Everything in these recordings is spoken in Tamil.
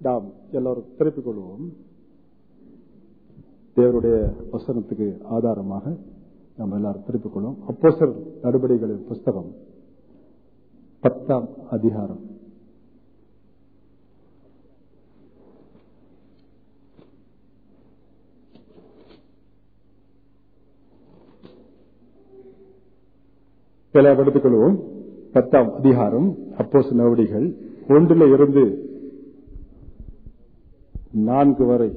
நாம் எல்லோரும் திருப்பிக் கொள்வோம் தேவருடைய வசனத்துக்கு ஆதாரமாக நம்ம எல்லாரும் திருப்பிக் கொள்வோம் அப்போசர் நடவடிக்கைகளின் புஸ்தகம் பத்தாம் அதிகாரம் எல்லாம் எடுத்துக் கொள்வோம் பத்தாம் அதிகாரம் அப்போஸ் நடவடிக்கைகள் ஒன்றில் இருந்து நான்கு வரை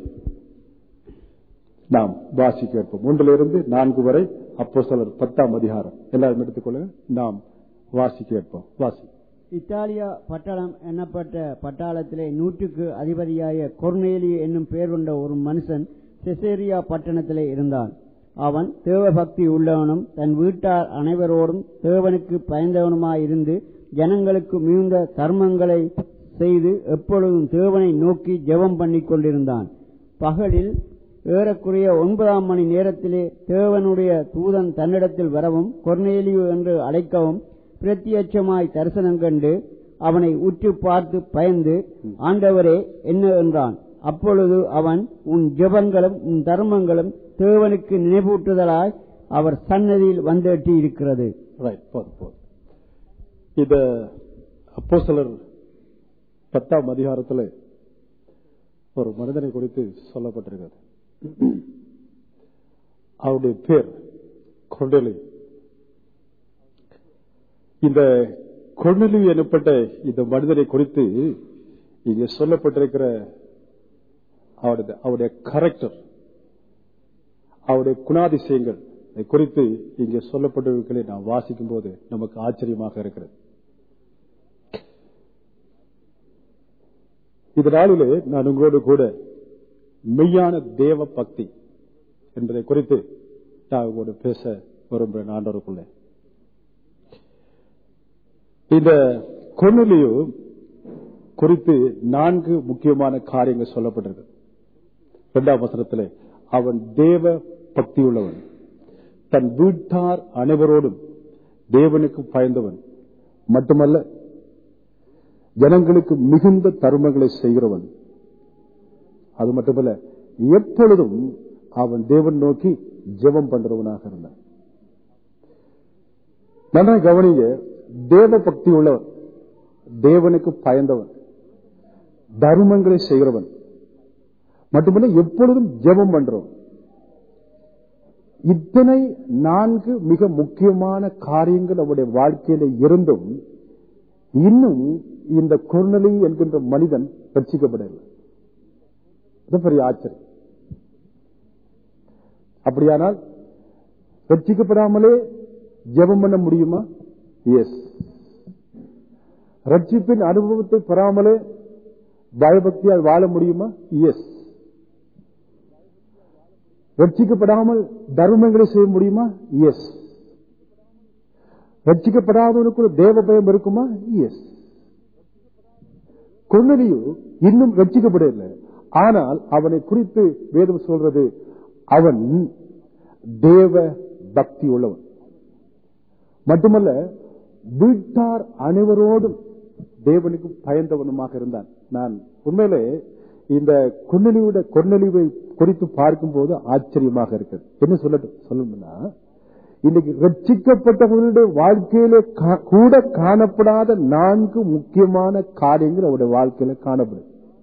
நாம் வாசி கேட்போம் ஒன்றிலிருந்து நான்கு வரை அப்போ சிலர் பத்தாம் அதிகாரம் எல்லாரும் எடுத்துக்கொள்ளுங்க நாம் வாசி கேட்போம் வாசி இத்தாலியா பட்டாளம் எனப்பட்ட பட்டாளத்திலே நூற்றுக்கு அதிபதியாய கொர்னேலி என்னும் பெயர் கொண்ட ஒரு மனுஷன் செசேரியா பட்டணத்திலே இருந்தான் அவன் தேவபக்தி உள்ளவனும் தன் வீட்டார் அனைவரோடும் தேவனுக்கு பயந்தவனுமாயிருந்து ஜனங்களுக்கு மிகுந்த தர்மங்களை செய்து எப்பொழுதும் தேவனை நோக்கி ஜெபம் பண்ணிக் கொண்டிருந்தான் பகலில் ஏறக்குறைய ஒன்பதாம் மணி நேரத்திலே தேவனுடைய தூதன் தன்னிடத்தில் வரவும் கொர்னேலியு என்று அழைக்கவும் பிரத்யட்சமாய் தரிசனம் கண்டு அவனை உற்று பார்த்து பயந்து ஆண்டவரே என்ன என்றான் அப்பொழுது அவன் உன் ஜெபங்களும் உன் தர்மங்களும் தேவனுக்கு நினைவூட்டுதலாய் அவர் சன்னதியில் வந்தெட்டி இருக்கிறது ரைட் போதும் போதும் இத அப்போ சிலர் பத்தாம் அதிகாரத்தில் ஒரு மனிதனை குறித்து சொல்லப்பட்டிருக்கிறது அவருடைய பேர் கொண்டலி இந்த கொண்டலி எனப்பட்ட இந்த மனிதனை குறித்து இங்கே சொல்லப்பட்டிருக்கிற அவருடைய அவருடைய கரெக்டர் அவருடைய குணாதிசயங்கள் குறித்து இங்கே சொல்லப்பட்டிருக்கிறதை நாம் வாசிக்கும் போது நமக்கு ஆச்சரியமாக இருக்கிறது இந்த நாளிலே நான் உங்களோடு கூட மெய்யான தேவ பக்தி என்பதை குறித்து நான் உங்களோடு பேச விரும்புகிறேன் ஆண்டவருக்குள்ளே இந்த கொன்னலியோ குறித்து நான்கு முக்கியமான காரியங்கள் சொல்லப்பட்டிருக்கு இரண்டாம் வசனத்திலே அவன் தேவ பக்தி உள்ளவன் தன் வீட்டார் அனைவரோடும் தேவனுக்கு பயந்தவன் மட்டுமல்ல ஜனங்களுக்கு மிகுந்த தருமங்களை செய்கிறவன் அது மட்டுமல்ல எப்பொழுதும் அவன் தேவன் நோக்கி ஜெபம் பண்றவனாக இருந்தான் நல்லா கவனிங்க தேவ பக்தி உள்ளவன் தேவனுக்கு பயந்தவன் தர்மங்களை செய்கிறவன் மட்டுமல்ல எப்பொழுதும் ஜெபம் பண்றவன் இத்தனை நான்கு மிக முக்கியமான காரியங்கள் அவருடைய வாழ்க்கையில இருந்தும் இன்னும் இந்த கொர்னலி என்கின்ற மனிதன் ரட்சிக்கப்படவில்லை இது பெரிய ஆச்சரியம் அப்படியானால் ரட்சிக்கப்படாமலே ஜெபம் பண்ண முடியுமா எஸ் ரட்சிப்பின் அனுபவத்தை பெறாமலே பயபக்தியால் வாழ முடியுமா எஸ் ரட்சிக்கப்படாமல் தர்மங்களை செய்ய முடியுமா எஸ் ரட்சிக்கப்படாதவனுக்கு தேவ பயம் இருக்குமா எஸ் கொன்னலியோ இன்னும் ரட்சிக்கப்படவில்லை ஆனால் அவனை குறித்து வேதம் சொல்றது அவன் தேவ பக்தி உள்ளவன் மட்டுமல்ல வீட்டார் அனைவரோடும் தேவனுக்கு பயந்தவனுமாக இருந்தான் நான் உண்மையிலே இந்த கொன்னலிவுட கொன்னலிவை குறித்து பார்க்கும்போது ஆச்சரியமாக இருக்குது என்ன சொல்லட்டும் சொல்லணும்னா இன்னைக்கு ரட்சிக்கப்பட்டவர்களுடைய வாழ்க்கையில கூட காணப்படாத நான்கு முக்கியமான காரியங்கள் அவருடைய வாழ்க்கையில காணப்படும்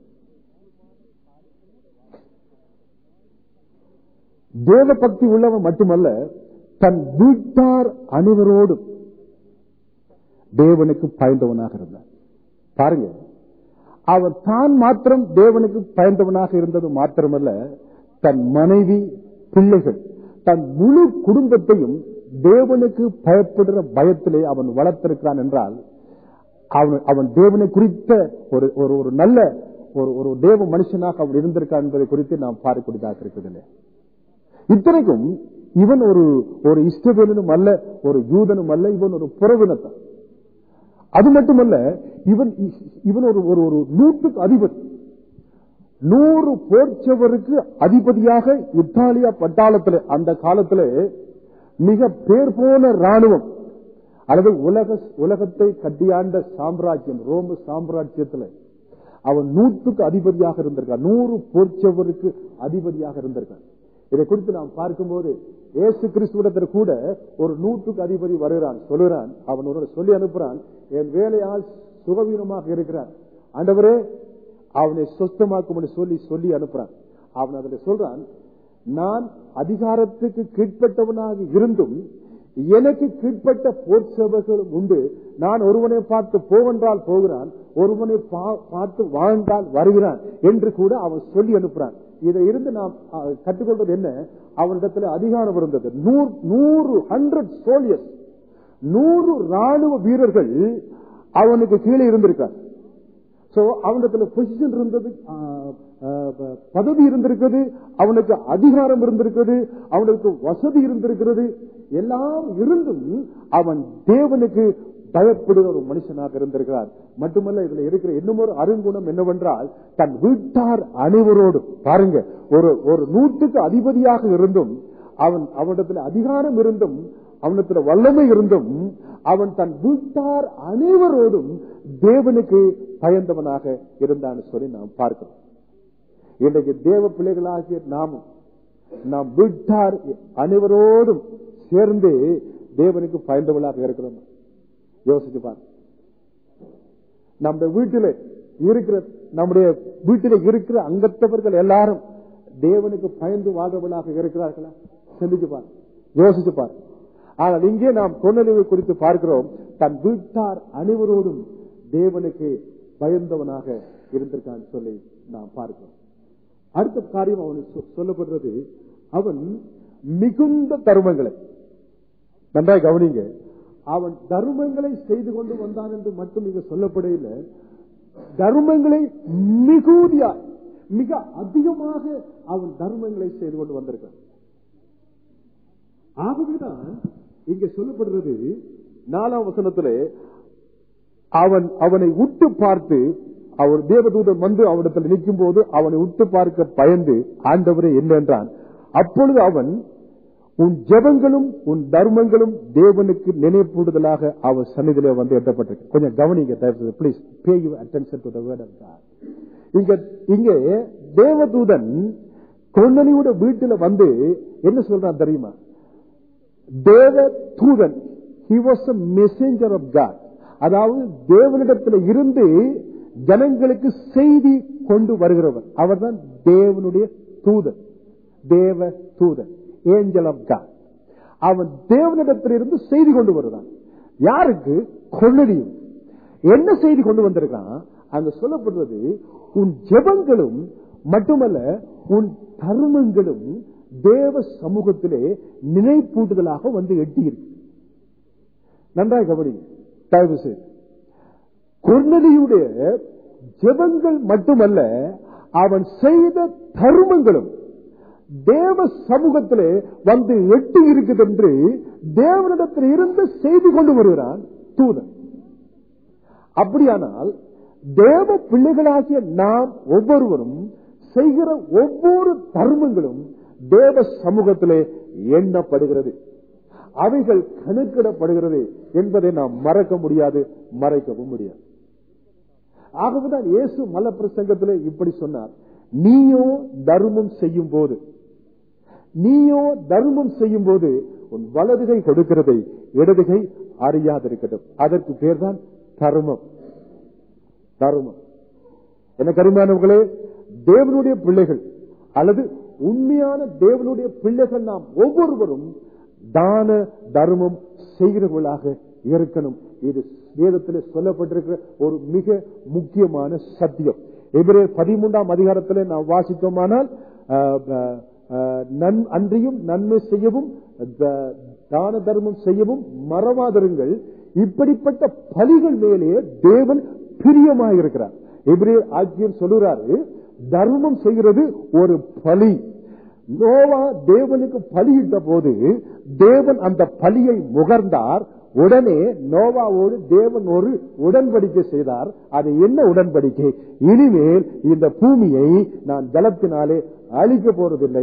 தேவ பக்தி உள்ளவன் மட்டுமல்ல தன் வீட்டார் அனைவரோடும் தேவனுக்கு பயந்தவனாக இருந்தான் பாருங்க அவர் தான் மாத்திரம் தேவனுக்கு பயந்தவனாக இருந்தது மாத்திரமல்ல தன் மனைவி பிள்ளைகள் தன் முழு குடும்பத்தையும் தேவனுக்கு பயப்படுற பயத்திலே அவன் வளர்த்திருக்கிறான் என்றால் அவன் அவன் தேவனை குறித்த ஒரு ஒரு ஒரு நல்ல ஒரு ஒரு தேவ மனுஷனாக அவன் இருந்திருக்கான் என்பதை குறித்து நாம் பார்க்கக்கூடியதாக இருக்கிறதில்லை இத்தனைக்கும் இவன் ஒரு ஒரு இஷ்டவேலனும் அல்ல ஒரு யூதனும் அல்ல இவன் ஒரு புறவினத்தான் அது மட்டுமல்ல இவன் இவன் ஒரு ஒரு ஒரு நூற்றுக்கு அதிபதி நூறு போர்ச்சவருக்கு அதிபதியாக இத்தாலியா பட்டாளத்தில் அந்த காலத்தில் மிக பேர் போன ராணுவம் அல்லது உலக உலகத்தை கட்டியாண்ட சாம்ராஜ்யம் ரோம சாம்ராஜ்யத்தில் அவன் நூற்றுக்கு அதிபதியாக இருந்திருக்கான் நூறு போர்ச்சவருக்கு அதிபதியாக இருந்திருக்கான் இதை குறித்து நாம் பார்க்கும்போது ஏசு கிறிஸ்துவிடத்தில் கூட ஒரு நூற்றுக்கு அதிபதி வருகிறான் சொல்லுகிறான் அவன் ஒரு சொல்லி அனுப்புறான் என் வேலையால் சுகவீனமாக இருக்கிறான் ஆண்டவரே அவனை சொஸ்தமாக்கும் சொல்லி சொல்லி அனுப்புறான் அவன் அதில் சொல்றான் நான் அதிகாரத்துக்கு கீழ்ப்பட்டவனாக இருந்தும் எனக்கு கீழ்ப்பட்ட போர் சேவர்களும் உண்டு நான் ஒருவனை பார்த்து போவென்றால் போகிறான் ஒருவனை பா- பார்த்து வாழ்ந்தால் வருகிறான் என்று கூட அவன் சொல்லி அனுப்புறான் இதை இருந்து நாம் அஹ், கற்றுக்கொள்வது என்ன அவனிடத்தில் அதிகாரம் இருந்தது நூறு நூறு ஹண்ட்ரட் சோல்ஜர்ஸ் நூறு ராணுவ வீரர்கள் அவனுக்கு கீழே இருந்திருக்கார் சோ அவனிடத்துல பொசிஷன் இருந்தது ஆ, ஆ, ப- பதவி இருந்திருக்கிறது அவனுக்கு அதிகாரம் இருந்திருக்கிறது அவனுக்கு வசதி இருந்திருக்கிறது எல்லாம் இருந்தும் அவன் தேவனுக்கு பயப்படுகிற ஒரு மனுஷனாக இருந்திருக்கிறார் மட்டுமல்ல இதுல இருக்கிற இன்னும் ஒரு அருங்குணம் என்னவென்றால் தன் வீட்டார் அனைவரோடு பாருங்க ஒரு ஒரு நூற்றுக்கு அதிபதியாக இருந்தும் அவன் அவனிடத்துல அதிகாரம் இருந்தும் அவனிடத்துல வல்லமை இருந்தும் அவன் தன் வீட்டார் அனைவரோடும் தேவனுக்கு பயந்தவனாக இருந்தான்னு சொல்லி நாம் பார்க்கிறோம் இன்றைக்கு தேவ பிள்ளைகளாகிய நாமும் நாம் வீட்டார் அனைவரோடும் சேர்ந்து தேவனுக்கு பயந்தவளாக இருக்கிறோம் யோசிச்சு பாருங்க நம்ம வீட்டில இருக்கிற நம்முடைய வீட்டில இருக்கிற அங்கத்தவர்கள் எல்லாரும் தேவனுக்கு பயந்து வாழ்றவர்களாக இருக்கிறார்களா சிந்திச்சு பாருங்க யோசிச்சு பாருங்க ஆனால் இங்கே நாம் கொன்னழிவு குறித்து பார்க்கிறோம் தன் வீட்டார் அனைவரோடும் தேவனுக்கு பயந்தவனாக இருந்திருக்கான்னு சொல்லி நாம் பார்க்கிறோம் அடுத்த காரியம் அவனுக்கு சொ- சொல்லப்படுறது அவன் மிகுந்த தருமங்களை நன்றாய் கவனிங்க அவன் தர்மங்களை செய்து கொண்டு வந்தான் என்று மட்டும் இங்க சொல்லப்படையில தர்மங்களை மிகுதியா மிக அதிகமாக அவன் தர்மங்களை செய்து கொண்டு வந்திருக்கான் ஆகவேதான் இங்க சொல்லப்படுறது நாலாம் வசனத்திலே அவன் அவனை உற்று பார்த்து அவர் தேவதூதன் வந்து அவனிடத்தில் நிற்கும் போது அவனை உற்று பார்க்க பயந்து ஆண்டவரே என்ன என்றான் அப்பொழுது அவன் உன் ஜெபங்களும் உன் தர்மங்களும் தேவனுக்கு நினைப்பூடுதலாக அவர் சன்னிதியிலே வந்து எட்டப்பட்டிருக்கு கொஞ்சம் கவனிங்க please pay you attention to the word of God இங்க இங்கே தேவதூதன் கொன்னனியோட வீட்டுல வந்து என்ன சொல்றான் தெரியுமா தேவ தூதன் he was a messenger of God அதாவது தேவனிடத்தில் இருந்து ஜனங்களுக்கு செய்தி கொண்டு வருகிறவர் அவர்தான் தேவனுடைய தூதன் தேவ தூதன் ஏஞ்சல் ஆஃப் காட் அவன் தேவனிடத்திலிருந்து செய்தி கொண்டு வருகிறான் யாருக்கு கொள்ளடியும் என்ன செய்தி கொண்டு வந்திருக்கான் அங்க சொல்லப்படுறது உன் ஜெபங்களும் மட்டுமல்ல உன் தர்மங்களும் தேவ சமூகத்திலே நினைப்பூட்டுதலாக வந்து எட்டி இருக்கு நன்றாக கவனிங்க தயவு செய்து கொர்நலியுடைய ஜெபங்கள் மட்டுமல்ல அவன் செய்த தர்மங்களும் தேவ சமூகத்திலே வந்து எட்டி இருக்குது என்று தேவனிடத்தில் இருந்து செய்தி கொண்டு வருகிறான் தூதன் அப்படியானால் தேவ பிள்ளைகளாகிய நாம் ஒவ்வொருவரும் செய்கிற ஒவ்வொரு தர்மங்களும் தேவ சமூகத்திலே எண்ணப்படுகிறது அவைகள் கணக்கிடப்படுகிறது என்பதை நாம் மறக்க முடியாது மறைக்கவும் முடியாது ஆகவேதான் இயேசு மல பிரசங்கத்திலே இப்படி சொன்னார் நீயோ தர்மம் செய்யும் போது நீயோ தர்மம் செய்யும் போது உன் வலதுகை கொடுக்கிறதை இடதுகை அறியாதிருக்கட்டும் அதற்கு பேர்தான் தர்மம் தர்மம் என்ன கருமானவர்களே தேவனுடைய பிள்ளைகள் அல்லது உண்மையான தேவனுடைய பிள்ளைகள் நாம் ஒவ்வொருவரும் தான தர்மம் செய்கிறவர்களாக இருக்கணும் இது வேதத்தில் சொல்லப்பட்டிருக்கிற ஒரு மிக முக்கியமான சத்தியம் எபிரேர் பதிமூன்றாம் அதிகாரத்தில் நாம் வாசித்தோமானால் ஆஹ், ஆஹ், நன்- அன்றியும் நன்மை செய்யவும் த- தான தர்மம் செய்யவும் மறவாதிருங்கள் இப்படிப்பட்ட பலிகள் மேலே தேவன் பிரியமாயிருக்கிறார் எபிரேர் ஆக்கியம் சொல்லுறாரு தர்மம் செய்கிறது ஒரு பலி நோவா தேவனுக்கு பலியிட்ட போது தேவன் அந்த பலியை முகர்ந்தார் உடனே நோவாவோடு தேவன் ஒரு உடன்படிக்கை செய்தார் அது என்ன உடன்படிக்கை இனிமேல் இந்த பூமியை நான் ஜலத்தினாலே அழிக்க போறதில்லை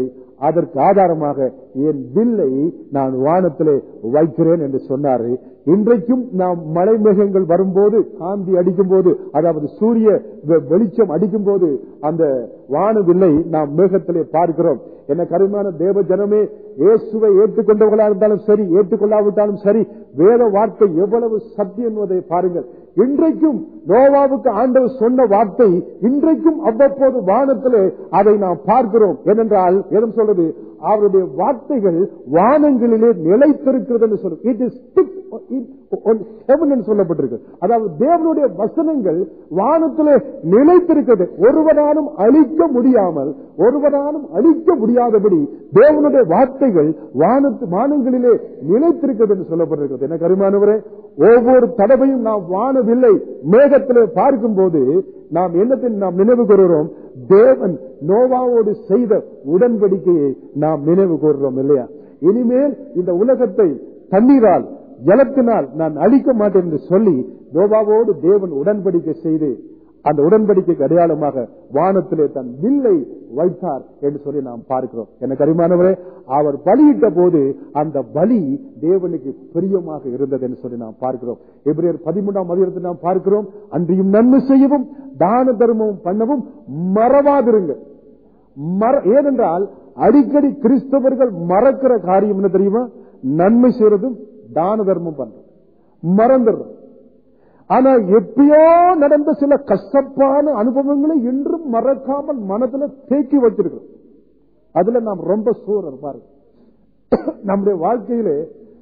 அதற்கு ஆதாரமாக என் வில்லை நான் வானத்திலே வைக்கிறேன் என்று சொன்னாரு இன்றைக்கும் நாம் மலை மேகங்கள் வரும்போது காந்தி அடிக்கும் போது அதாவது சூரிய வெ- வெளிச்சம் அடிக்கும் போது அந்த வானவில்லை நாம் மேகத்திலே பார்க்கிறோம் என்ன கருமான தேவ ஜனமே இயேசுவை ஏற்றுக்கொண்டவர்களா இருந்தாலும் சரி ஏற்றுக்கொள்ளாவிட்டாலும் சரி வேத வார்த்தை எவ்வளவு சத்தியம் என்பதை பாருங்கள் இன்றைக்கும் நோவாவுக்கு ஆண்டவர் சொன்ன வார்த்தை இன்றைக்கும் அவ்வப்போது வானத்திலே அதை நாம் பார்க்கிறோம் ஏனென்றால் ஏதும் சொல்றது அவருடைய வார்த்தைகள் வானங்களிலே நிலைத்திருக்கிறது என்று சொல்லும் இட் இஸ் சொல்லப்பட்டிருக்கு அதாவது தேவனுடைய வசனங்கள் வானத்திலே நிலைத்திருக்கிறது ஒருவராலும் அழிக்க முடியாமல் ஒருவராலும் அழிக்க முடியாதபடி தேவனுடைய வார்த்தைகள் வானத்து வானங்களிலே நிலைத்திருக்கிறது என்று சொல்லப்பட்டிருக்கிறது என்ன கருமானவரே ஒவ்வொரு தடவையும் நாம் வானவில்லை மேகத்திலே பார்க்கும் போது நாம் என்னத்தை நாம் நினைவு கூறுகிறோம் தேவன் நோவாவோடு செய்த உடன்படிக்கையை நாம் நினைவு கூறுகிறோம் இல்லையா இனிமேல் இந்த உலகத்தை தண்ணீரால் ஜலத்தினால் நான் அழிக்க மாட்டேன் என்று சொல்லி நோவாவோடு தேவன் உடன்படிக்கை செய்து அந்த உடன்படிக்கைக்கு அடையாளமாக வானத்திலே தன் வில்லை வைத்தார் என்று சொல்லி நாம் பார்க்கிறோம் எனக்கு அறிமானவரே அவர் பலியிட்ட போது அந்த பலி தேவனுக்கு பிரியமாக இருந்தது என்று சொல்லி நாம் பார்க்கிறோம் எபிரேயர் பதிமூன்றாம் அதிகாரத்தில் நாம் பார்க்கிறோம் அன்றியும் நன்மை செய்யவும் தான தர்மமும் பண்ணவும் மறவாதிருங்க மற- ஏனென்றால் அடிக்கடி கிறிஸ்தவர்கள் மறக்கிற காரியம் என்ன தெரியுமா நன்மை செய்யறதும் தான தர்மம் பண்றது மறந்துடுறது ஆனா எப்பயோ நடந்த சில கஷ்டப்பான அனுபவங்களை இன்றும் மறக்காமல் மனதுல தேக்கி வச்சிருக்கிறோம் அதுல நாம் ரொம்ப சூழல் பாருங்க நம்முடைய வாழ்க்கையிலே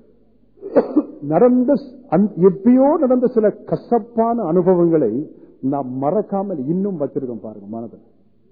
நடந்த அந்த- எப்பயோ நடந்த சில கசப்பான அனுபவங்களை நாம் மறக்காமல் இன்னும் வச்சிருக்கோம் பாருங்க மனதில்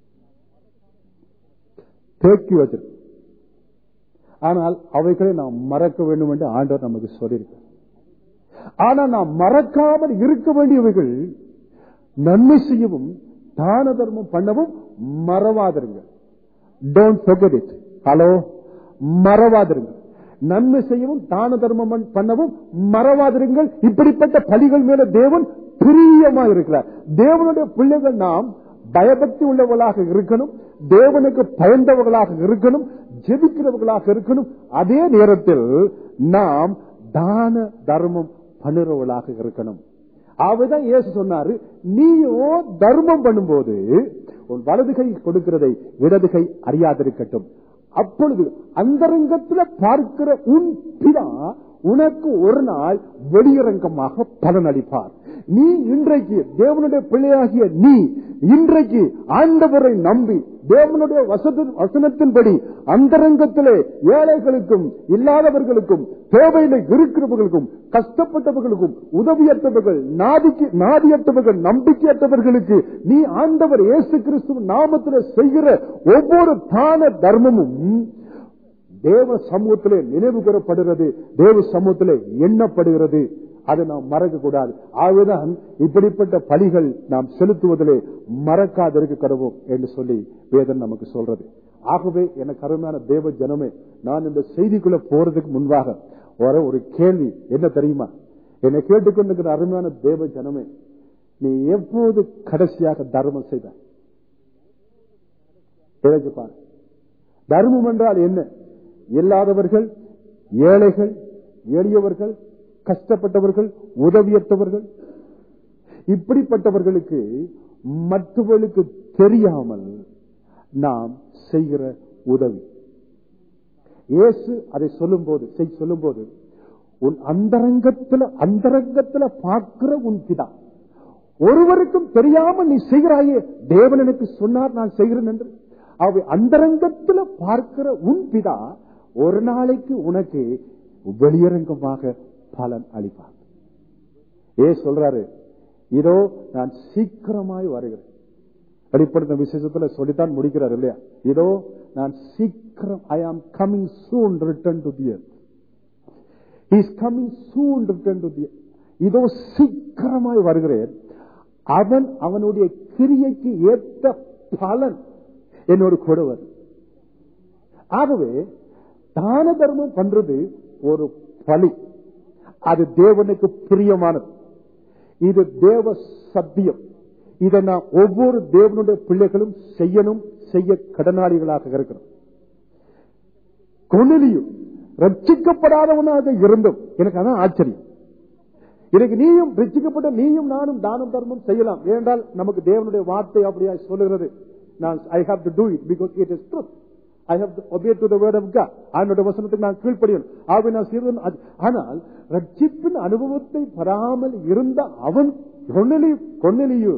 தேக்கி வச்சிருக்கோம் ஆனால் அவைகளை நாம் மறக்க வேண்டும் என்று ஆண்டவர் நமக்கு சொல்லியிருக்கிறார் ஆனா நாம் மறக்காமல் இருக்க வேண்டியவைகள் நன்மை செய்யவும் தான தர்மம் பண்ணவும் மறவாதிருங்க டோன்ட் forget it ஹலோ மறவாதிருங்க நன்மை செய்யவும் தான தர்மம் பண்- பண்ணவும் மறவாதிருங்கள் இப்படிப்பட்ட பலிகள் மேல தேவன் பிரியமா இருக்கிறார் தேவனுடைய பிள்ளைகள் நாம் பயபக்தி உள்ளவர்களாக இருக்கணும் தேவனுக்கு பயந்தவர்களாக இருக்கணும் ஜெபிக்கிறவர்களாக இருக்கணும் அதே நேரத்தில் நாம் தான தர்மம் பண்ணுறவர்களாக இருக்கணும் அவதான் இயேசு சொன்னாரு நீயோ தர்மம் பண்ணும்போது உன் வலது கை கொடுக்கிறதை இடது கை அறியாதிருக்கட்டும் அப்பொழுது அந்தரங்கத்துல பார்க்கிற உன் பிதா உனக்கு ஒரு நாள் வெளியரங்கமாக பலனளிப்பார் நீ இன்றைக்கு தேவனுடைய பிள்ளையாகிய நீ இன்றைக்கு ஆண்டவரை நம்பி தேவனுடைய வசதி- வசனத்தின்படி அந்தரங்கத்திலே ஏழைகளுக்கும் இல்லாதவர்களுக்கும் தேவையில இருக்கிறவர்களுக்கும் கஷ்டப்பட்டவர்களுக்கும் உதவியற்றவர்கள் நாதிக்கு நாதியற்றவர்கள் நம்பிக்கையற்றவர்களுக்கு நீ ஆண்டவர் இயேசு கிறிஸ்துவ நாமத்தில் செய்கிற ஒவ்வொரு தான தர்மமும் தேவ சமூகத்திலே நினைவு கூறப்படுகிறது தேவ சமூகத்திலே எண்ணப்படுகிறது அதை நாம் மறக்க கூடாது ஆகவேதான் இப்படிப்பட்ட பலிகள் நாம் செலுத்துவதிலே மறக்காதிருக்க கடவோம் என்று சொல்லி வேதன் நமக்கு சொல்றது ஆகவே எனக்கு அருமையான தேவ ஜனமே நான் இந்த செய்திக்குள்ள போறதுக்கு முன்பாக வர ஒரு கேள்வி என்ன தெரியுமா என்னை கேட்டுக்கொண்டிருக்கிற அருமையான தேவ ஜனமே நீ எப்போது கடைசியாக தர்மம் செய்த யோசிச்சு பாரு தர்மம் என்றால் என்ன இல்லாதவர்கள் ஏழைகள் எளியவர்கள் கஷ்டப்பட்டவர்கள் உதவியற்றவர்கள் இப்படிப்பட்டவர்களுக்கு மற்றவர்களுக்கு தெரியாமல் நாம் செய்கிற உதவி இயேசு அதை சொல்லும் போது சொல்லும் போது உன் அந்தரங்கத்துல அந்தரங்கத்துல பார்க்கிற உன் பிதா ஒருவருக்கும் தெரியாம நீ செய்கிறாயே தேவன் எனக்கு சொன்னார் நான் செய்கிறேன் என்று அவை அந்தரங்கத்துல பார்க்கிற உன் பிதா ஒரு நாளைக்கு உனக்கு வெளியரங்கமாக பலன் அளிப்பார் ஏ சொல்றாரு இதோ நான் சீக்கிரமாய் வருகிறேன் வெளிப்படுத்த விசேஷத்துல சொல்லித்தான் முடிக்கிறார் இல்லையா இதோ நான் சீக்கிரம் I am coming soon return to the is coming soon return to the இதோ சீக்கிரமாய் வருகிறேன் அவன் அவனுடைய கிரியைக்கு ஏற்ற பலன் என்னோடு கூட வரும் ஆகவே தான தர்மம் பண்றது ஒரு பலி அது தேவனுக்கு பிரியமானது இது தேவ சத்தியம் இதை நாம் ஒவ்வொரு தேவனுடைய பிள்ளைகளும் செய்யணும் செய்ய கடனாளிகளாக இருக்கிறோம் கொனிலியும் ரட்சிக்கப்படாதவனாக இருந்தும் எனக்கு அதான் ஆச்சரியம் இன்னைக்கு நீயும் ரட்சிக்கப்பட்ட நீயும் நானும் தானம் தர்மம் செய்யலாம் ஏனென்றால் நமக்கு தேவனுடைய வார்த்தை அப்படியா சொல்லுகிறது நான் I have to do it because it is truth I have obey to the word of God அவனுடைய வசனத்துக்கு நான் கீழ்ப்படியணும் ஆகவே நான் சிறுவன் அது- ஆனால் ரட்சிப்பின் அனுபவத்தை பெறாமல் இருந்த அவன் கொன்னலி கொன்னலியோ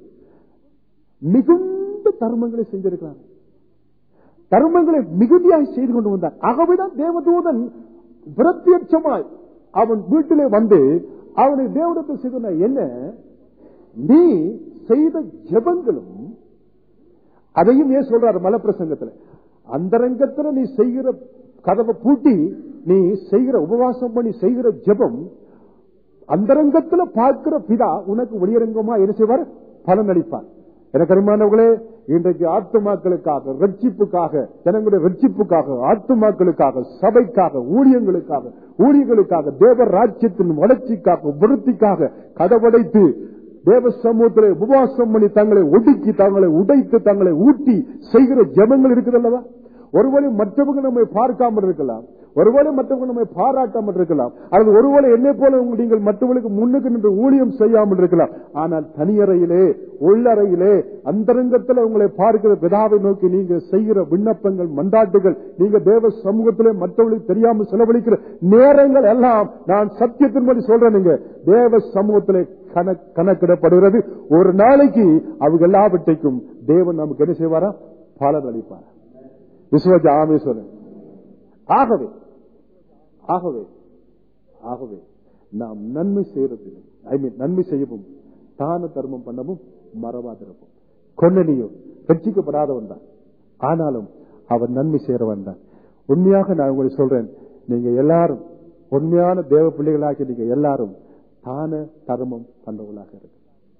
மிகுந்த தர்மங்களை செஞ்சிருக்கிறான் தர்மங்களை மிகுதியாக செய்து கொண்டு வந்தான் ஆகவேதான் தேவதூதன் பிரத்யட்சமாய் அவன் வீட்டிலே வந்து அவனை தேவனத்தை செய்த என்ன நீ செய்த ஜெபங்களும் அதையும் ஏன் சொல்றாரு மலப்பிரசங்கத்துல அந்தரங்கத்துல நீ செய்கிற கதவை பூட்டி நீ செய்கிற உபவாசம் பண்ணி செய்கிற ஜெபம் அந்தரங்கத்துல பார்க்கிற பிதா உனக்கு வெளியரங்கமா என்ன செய்வார் பலன் அளிப்பார் எனக்கு அருமானவர்களே இன்றைக்கு ஆத்துமாக்களுக்காக ரட்சிப்புக்காக ஜனங்களுடைய ரட்சிப்புக்காக ஆத்துமாக்களுக்காக சபைக்காக ஊழியங்களுக்காக ஊழியர்களுக்காக தேவ ராஜ்யத்தின் வளர்ச்சிக்காக விருத்திக்காக கதவடைத்து தேவ சமூகத்திலே உபவாசம் பண்ணி தங்களை ஒடுக்கி தங்களை உடைத்து தங்களை ஊட்டி செய்கிற ஜெபங்கள் இருக்குது அல்லவா ஒருவேளை மற்றவங்க நம்மை பார்க்காமல் இருக்கலாம் ஒருவேளை மற்றவங்க நம்மை பாராட்டாமல் இருக்கலாம் அல்லது ஒருவேளை என்னை போல உங்க- நீங்கள் மற்றவர்களுக்கு முன்னுக்கு நின்று ஊழியம் செய்யாமல் இருக்கலாம் ஆனால் தனியறையிலே உள்ளறையிலே அந்தரங்கத்தில் உங்களை பார்க்கிற பிதாவை நோக்கி நீங்க செய்கிற விண்ணப்பங்கள் மண்டாட்டுகள் நீங்க தேவ சமூகத்திலே மற்றவர்களுக்கு தெரியாமல் செலவழிக்கிற நேரங்கள் எல்லாம் நான் சத்தியத்தின்படி சொல்றேன் நீங்க தேவ சமூகத்திலே கண- கணக்கிடப்படுகிறது ஒரு நாளைக்கு அவங்க எல்லாவற்றைக்கும் தேவன் நமக்கு என்ன செய்வாரா பலன் அளிப்பார் விசுவாச ஆமே சொல்லு ஆகவே ஆகவே ஆகவே நாம் நன்மை செய்யறது ஐ மீன் நன்மை செய்யவும் தான தர்மம் பண்ணவும் மறவாதிருப்போம் கொன்னனியோ ரட்சிக்கப்படாதவன் தான் ஆனாலும் அவன் நன்மை செய்யறவன் தான் உண்மையாக நான் உங்களுக்கு சொல்றேன் நீங்க எல்லாரும் உண்மையான தேவ பிள்ளைகளாகி நீங்க எல்லாரும் தான தர்மம் பண்றவர்களாக இருக்கு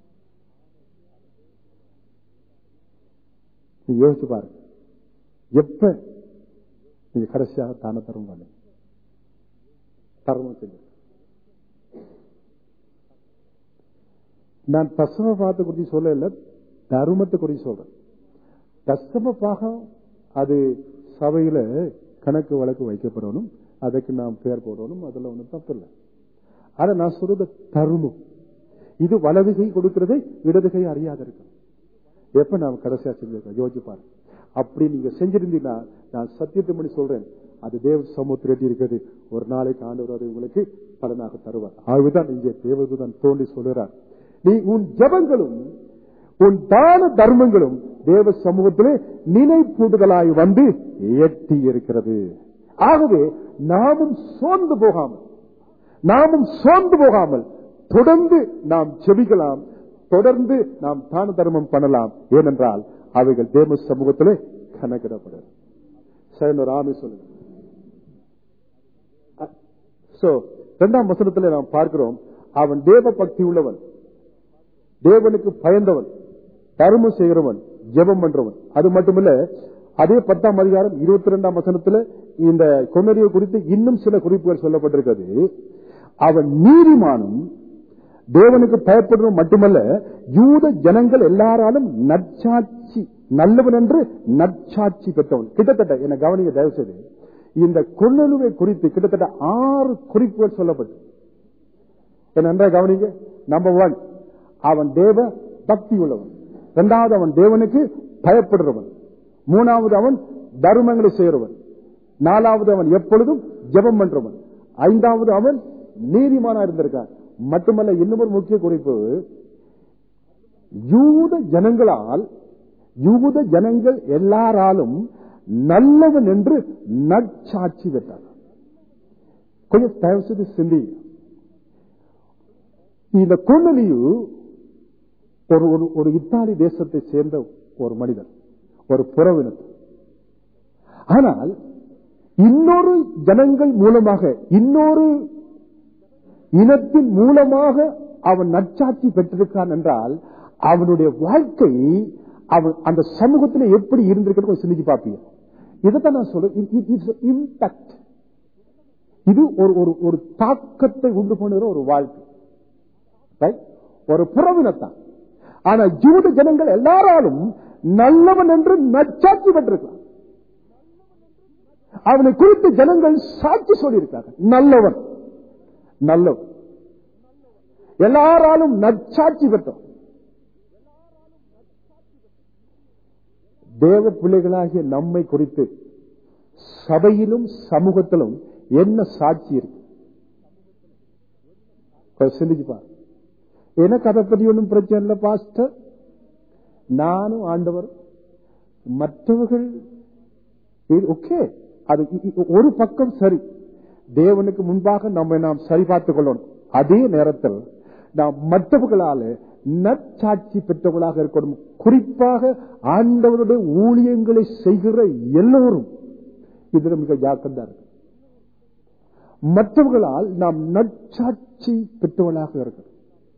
நீ யோசிச்சு பாருங்க எப்ப நீங்க கடைசியாக தான தர்மம் பண்ணு தர்மம் செய்ய நான் தசம பாகத்தை குறித்து சொல்ல இல்ல தர்மத்தை குறித்து சொல்றேன் தசம பாகம் அது சபையில கணக்கு வழக்கு வைக்கப்படணும் அதுக்கு நாம் பேர் போடணும் அதுல ஒண்ணும் தப்பு இல்லை ஆனா நான் சொல்றது தருமம் இது வலது கை கொடுக்கிறது இடது கை அறியாத இருக்கு எப்ப நாம் கடைசியா செஞ்சிருக்கோம் யோசிச்சு பாருங்க அப்படி நீங்க செஞ்சிருந்தீங்கன்னா நான் சத்தியத்தை பண்ணி சொல்றேன் அது தேவ சமூகத்தில் இருக்கிறது ஒரு நாளைக்கு ஆண்டவர் அதை உங்களுக்கு பலனாக தருவார் ஆகவேதான் இங்கே தேவதுதான் தோண்டி சொல்லுறார் நீ உன் ஜபங்களும் உன் தான தர்மங்களும் தேவ சமூகத்திலே நினைப்பூட்டுதலாய் வந்து எட்டி இருக்கிறது ஆகவே நாமும் சோர்ந்து போகாமல் நாமும் சோர்ந்து போகாமல் தொடர்ந்து நாம் செபிக்கலாம் தொடர்ந்து நாம் தான தர்மம் பண்ணலாம் ஏனென்றால் அவைகள் தேவ சமூகத்திலே கணக்கிடப்படும் சரி ராமி சொல்லுங்க சோ இரண்டாம் வசனத்தில் நாம் பார்க்கிறோம் அவன் தேவ பக்தி உள்ளவன் தேவனுக்கு பயந்தவன் தர்மம் செய்கிறவன் ஜெபம் பண்றவன் அது மட்டுமல்ல அதே பத்தாம் அதிகாரம் இருபத்தி ரெண்டாம் வசனத்துல இந்த கொன்னறிவு குறித்து இன்னும் சில குறிப்புகள் சொல்லப்பட்டிருக்கிறது அவன் நீதிமானும் தேவனுக்கு பயப்படுறவன் மட்டுமல்ல யூத ஜனங்கள் எல்லாராலும் நற்சாட்சி நல்லவன் என்று நற்சாட்சி பெற்றவன் கிட்டத்தட்ட என்ன கவனிக்க தயவு செய்து இந்த கொன்னலுவை குறித்து கிட்டத்தட்ட ஆறு குறிப்புகள் சொல்லப்பட்டு என்ன நன்றாக கவனிங்க நம்பர் ஒன் அவன் தேவ பக்தி உள்ளவன் இரண்டாவது அவன் தேவனுக்கு பயப்படுறவன் மூணாவது அவன் தர்மங்களை செய்கிறவன் நாலாவது அவன் எப்பொழுதும் ஜெபம் பண்றவன் ஐந்தாவது அவன் நீதிமானா இருந்திருக்கான் மட்டுமல்ல இன்னும் ஒரு முக்கிய குறிப்பு யூத ஜனங்களால் யூத ஜனங்கள் எல்லாராலும் நல்லவன் என்று நற்சாட்சி பெற்றார் கொஞ்சம் தயவு செய்து சிந்தி இந்த கொன்னலியு ஒரு ஒரு- ஒரு இத்தாலி தேசத்தை சேர்ந்த ஒரு மனிதன் ஒரு புறவினத்து ஆனால் இன்னொரு ஜனங்கள் மூலமாக இன்னொரு இனத்தின் மூலமாக அவன் நற்சாட்சி பெற்றிருக்கான் என்றால் அவனுடைய வாழ்க்கை அவன் அந்த சமூகத்தில் எப்படி இருந்திருக்கிறது கொஞ்சம் சிந்திச்சு பார்ப்பீங்க இதைத்தான் நான் சொல்றேன் இம்பாக்ட் இது ஒரு ஒரு ஒரு தாக்கத்தை உண்டு பண்ணுகிற ஒரு வாழ்க்கை Right? ஒரு புறவினத்தான் ஆனா ஜூத ஜனங்கள் எல்லாராலும் நல்லவன் என்று நச்சாட்சி பெற்றிருக்கிறான் அவனை குறித்து ஜனங்கள் சாட்சி சொல்லியிருக்காங்க நல்லவன் நல்லவன் எல்லாராலும் நற்சாட்சி பெற்றோம் தேவ பிள்ளைகளாகிய நம்மை குறித்து சபையிலும் சமூகத்திலும் என்ன சாட்சி இருக்கு கொஞ்சம் சிந்திச்சு பாரு எனக்கு அதை பத்தி ஒன்றும் பிரச்சனை இல்லை பாஸ்டர் நானும் ஆண்டவர் மற்றவர்கள் ஓகே அது இ- இ- ஒரு பக்கம் சரி தேவனுக்கு முன்பாக நம்மை நாம் சரி பார்த்துக் கொள்ளணும் அதே நேரத்தில் நாம் மற்றவர்களால நற்சாட்சி பெற்றவர்களாக இருக்கணும் குறிப்பாக ஆண்டவருடைய ஊழியங்களை செய்கிற எல்லோரும் இதுல மிக ஜாக்கிரதா இருக்கு மற்றவர்களால் நாம் நற்சாட்சி பெற்றவர்களாக இருக்கணும்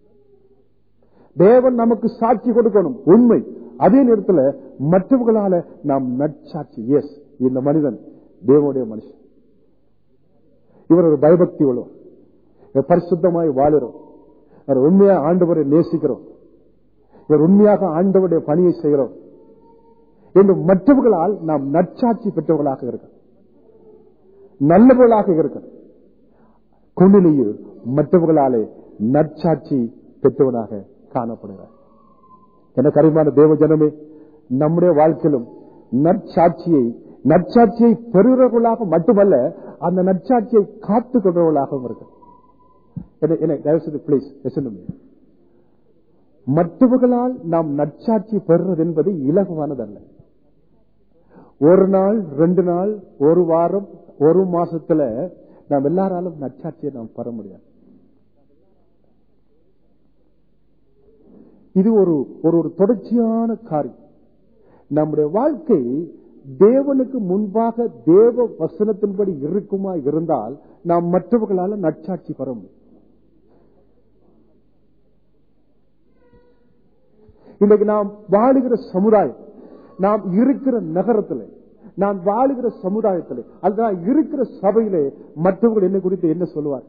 தேவன் நமக்கு சாட்சி கொடுக்கணும் உண்மை அதே நேரத்தில் மற்றவர்களால நாம் நற்சாட்சி எஸ் இந்த மனிதன் தேவனுடைய மனுஷன் இவர் ஒரு பயபக்தி உள்ளவர் இவர் பரிசுத்தமாய் வாழுறோம் இவர் உண்மையா ஆண்டவரை நேசிக்கிறோம் இவர் உண்மையாக ஆண்டவருடைய பணியை செய்கிறோம் என்று மற்றவர்களால் நாம் நற்சாட்சி பெற்றவர்களாக இருக்கிறோம் நல்லவர்களாக இருக்கிறோம் கொண்டிலேயே மற்றவர்களாலே நற்சாட்சி பெற்றவனாக காணப்படுகிறார் என கரிமான தேவ ஜனமே நம்முடைய வாழ்க்கையிலும் நற்சாட்சியை நற்சாட்சியை பெறுகிறவர்களாக மட்டுமல்ல அந்த நற்சாட்சியை காத்துக் கொள்றவர்களாகவும் இருக்கு என்னை- என்னை தயவு செய்து பிளீஸ் மற்றவர்களால் நாம் நற்சாட்சி பெறுறது என்பது இலகுவானதல்ல ஒரு நாள் ரெண்டு நாள் ஒரு வாரம் ஒரு மாசத்துல நாம் எல்லாராலும் நற்சாட்சியை நாம் பெற முடியாது இது ஒரு ஒரு ஒரு தொடர்ச்சியான காரியம் நம்முடைய வாழ்க்கை தேவனுக்கு முன்பாக தேவ வசனத்தின்படி இருக்குமா இருந்தால் நாம் மற்றவர்களால நற்சாட்சி பெற முடியும் இன்னைக்கு நாம் வாழுகிற சமுதாயம் நாம் இருக்கிற நகரத்தில் நாம் வாழுகிற சமுதாயத்தில் அல்லது நாம் இருக்கிற சபையிலே மற்றவர்கள் என்ன குறித்து என்ன சொல்லுவார்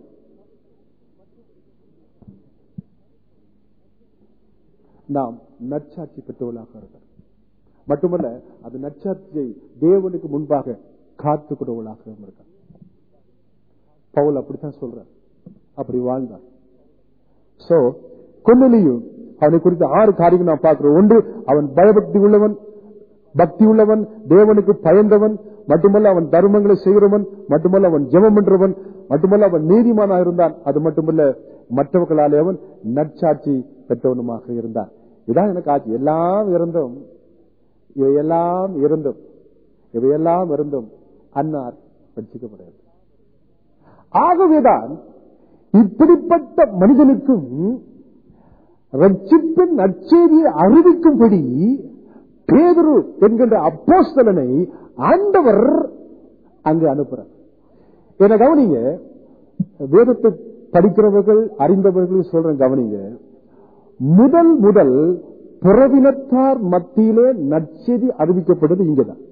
நாம் நற்சாட்சி பெற்றவர்களாக இருக்கிறோம் மட்டுமல்ல அது நற்சாட்சியை தேவனுக்கு முன்பாக காத்துக்கிறவர்களாக இருக்க பவுல் அப்படித்தான் சொல்றார் அப்படி வாழ்ந்தார் சோ கொன்னலியும் அவனை குறித்த ஆறு காரியங்கள் நாம் பார்க்கிறோம் ஒன்று அவன் பயபக்தி உள்ளவன் பக்தி உள்ளவன் தேவனுக்கு பயந்தவன் மட்டுமல்ல அவன் தர்மங்களை செய்கிறவன் மட்டுமல்ல அவன் ஜெபம் பண்றவன் மட்டுமல்ல அவன் நீதிமானா இருந்தான் அது மட்டுமல்ல மற்றவர்களாலே அவன் நற்சாட்சி பெற்றவனுமாக இருந்தான் இதான் எனக்கு ஆச்சு எல்லாம் இருந்தும் இவையெல்லாம் இருந்தும் இவையெல்லாம் இருந்தும் அன்னார் ரட்சிக்கப்படாது ஆகவேதான் இப்படிப்பட்ட மனிதனுக்கும் ரட்சிப்பின் நற்செய்தியை அறிவிக்கும்படி பேதுரு என்கின்ற அப்போஸ்தலனை ஆண்டவர் அங்கு அனுப்புறார் என கவனிங்க வேதத்தை படிக்கிறவர்கள் அறிந்தவர்கள் சொல்றேன் கவனிங்க முதல் முதல் புறவினத்தார் மத்தியிலே நற்செய்தி அறிவிக்கப்படுது இங்கதான்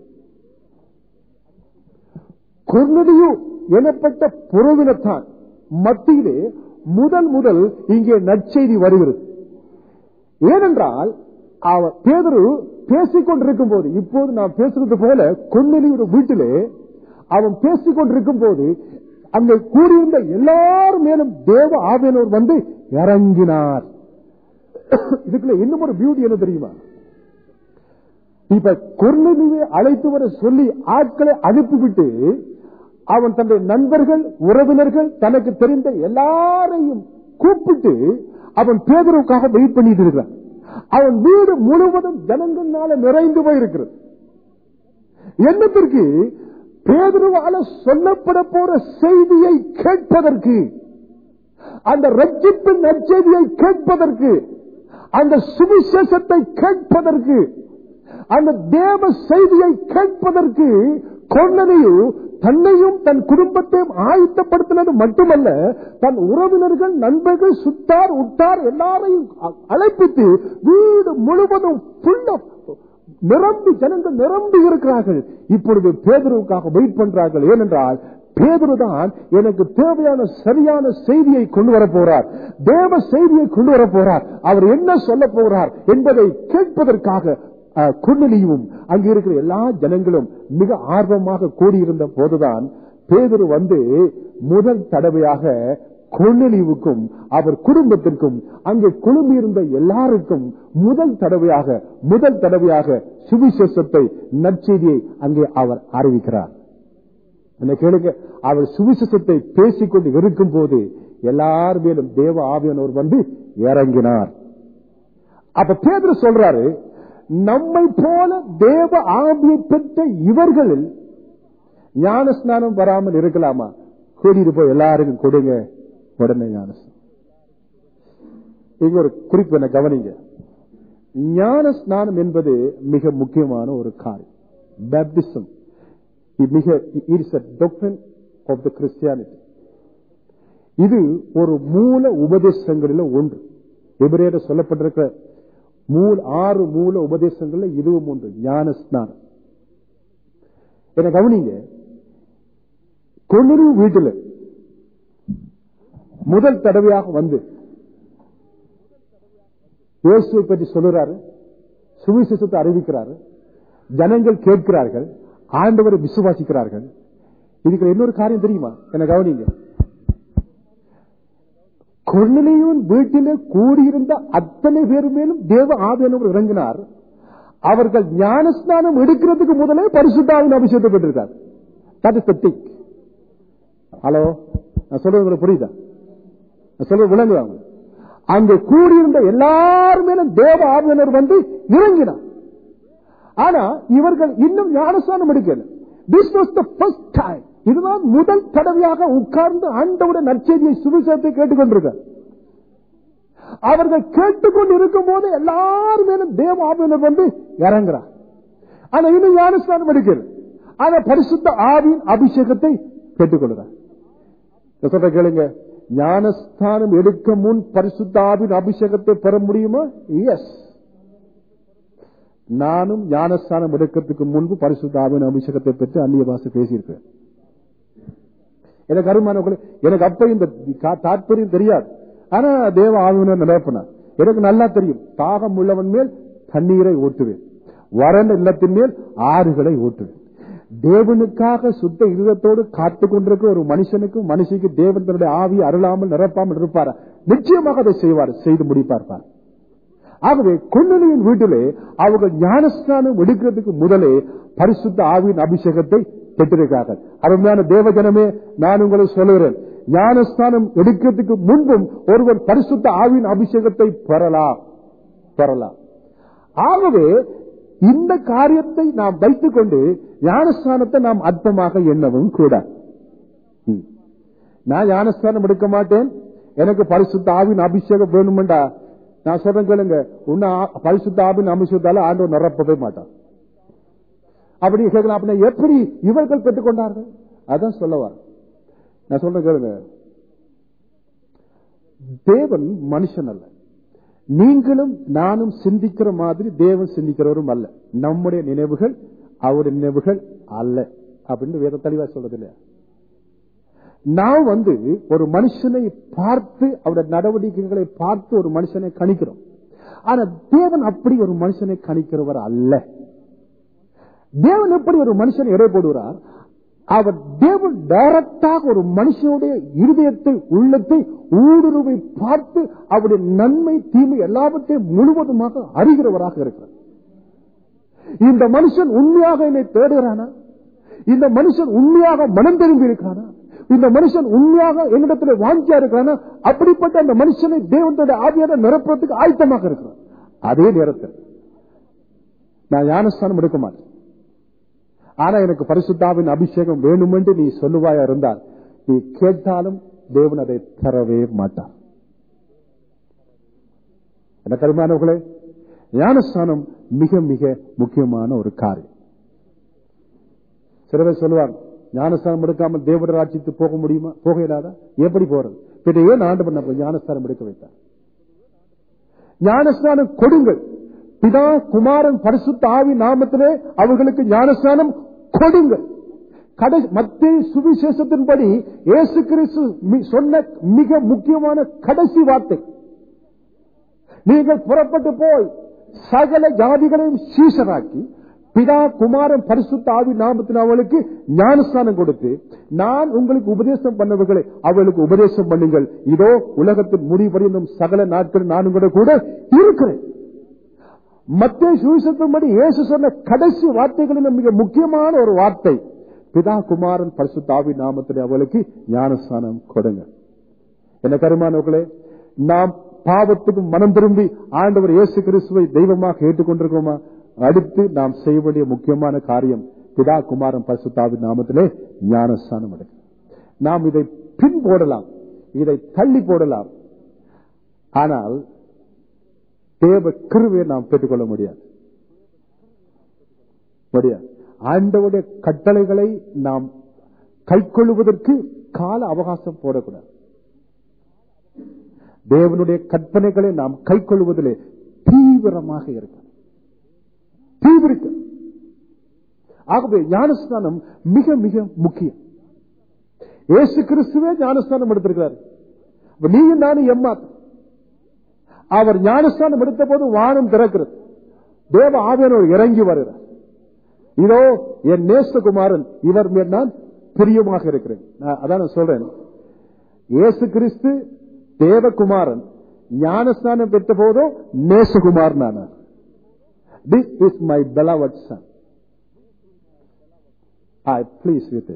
கொர்நலியு எனப்பட்ட புறவினத்தான் மத்தியிலே முதல் முதல் இங்கே நற்செய்தி வருகிறது ஏனென்றால் அவர் பேதரு பேசிக் கொண்டிருக்கும் போது இப்போது நான் பேசுறது போல கொன்னலியோட வீட்டிலே அவன் பேசிக் கொண்டிருக்கும் போது அங்கே கூடியிருந்த எல்லாரும் மேலும் தேவ ஆவியனோர் வந்து இறங்கினார் இதுக்குள்ள இன்னும் ஒரு பியூட்டி என்ன தெரியுமா இப்ப கொர்நலியை அழைத்து வர சொல்லி ஆட்களை அனுப்பிவிட்டு அவன் தன்னுடைய நண்பர்கள் உறவினர்கள் தனக்கு தெரிந்த எல்லாரையும் கூப்பிட்டு அவன் பேதருக்காக வெயிட் பண்ணிட்டு இருக்கிறான் அவன் வீடு முழுவதும் ஜனங்களால நிறைந்து போயிருக்கிறது என்னத்திற்கு பேதருவால சொல்லப்பட போற செய்தியை கேட்பதற்கு அந்த ரட்சிப்பின் நற்செய்தியை கேட்பதற்கு அந்த சுவிசேஷத்தை கேட்பதற்கு அந்த தேவ செய்தியை கேட்பதற்கு கொன்னனையும் தன்னையும் தன் குடும்பத்தையும் ஆயத்தப்படுத்தினது மட்டுமல்ல தன் உறவினர்கள் நண்பர்கள் சுத்தார் உட்டார் எல்லாரையும் அ- அழைப்பித்து வீடு முழுவதும் புள்ள நிரம்பி ஜனங்கள் நிரம்பி இருக்கிறார்கள் இப்பொழுது பேதருவுக்காக வெயிட் பண்றார்கள் ஏனென்றால் பேதுருதான் எனக்கு தேவையான சரியான செய்தியை கொண்டு வர போறார் தேவ செய்தியை கொண்டு வர போறார் அவர் என்ன சொல்ல போகிறார் என்பதை கேட்பதற்காக குண்டலியும் அங்கே இருக்கிற எல்லா ஜனங்களும் மிக ஆர்வமாக கூடியிருந்த போதுதான் பேதர் வந்து முதல் தடவையாக கொன்னலிவுக்கும் அவர் குடும்பத்திற்கும் அங்கே குழுமியிருந்த எல்லாருக்கும் முதல் தடவையாக முதல் தடவையாக சுவிசேஷத்தை நற்செய்தியை அங்கே அவர் அறிவிக்கிறார் என்ன கேளுங்க அவர் சுவிசேஷத்தை பேசிக்கொண்டு இருக்கும் போது எல்லார் மேலும் தேவ ஆவியானவர் வந்து இறங்கினார் அப்ப பேதர் சொல்றாரு நம்மை போல தேவ ஆவியை பெற்ற இவர்களில் ஞான ஸ்நானம் வராமல் இருக்கலாமா கூட்டிட்டு போய் எல்லாருக்கும் கொடுங்க உடனே ஞானஸ்நானம் இங்க ஒரு குறிப்பு என்ன கவனிங்க ஞான ஸ்நானம் என்பது மிக முக்கியமான ஒரு காரியம் பேப்டிசம் மிக it's a doctor of the Christianity இது ஒரு மூல உபதேசங்களில் ஒன்று எபிரேட சொல்லப்பட்டிருக்கிற மூல ஆறு மூல உபதேசங்கள்ல இதுவும் ஒன்று ஞான ஸ்நானம் என்ன கவனிங்க கொன்னூறு வீட்டில் முதல் தடவையாக வந்து இயேசுவை பற்றி சொல்லுறாரு சுவிசேஷத்தை அறிவிக்கிறாரு ஜனங்கள் கேட்கிறார்கள் ஆண்டவரை விசுவாசிக்கிறார்கள் இதுக்கு இன்னொரு காரியம் தெரியுமா என்ன கவனிங்க கொர்நிலையும் வீட்டிலே கூடியிருந்த அத்தனை பேர் மேலும் தேவ ஆவியானவர் இறங்கினார் அவர்கள் ஞானஸ்நானம் எடுக்கிறதுக்கு முதலே பரிசுத்தாவின் அபிஷேகம் பெற்றிருக்கார் தட் இஸ் திக் ஹலோ நான் சொல்றது உங்களுக்கு புரியுதா நான் சொல்றது விளங்குவாங்க அங்கே கூடியிருந்த எல்லார் மேலும் தேவ ஆவியானவர் வந்து இறங்கினார் ஆனா இவர்கள் இன்னும் ஞானஸ்நானம் எடுக்கல this was the first time இதுதான் முதல் தடவையாக உட்கார்ந்து ஆண்டவுடைய நற்செய்தியை சுவிசேஷத்தை கேட்டுக்கொண்டிருக்கார் அவர்கள் கேட்டுக்கொண்டு இருக்கும் போது எல்லார் மேலும் தேவ ஆவியனர் வந்து இறங்குறார் ஆனா இன்னும் ஞானஸ்தானம் எடுக்கிறது ஆனா பரிசுத்த ஆவியின் அபிஷேகத்தை பெற்றுக்கொள்கிறார் சொல்ற கேளுங்க ஞானஸ்தானம் எடுக்க முன் பரிசுத்த ஆவின் அபிஷேகத்தை பெற முடியுமா எஸ் நானும் ஞானஸ்தானம் எடுக்கிறதுக்கு முன்பு பரிசுத்த ஆவின் அபிஷேகத்தை பெற்று அந்நிய பாசை பேசியிருக்கிறேன் எனக்கு அருமானவர்களே எனக்கு அப்ப இந்த தாற்பயம் தெரியாது ஆனா தேவ ஆவினர் நினைப்பனார் எனக்கு நல்லா தெரியும் தாகம் உள்ளவன் மேல் தண்ணீரை ஊட்டுவேன் வறண்ட இல்லத்தின் மேல் ஆறுகளை ஊட்டுவேன் தேவனுக்காக சுத்த இருதத்தோடு காத்து கொண்டிருக்க ஒரு மனுஷனுக்கும் மனுஷிக்கு தேவன் தன்னுடைய ஆவி அருளாமல் நிரப்பாமல் இருப்பார் நிச்சயமாக அதை செய்வார் செய்து முடிப்பார் ஆகவே கொன்னலியின் வீட்டிலே அவர்கள் ஞானஸ்தானம் எடுக்கிறதுக்கு முதலே பரிசுத்த ஆவியின் அபிஷேகத்தை பெற்றிருக்கிறார்கள் அருமையான தேவ ஜனமே நான் உங்களை சொல்லுகிறேன் ஞானஸ்தானம் எடுக்கிறதுக்கு முன்பும் ஒருவர் பரிசுத்த ஆவின் அபிஷேகத்தை பெறலாம் பெறலாம் ஆகவே இந்த காரியத்தை நாம் வைத்துக் கொண்டு ஞானஸ்தானத்தை நாம் அற்பமாக எண்ணவும் கூட நான் ஞானஸ்தானம் எடுக்க மாட்டேன் எனக்கு பரிசுத்த ஆவின் அபிஷேகம் வேணுமெண்டா நான் சொல்றேன் கேளுங்க உன்ன பரிசுத்த ஆவின் அபிஷேகத்தால ஆண்டவர் நிரப்பவே மாட்டான் அப்படி கேட்கலாம் அப்படின்னா எப்படி இவர்கள் பெற்றுக்கொண்டார்கள் அதான் சொல்லவா நான் சொல்றேன் கேளுங்க தேவன் மனுஷன் அல்ல நீங்களும் நானும் சிந்திக்கிற மாதிரி தேவன் சிந்திக்கிறவரும் அல்ல நம்முடைய நினைவுகள் அவருடைய நினைவுகள் அல்ல அப்படின்னு வேத தெளிவா சொல்றது இல்லையா நாம் வந்து ஒரு மனுஷனை பார்த்து அவருடைய நடவடிக்கைகளை பார்த்து ஒரு மனுஷனை கணிக்கிறோம் ஆனா தேவன் அப்படி ஒரு மனுஷனை கணிக்கிறவர் அல்ல தேவன் எப்படி ஒரு மனுஷனை எடை போடுகிறார் அவர் தேவன் டைரக்டாக ஒரு மனுஷனுடைய இருதயத்தை உள்ளத்தை ஊடுருவை பார்த்து அவருடைய நன்மை தீமை எல்லாவற்றையும் முழுவதுமாக அறிகிறவராக இருக்கிறார் இந்த மனுஷன் உண்மையாக என்னை தேடுகிறானா இந்த மனுஷன் உண்மையாக மனம் திரும்பி இருக்கிறானா இந்த மனுஷன் உண்மையாக என்னிடத்தில் வாஞ்சியா இருக்கிறானா அப்படிப்பட்ட அந்த மனுஷனை தேவனுடைய ஆவியான நிரப்புறதுக்கு ஆயத்தமாக இருக்கிறான் அதே நேரத்தில் நான் ஞானஸ்தானம் எடுக்க மாட்டேன் ஆனா எனக்கு பரிசுத்தாவின் அபிஷேகம் வேணும் என்று நீ சொல்லுவாயா இருந்தால் நீ கேட்டாலும் தேவன் அதை தரவே மாட்டார் என்ன கருமானவர்களே ஞானஸ்தானம் மிக மிக முக்கியமான ஒரு காரியம் சில பேர் சொல்லுவாங்க ஞானஸ்தானம் எடுக்காமல் தேவட ராட்சியத்துக்கு போக முடியுமா போக இல்லாதா எப்படி போறது பின்ன ஏன் ஆண்டு பண்ண ஞானஸ்தானம் எடுக்க வைத்தார் ஞானஸ்தானம் கொடுங்கள் பிதா குமாரன் பரிசுத்த ஆவி நாமத்திலே அவர்களுக்கு ஞானஸ்தானம் கொடுங்கள் கடை மத்திய சுவிசேஷத்தின்படி இயேசு கிறிஸ்து சொன்ன மிக முக்கியமான கடைசி வார்த்தை நீங்கள் புறப்பட்டு போய் சகல ஜாதிகளையும் சீசராக்கி பிதா குமாரன் பரிசுத்த ஆவி நாமத்தின் அவளுக்கு ஞானஸ்தானம் கொடுத்து நான் உங்களுக்கு உபதேசம் பண்ணவர்களை அவளுக்கு உபதேசம் பண்ணுங்கள் இதோ உலகத்தின் முடிவடைந்தும் சகல நாட்கள் நான் உங்களோட கூட இருக்கிறேன் மத்திய சுவிசத்தின்படி இயேசு சொன்ன கடைசி வார்த்தைகளில் மிக முக்கியமான ஒரு வார்த்தை பிதா குமாரன் பரிசுத்தாவி நாமத்தில் அவளுக்கு ஞானஸ்தானம் கொடுங்க என்ன கருமானவர்களே நாம் பாவத்துக்கு மனம் திரும்பி ஆண்டவர் இயேசு கிறிஸ்துவை தெய்வமாக ஏற்றுக்கொண்டிருக்கோமா அடுத்து நாம் செய்ய வேண்டிய முக்கியமான காரியம் பிதா குமாரன் பரிசுத்தாவி நாமத்திலே ஞானஸ்தானம் எடுக்க நாம் இதை பின் போடலாம் இதை தள்ளி போடலாம் ஆனால் தேவ கிருவையை நாம் பெற்றுக்கொள்ள முடியாது முடியாது ஆண்டவுடைய கட்டளைகளை நாம் கைக்கொள்வதற்கு கால அவகாசம் போடக்கூடாது தேவனுடைய கற்பனைகளை நாம் கைக்கொள்வதிலே தீவிரமாக இருக்க தீவிரிக்க ஆகவே ஞானஸ்தானம் மிக மிக முக்கியம் இயேசு கிறிஸ்துவே ஞானஸ்தானம் எடுத்திருக்கிறார் நீயும் நானும் எம்மாத்தம் அவர் ஞானஸ்தானம் எடுத்த போது வானம் திறக்கிறது தேவ ஆவியானவர் இறங்கி வருகிறார் இதோ என் நேசகுமாரன் இவர் மேல் நான் பிரியமாக இருக்கிறேன் நான் அதான் நான் சொல்றேன் இயேசு கிறிஸ்து தேவகுமாரன் ஞானஸ்தானம் பெற்ற போதும் நேசகுமார் நானார் this is my beloved son I please with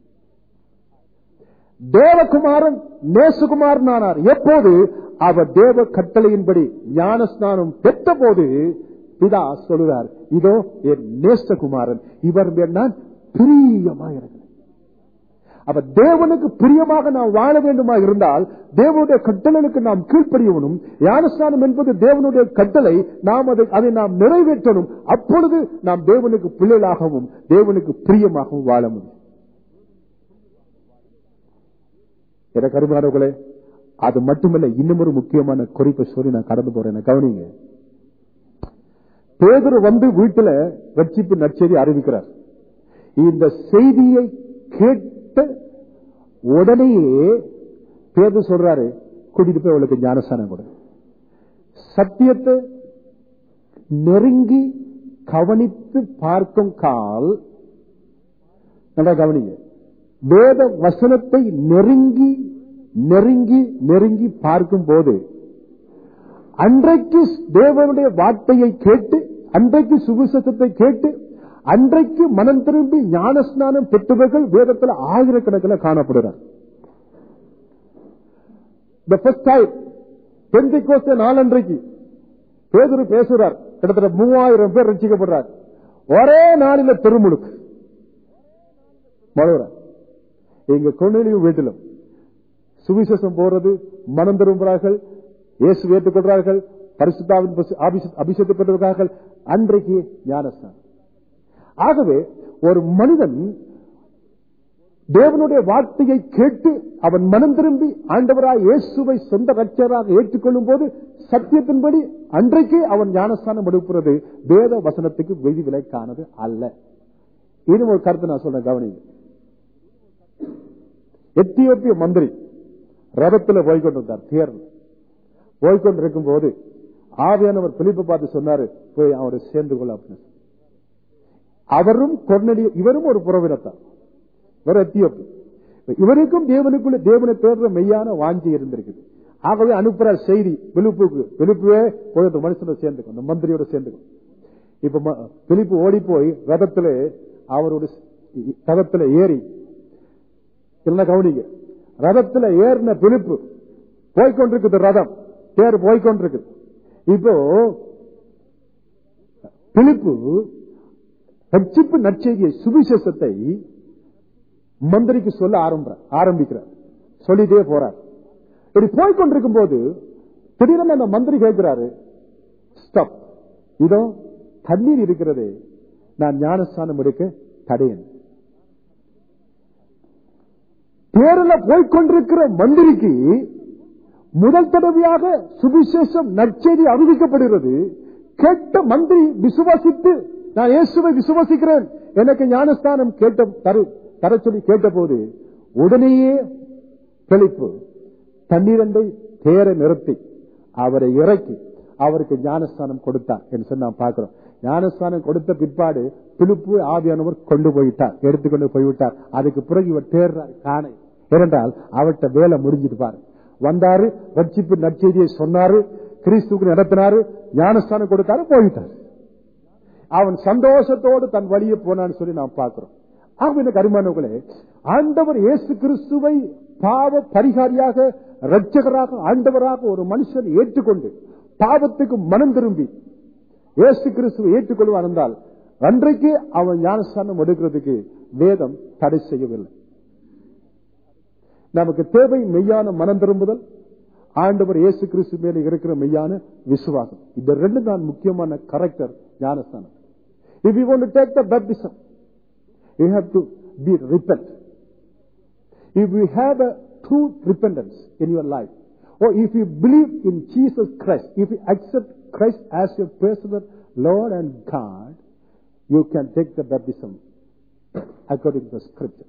தேவகுமாரன் நேசுகுமார் ஆனார் எப்போது அவர் தேவ கட்டளையின்படி ஞானஸ்நானம் பெற்ற போது பிதா சொல்லுகிறார் இதோ என் நேசகுமாரன் இவர் மேல் நான் பிரியமாக இருக்கிறேன் அப்ப தேவனுக்கு பிரியமாக நாம் வாழ வேண்டுமா இருந்தால் தேவனுடைய கட்டளைக்கு நாம் கீழ்ப்படியவனும் ஞானஸ்தானம் என்பது தேவனுடைய கட்டளை நாம் அதை அதை நாம் நிறைவேற்றணும் அப்பொழுது நாம் தேவனுக்கு பிள்ளைகளாகவும் தேவனுக்கு பிரியமாகவும் வாழ முடியும் எனக்கு அருமானவர்களே அது மட்டுமல்ல இன்னும் ஒரு முக்கியமான குறிப்பை சொல்லி நான் கடந்து போறேன் கவனிங்க பேதர் வந்து வீட்டுல ரட்சிப்பு நற்செய்தி அறிவிக்கிறார் இந்த செய்தியை கேட்ட உடனேயே பேதர் சொல்றாரு கூட்டிட்டு போய் அவளுக்கு ஞானஸ்தானம் கொடு சத்தியத்தை நெருங்கி கவனித்து பார்க்கும் கால் நல்லா கவனிங்க வேத வசனத்தை நெருங்கி நெருங்கி நெருங்கி பார்க்கும் போது அன்றைக்கு தேவனுடைய வார்த்தையை கேட்டு அன்றைக்கு சுவிசேஷத்தை கேட்டு அன்றைக்கு மனம் திரும்பி ஞானஸ்நானம் பெற்றவர்கள் வேதத்தில் ஆயிரக்கணக்கில் காணப்படுகிறார் பெந்திகோஸ்த நாளன்றைக்கு பேதுரு பேசுறார் கிட்டத்தட்ட மூவாயிரம் பேர் ரசிக்கப்படுறார் ஒரே நாளில் திருமுழுக்கு மழுகிறார் எங்க கொண்டிலையும் வீட்டிலும் சுவிசேஷம் போறது மனம் திரும்புகிறார்கள் இயேசு ஏற்றுக்கொள்றார்கள் பரிசுத்தாவின் அபிஷேகத்தை பெற்றிருக்கிறார்கள் அன்றைக்கு ஞானஸ்தானம் ஆகவே ஒரு மனிதன் தேவனுடைய வார்த்தையை கேட்டு அவன் மனம் திரும்பி ஆண்டவராய் இயேசுவை சொந்த ரட்சராக ஏற்றுக்கொள்ளும் போது சத்தியத்தின்படி அன்றைக்கே அவன் ஞானஸ்தானம் எடுப்புறது வேத வசனத்துக்கு வெதி விலைக்கானது அல்ல இன்னும் ஒரு கருத்து நான் சொல்றேன் கவனிங்க எத்தியோப்பிய மந்திரி ரதத்தில் போய்கொண்டிருந்தார் தேர்வு போய்கொண்டிருக்கும் போது ஆவியானவர் பிலிப்பை பார்த்து சொன்னாரு போய் அவரை சேர்ந்து கொள்ள அப்படின்னு அவரும் கொர்நெலி இவரும் ஒரு புறவினத்தார் இவர் எத்தியோப்பி இவருக்கும் தேவனுக்குள்ள தேவனை தேடுற மெய்யான வாஞ்சி இருந்திருக்குது ஆகவே அனுப்புறார் செய்தி பிலிப்புக்கு பிலிப்புவே போய் அந்த மனுஷனை சேர்ந்துக்கும் அந்த மந்திரியோட சேர்ந்துக்கும் இப்ப பிலிப்பு ஓடி போய் ரதத்திலே அவருடைய ரதத்துல ஏறி இல்ல கவனிங்க ரதத்துல ஏறின பிலிப்பு போய்கொண்டிருக்குது ரதம் தேர் போய்கொண்டிருக்குது இப்போ பிலிப்பு ரட்சிப்பு நற்செய்தியை சுவிசேஷத்தை மந்திரிக்கு சொல்ல ஆரம்ப ஆரம்பிக்கிறார் சொல்லிட்டே போறார் இப்படி போய்கொண்டிருக்கும் போது திடீரென அந்த மந்திரி கேட்கிறாரு ஸ்டாப் இதோ தண்ணீர் இருக்கிறதே நான் ஞானஸ்தானம் எடுக்க தடையன் தேரில் போய்கொண்டிருக்கிற மந்திரிக்கு முதல் தடவையாக சுவிசேஷம் நற்செய்தி அறிவிக்கப்படுகிறது கேட்ட மந்திரி விசுவாசித்து நான் இயேசுவை விசுவாசிக்கிறேன் எனக்கு ஞானஸ்தானம் கேட்ட தரு தர சொல்லி கேட்ட போது உடனேயே தெளிப்பு தண்ணீரண்டை தேர நிறுத்தி அவரை இறக்கி அவருக்கு ஞானஸ்தானம் கொடுத்தார் என்று சொல்லி நாம் பார்க்கிறோம் ஞானஸ்தானம் கொடுத்த பிற்பாடு பிலிப்பு ஆவியானவர் கொண்டு போயிட்டார் எடுத்துக்கொண்டு போய்விட்டார் அதுக்கு பிறகு இவர் தேர்றார் காணை ஏனென்றால் அவர்கிட்ட வேலை முடிஞ்சிட்டு பாரு வந்தாரு ரட்சிப்பு நற்செய்தியை சொன்னாரு கிறிஸ்துக்கு நடத்தினாரு ஞானஸ்தானம் கொடுத்தாரு போயிட்டார் அவன் சந்தோஷத்தோடு தன் வழியே போனான்னு சொல்லி நாம் பார்க்கிறோம் ஆக கருமானவர்களே ஆண்டவர் இயேசு கிறிஸ்துவை பாவ பரிகாரியாக ரட்சகராக ஆண்டவராக ஒரு மனுஷன் ஏற்றுக்கொண்டு பாவத்துக்கு மனம் திரும்பி இயேசு கிறிஸ்துவை ஏற்றுக்கொள்வார் என்றால் அன்றைக்கு அவன் ஞானஸ்தானம் எடுக்கிறதுக்கு வேதம் தடை செய்யவில்லை நமக்கு தேவை மெய்யான மனம் திரும்புதல் ஆண்டவர் இயேசு கிறிஸ்து மேல இருக்கிற மெய்யான விசுவாசம் இந்த ரெண்டு தான் முக்கியமான கரெக்டர் ஞானஸ்தானம் if you want to take the baptism you have to be repent if you have a true repentance in your life or if you believe in Jesus Christ, if you accept Christ as your personal Lord and God, you can take the baptism according to the scripture.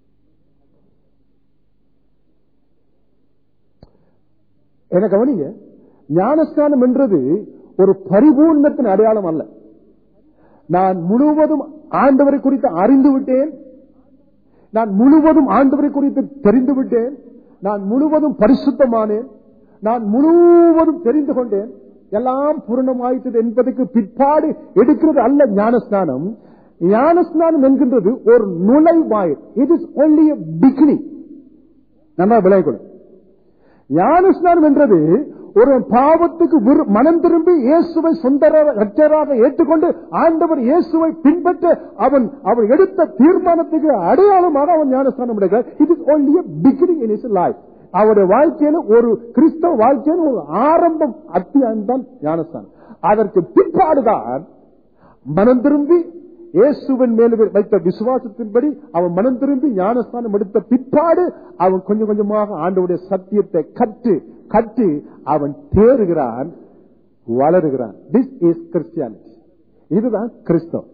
என கவனிங்க ஞானஸ்தானம் என்றது ஒரு பரிபூர்ணத்தின் அடையாளம் அல்ல நான் முழுவதும் ஆண்டவரை குறித்து அறிந்து விட்டேன் நான் முழுவதும் ஆண்டவரை குறித்து தெரிந்து விட்டேன் நான் முழுவதும் பரிசுத்தமானேன் நான் முழுவதும் தெரிந்து கொண்டேன் எல்லாம் பூரணமாயிட்டது என்பதற்கு பிற்பாடு எடுக்கிறது அல்ல ஞானஸ்நானம் ஞானஸ்நானம் என்கின்றது ஒரு நுழைவாயில் இட் இஸ் ஒன்லி பிகினிங் நம்ம விளையக்கூடும் ஞானஸ்நானம் என்றது ஒரு பாவத்துக்கு விரு- மனம் திரும்பி இயேசுவை சொந்த ரட்சராக ஏற்றுக்கொண்டு ஆண்டவர் இயேசுவை பின்பற்ற அவன் அவன் எடுத்த தீர்மானத்துக்கு அடையாளமாக அவன் ஞானஸ்தானம் எடுக்கிறார் it is only beginning in is life அவருடைய வாழ்க்கையில ஒரு கிறிஸ்தவ வாழ்க்கையில ஒரு ஆரம்பம் அத்தியாயம் தான் ஞானஸ்தானம் அதற்கு பிற்பாடுதான் மனம் திரும்பி இயேசுவின் மேல் வைத்த விசுவாசத்தின்படி அவன் மனம் திரும்பி ஞானஸ்தானம் எடுத்த பிற்பாடு அவன் கொஞ்சம் கொஞ்சமாக ஆண்டவுடைய சத்தியத்தை கற்று கற்று அவன் தேறுகிறான் வளருகிறான் திஸ் இஸ் கிறிஸ்டியானிட்டி இதுதான் கிறிஸ்தவம்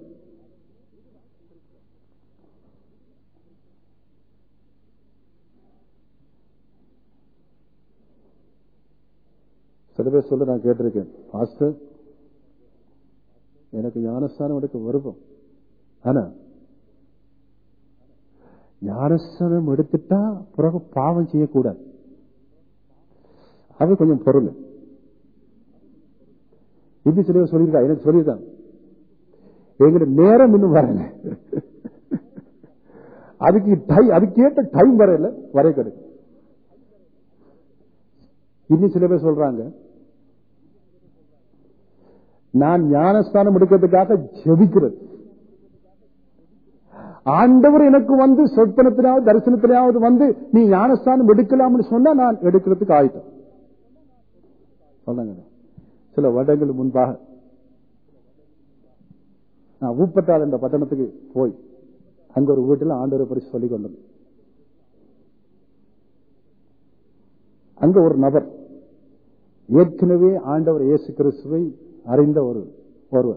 சில பேர் சொல்ல நான் கேட்டிருக்கேன் பாஸ்டர் எனக்கு ஞானஸ்தானம் எடுக்க விருப்பம் ஆனா ஞானஸ்தானம் எடுத்துட்டா பிறகு பாவம் செய்யக்கூடாது அது கொஞ்சம் பொருள் இப்படி சில பேர் சொல்லியிருக்கா எனக்கு சொல்லியிருக்காங்க எங்கிட்ட நேரம் இன்னும் வரல அதுக்கு டை அதுக்கேற்ற டைம் வரையில வரை கிடைக்கும் இன்னும் சில பேர் சொல்றாங்க நான் ஞானஸ்தானம் எடுக்கிறதுக்காக ஜெபிக்கிறது ஆண்டவர் எனக்கு வந்து சொற்பனத்திலாவது தரிசனத்திலாவது வந்து நீ ஞானஸ்தானம் எடுக்கலாம்னு சொன்னா நான் எடுக்கிறதுக்கு ஆயிட்டேன் சொன்னாங்க சில வருடங்கள் முன்பாக நான் ஊப்பட்டால் என்ற பட்டணத்துக்கு போய் அங்க ஒரு வீட்டில் ஆண்டவரை பற்றி சொல்லிக் கொண்டது அங்க ஒரு நபர் ஏற்கனவே ஆண்டவர் இயேசு கிறிஸ்துவை அறிந்த ஒரு ஒருவர்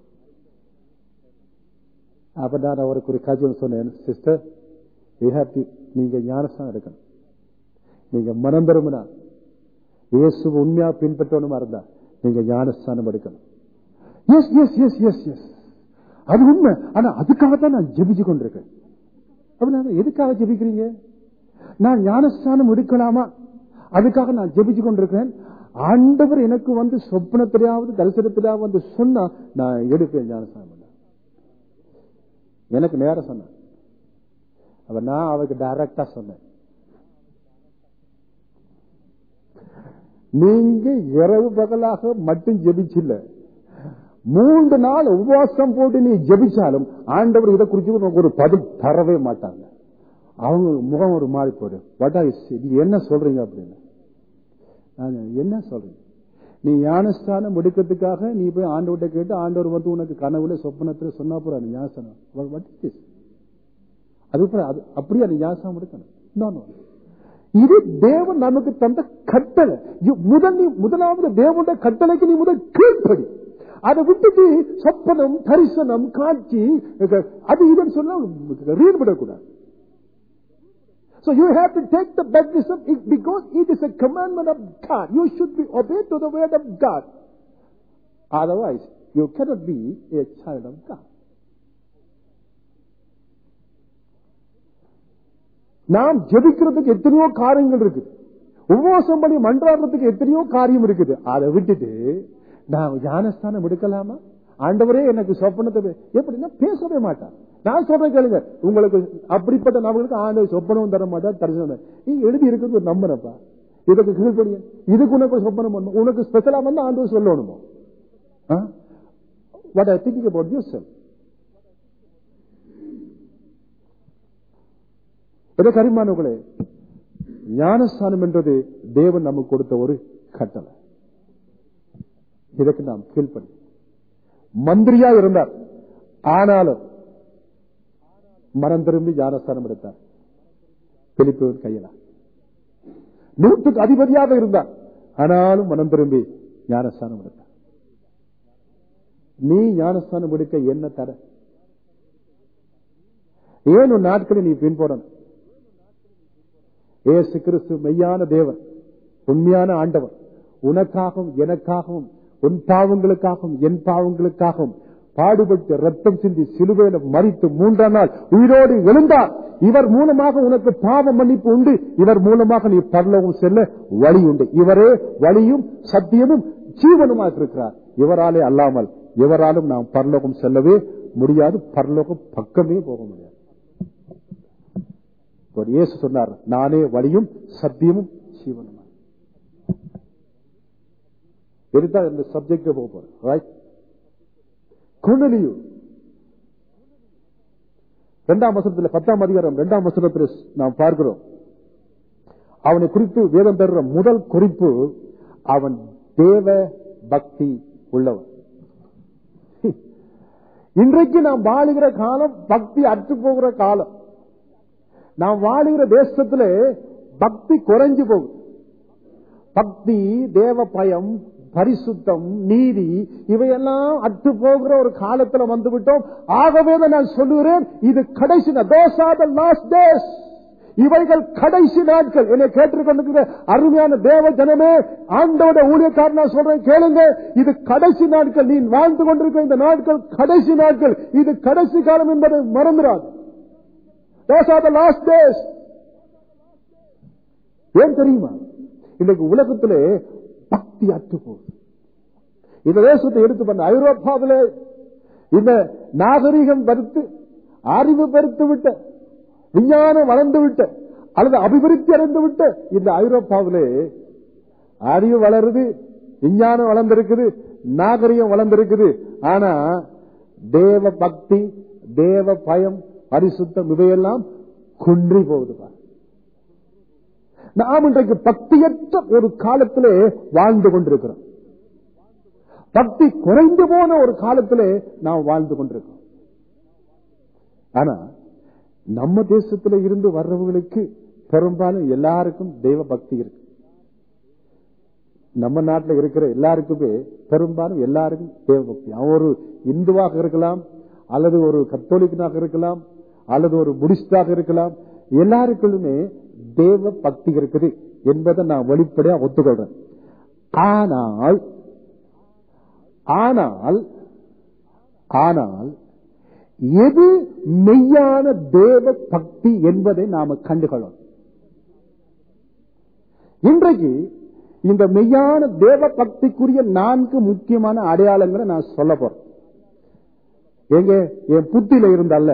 அப்ப நான் அவருக்கு ஒரு காட்சி சொன்னேன் சிஸ்டர் யூ ஹேவ் டு நீங்க ஞானஸ்தானம் எடுக்கணும் நீங்க மனம் திரும்பினா இயேசு உண்மையா பின்பற்றணுமா இருந்தா நீங்க ஞானஸ்தானம் எடுக்கணும் yes yes yes yes yes அது உண்மை ஆனா அதுக்காக தான் நான் ஜெபிச்சு கொண்டிருக்கேன் அப்படின்னா எதுக்காக ஜெபிக்கிறீங்க நான் ஞானஸ்தானம் எடுக்கலாமா அதுக்காக நான் ஜெபிச்சு கொண்டிருக்கேன் ஆண்டவர் எனக்கு வந்து சொப்னத்திலாவது தரிசனத்திலாவது வந்து சொன்னா நான் எடுப்பேன் ஞானஸ்தானம் பண்ண. எனக்கு நேரம் சொன்னேன் அப்ப நான் அவருக்கு டைரக்டா சொன்னேன் நீங்க இரவு பகலாக மட்டும் ஜெபிச்சில்ல மூன்று நாள் உபவாசம் போட்டு நீ ஜெபிச்சாலும் ஆண்டவர் இதை குறித்து உனக்கு ஒரு பதில் தரவே மாட்டாங்க அவங்க முகம் ஒரு மாறி போயிடும் வட்டா நீ என்ன சொல்றீங்க அப்படின்னு நான் என்ன சொல்றீங்க நீ ஞானஸ்தானம் எடுக்கிறதுக்காக நீ போய் ஆண்டவர்கிட்ட கேட்டு ஆண்டவர் வந்து உனக்கு கனவுல சொப்பனத்துல சொன்னா போற நீ ஞானஸ்தானம் What- what is this? அது அப்புறம் அது அப்படியே நீ ஞானஸ்தானம் எடுக்கணும் No, no. இது தேவன் நமக்கு தந்த கட்டளை இ- முதல் நீ முதலாவது தேவனுடைய கட்டளைக்கு நீ முதல் கீழ்ப்படி அதை விட்டுட்டு சொப்பனம் தரிசனம் காட்சி அது இதுன்னு சொன்னா ரீன்படக்கூடாது So you have to take the baptism it- because it is a commandment of God. You should be obeyed to the word of God. Otherwise, you cannot be a child of God. நாம் ஜெபிக்கிறதுக்கு எத்தனையோ காரியங்கள் இருக்குது உபவாசம் பண்ணி மன்றாடுறதுக்கு எத்தனையோ காரியம் இருக்குது அதை விட்டுட்டு நான் ஞானஸ்தானம் எடுக்கலாமா ஆண்டவரே எனக்கு சொப்பனத்தை வே- எப்படின்னா பேசவே மாட்டான் நான் சொல்றேன் கேளுங்க உங்களுக்கு அப்படிப்பட்ட நபர்களுக்கு ஆண்டவர் சொப்பனமும் தர மாட்டார் தரிசனம் தர- நீ எழுதி இருக்கிறது ஒரு நம்புறப்பா இதுக்கு கீழ்படிய இதுக்கு உனக்கு சொப்பனம் பண்ணணும் உனக்கு ஸ்பெஷலா வந்து ஆண்டவர் சொல்லணுமோ what I thinking about you செல் கரிமானவர்களே ஞானஸ்தானம் என்றது தேவன் நமக்கு கொடுத்த ஒரு கட்டளை இதற்கு நாம் கீழ்ப்படி மந்திரியா இருந்தார் ஆனாலும் மனம் திரும்பி ஞானஸ்தானம் எடுத்தார் பிலிப்பின் கையில நூற்றுக்கு அதிபதியாக இருந்தார் ஆனாலும் மனம் திரும்பி ஞானஸ்தானம் எடுத்தார் நீ ஞானஸ்தானம் எடுக்க என்ன தர ஏன் உன் நாட்களை நீ பின்போடணும் ஏசு கிறிஸ்து மெய்யான தேவன் உண்மையான ஆண்டவன் உனக்காகவும் எனக்காகவும் உன் பாவங்களுக்காகவும் என் பாவங்களுக்காகவும் பாடுபட்டு ரத்தம் சிந்தி சிலுவையில மறித்து மூன்றாம் நாள் உயிரோடு எழுந்தார் இவர் மூலமாக உனக்கு பாவ மன்னிப்பு உண்டு இவர் மூலமாக நீ பரலோகம் செல்ல வழி உண்டு இவரே வழியும் சத்தியமும் ஜீவனுமாக இருக்கிறார் இவராலே அல்லாமல் இவராலும் நாம் பரலோகம் செல்லவே முடியாது பரலோகம் பக்கமே போக முடியாது ஒரு இயேசு சொன்னார் நானே வழியும் சத்தியமும் ஜீவனும் இதுதான் இந்த சப்ஜெக்ட் போக போறேன் ரைட் குண்டலியு இரண்டாம் வசனத்தில் பத்தாம் அதிகாரம் இரண்டாம் வசனத்தில் நாம் பார்க்கிறோம் அவனை குறித்து வேதம் தருகிற முதல் குறிப்பு அவன் தேவ பக்தி உள்ளவன் இன்றைக்கு நாம் வாழுகிற காலம் பக்தி அற்று போகிற காலம் நாம் வாழுகிற தேசத்துல பக்தி குறைஞ்சு போகுது பக்தி தேவ பயம் பரிசுத்தம் நீதி இவையெல்லாம் அற்று போகிற ஒரு காலத்துல வந்து விட்டோம் ஆகவே தான் நான் சொல்லுகிறேன் இது கடைசி those are the last days இவைகள் கடைசி நாட்கள் என்னை கேட்டிருக்கிற அருமையான தேவ ஜனமே ஆண்டோட ஊழியக்காரன் நான் சொல்றேன் கேளுங்க இது கடைசி நாட்கள் நீ வாழ்ந்து கொண்டிருக்கிற இந்த நாட்கள் கடைசி நாட்கள் இது கடைசி காலம் என்பதை மறந்துடாது Those are the last days. ஏன் தெரியுமா இன்னைக்கு உலகத்திலே பக்தி அற்று போகுது இந்த தேசத்தை எடுத்து பண்ண ஐரோப்பாவிலே இந்த நாகரிகம் பருத்து அறிவு பெருத்து விட்ட விஞ்ஞானம் வளர்ந்து விட்ட அல்லது அபிவிருத்தி அடைந்து விட்ட இந்த ஐரோப்பாவிலே அறிவு வளருது விஞ்ஞானம் வளர்ந்திருக்குது நாகரிகம் வளர்ந்திருக்குது ஆனா தேவ பக்தி தேவ பயம் பரிசுத்தம் இவையெல்லாம் குன்றி போகுது நாம் இன்றைக்கு பக்தியற்ற ஒரு காலத்திலே வாழ்ந்து கொண்டிருக்கிறோம் பக்தி குறைந்து போன ஒரு காலத்திலே நாம் வாழ்ந்து கொண்டிருக்கிறோம் ஆனா நம்ம தேசத்துல இருந்து வர்றவங்களுக்கு பெரும்பாலும் எல்லாருக்கும் தெய்வ பக்தி இருக்கு நம்ம நாட்டில் இருக்கிற எல்லாருக்குமே பெரும்பாலும் எல்லாருக்கும் தேவ பக்தி அவன் ஒரு இந்துவாக இருக்கலாம் அல்லது ஒரு கத்தோலிக்கனாக இருக்கலாம் அல்லது ஒரு புடிஸ்டாக இருக்கலாம் எல்லாருக்குள்ளுமே தேவ பக்தி இருக்குது என்பதை நான் வெளிப்படையா ஒத்துக்கொள்றேன் ஆனால் ஆனால் ஆனால் எது மெய்யான தேவ பக்தி என்பதை நாம கண்டுகொள்ளணும் இன்றைக்கு இந்த மெய்யான தேவ பக்திக்குரிய நான்கு முக்கியமான அடையாளங்களை நான் சொல்ல போறேன் எங்க என் புத்தியில இருந்தல்ல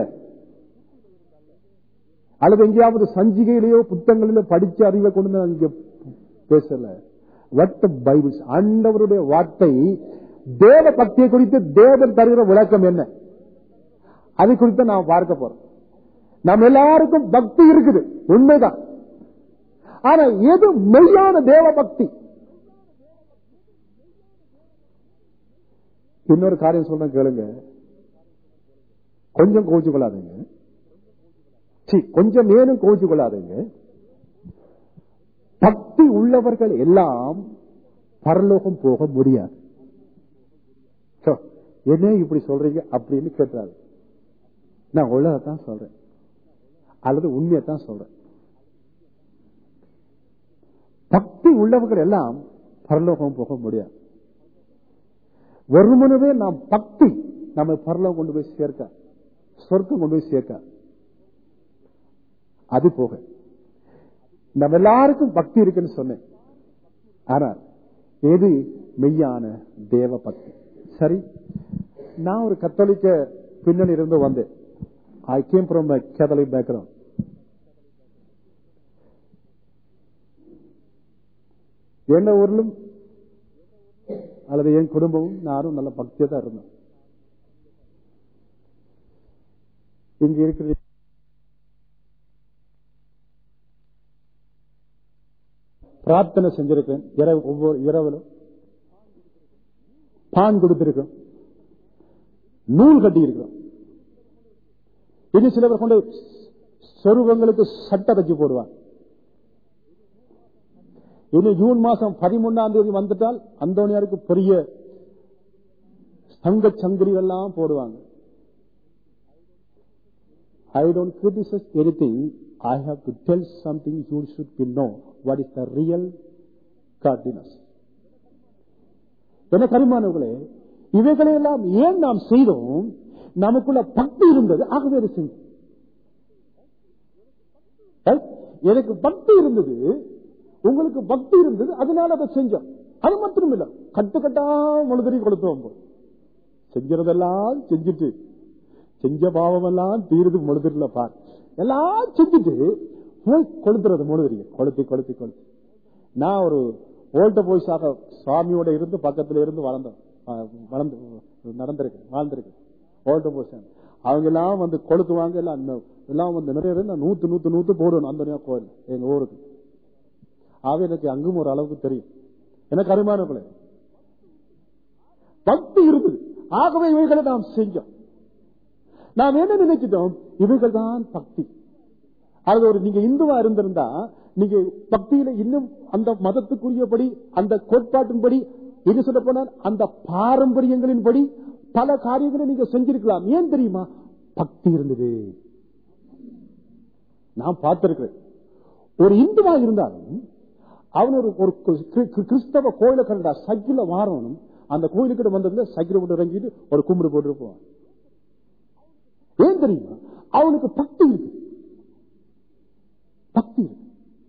அல்லது எங்கேயாவது சஞ்சிகையிலேயோ புத்தகங்களிலோ படிச்ச அறிவை கொண்டு நான் இங்க பேசல வட்ட பைபிள்ஸ் ஆண்டவருடைய வார்த்தை தேவ பக்தியை குறித்து தேவன் தருகிற விளக்கம் என்ன அது குறித்து நான் பார்க்க போறோம் நம்ம எல்லாருக்கும் பக்தி இருக்குது உண்மைதான் ஆனா எது மெய்யான தேவ பக்தி இன்னொரு காரியம் சொல்றேன் கேளுங்க கொஞ்சம் கோச்சு கொள்ளாதீங்க கொஞ்சம் மேலும் கோச்சு கொள்ளாதீங்க பக்தி உள்ளவர்கள் எல்லாம் பரலோகம் போக முடியாது என்ன இப்படி சொல்றீங்க அப்படின்னு கேட்டாரு நான் உள்ளதான் சொல்றேன் அல்லது உண்மையத்தான் சொல்றேன் பக்தி உள்ளவர்கள் எல்லாம் பரலோகம் போக முடியாது வெறுமனவே நாம் பக்தி நம்ம பரலோகம் கொண்டு போய் சேர்க்க சொர்க்கம் கொண்டு போய் சேர்க்க அது போக நம்ம எல்லாருக்கும் பக்தி இருக்குன்னு சொன்னேன் ஆனால் எது மெய்யான தேவ பக்தி சரி நான் ஒரு கத்தோலிக்க பின்னணி இருந்து வந்தேன் I came from Catholic background என்ன ஊர்லும் அல்லது என் குடும்பமும் நானும் நல்ல பக்தியா தான் இருந்தோம் இங்க இருக்கிற பிரார்த்தனை செஞ்சிருக்கேன் இரவு ஒவ்வொரு இரவிலும் பான் கொடுத்திருக்கோம் நூல் கட்டி இருக்கிறோம் இது சிலவர் கொண்டு சொருவங்களுக்கு சட்டை தச்சு போடுவாங்க இனி ஜூன் மாசம் பதிமூணாம் தேதி வந்துட்டால் அந்தோனியாருக்கு பெரிய தங்க சங்கிலி எல்லாம் போடுவாங்க I don't criticise any thing I have to tell something you should be know what is the real godliness என கருமானவர்களே இவைகளை எல்லாம் ஏன் நாம் செய்தோம் நமக்குள்ள பக்தி இருந்தது ஆகவே அதை செய்தோம் Right? எனக்கு பக்தி இருந்தது உங்களுக்கு பக்தி இருந்தது அதனால அதை செஞ்சோம் அது மட்டும் இல்ல கட்டு கட்டா மனுதறி கொடுத்தோம் செஞ்சதெல்லாம் செஞ்சுட்டு செஞ்ச பாவம் எல்லாம் தீருது மனுதரில பார் எல்லாம் செஞ்சுட்டு போய் கொளுத்துறது மனுதறிய கொளுத்தி கொளுத்தி கொளுத்தி நான் ஒரு ஓல்ட போய்ஸாக சுவாமியோட இருந்து பக்கத்துல இருந்து வளர்ந்தோம் அஹ் வளர்ந்து நடந்திருக்கு வாழ்ந்திருக்கு ஓல்ட போய்ஸ் அவங்க எல்லாம் வந்து கொளுத்துவாங்க எல்லாம் இன்னும் எல்லாம் வந்து நிறைய பேர் நான் நூத்து நூத்து நூத்து போடணும் அந்த கோயில் எங்க ஊருக்கு ஆக எனக்கு அங்கும் ஒரு அளவுக்கு தெரியும் எனக்கு அருமானங்களே பக்தி இருந்தது ஆகவே இவைகளை நாம் செஞ்சோம் நாம் என்ன நினைச்சிட்டோம் இவைகள் தான் பக்தி அது ஒரு நீங்க இந்துவா இருந்திருந்தா நீங்க பக்தியில இன்னும் அந்த மதத்துக்குரியபடி அந்த கோட்பாட்டின்படி என்ன சொல்ல போனால் அந்த பாரம்பரியங்களின்படி பல காரியங்களை நீங்க செஞ்சிருக்கலாம் ஏன் தெரியுமா பக்தி இருந்தது நான் பார்த்திருக்கிறேன் ஒரு இந்துவா இருந்தாலும் அவன் ஒரு ஒரு கிறிஸ்து- கிறிஸ்தவ கோயில கண்டா சைக்கிள்ல வாரணும் அந்த கோயிலுக்கிட்ட வந்ததுல சைக்கிள் போட்டு இறங்கிட்டு ஒரு கும்பிடு போட்டு போவான் ஏன் தெரியுமா அவனுக்கு பக்தி இருக்கு பக்தி இருக்கு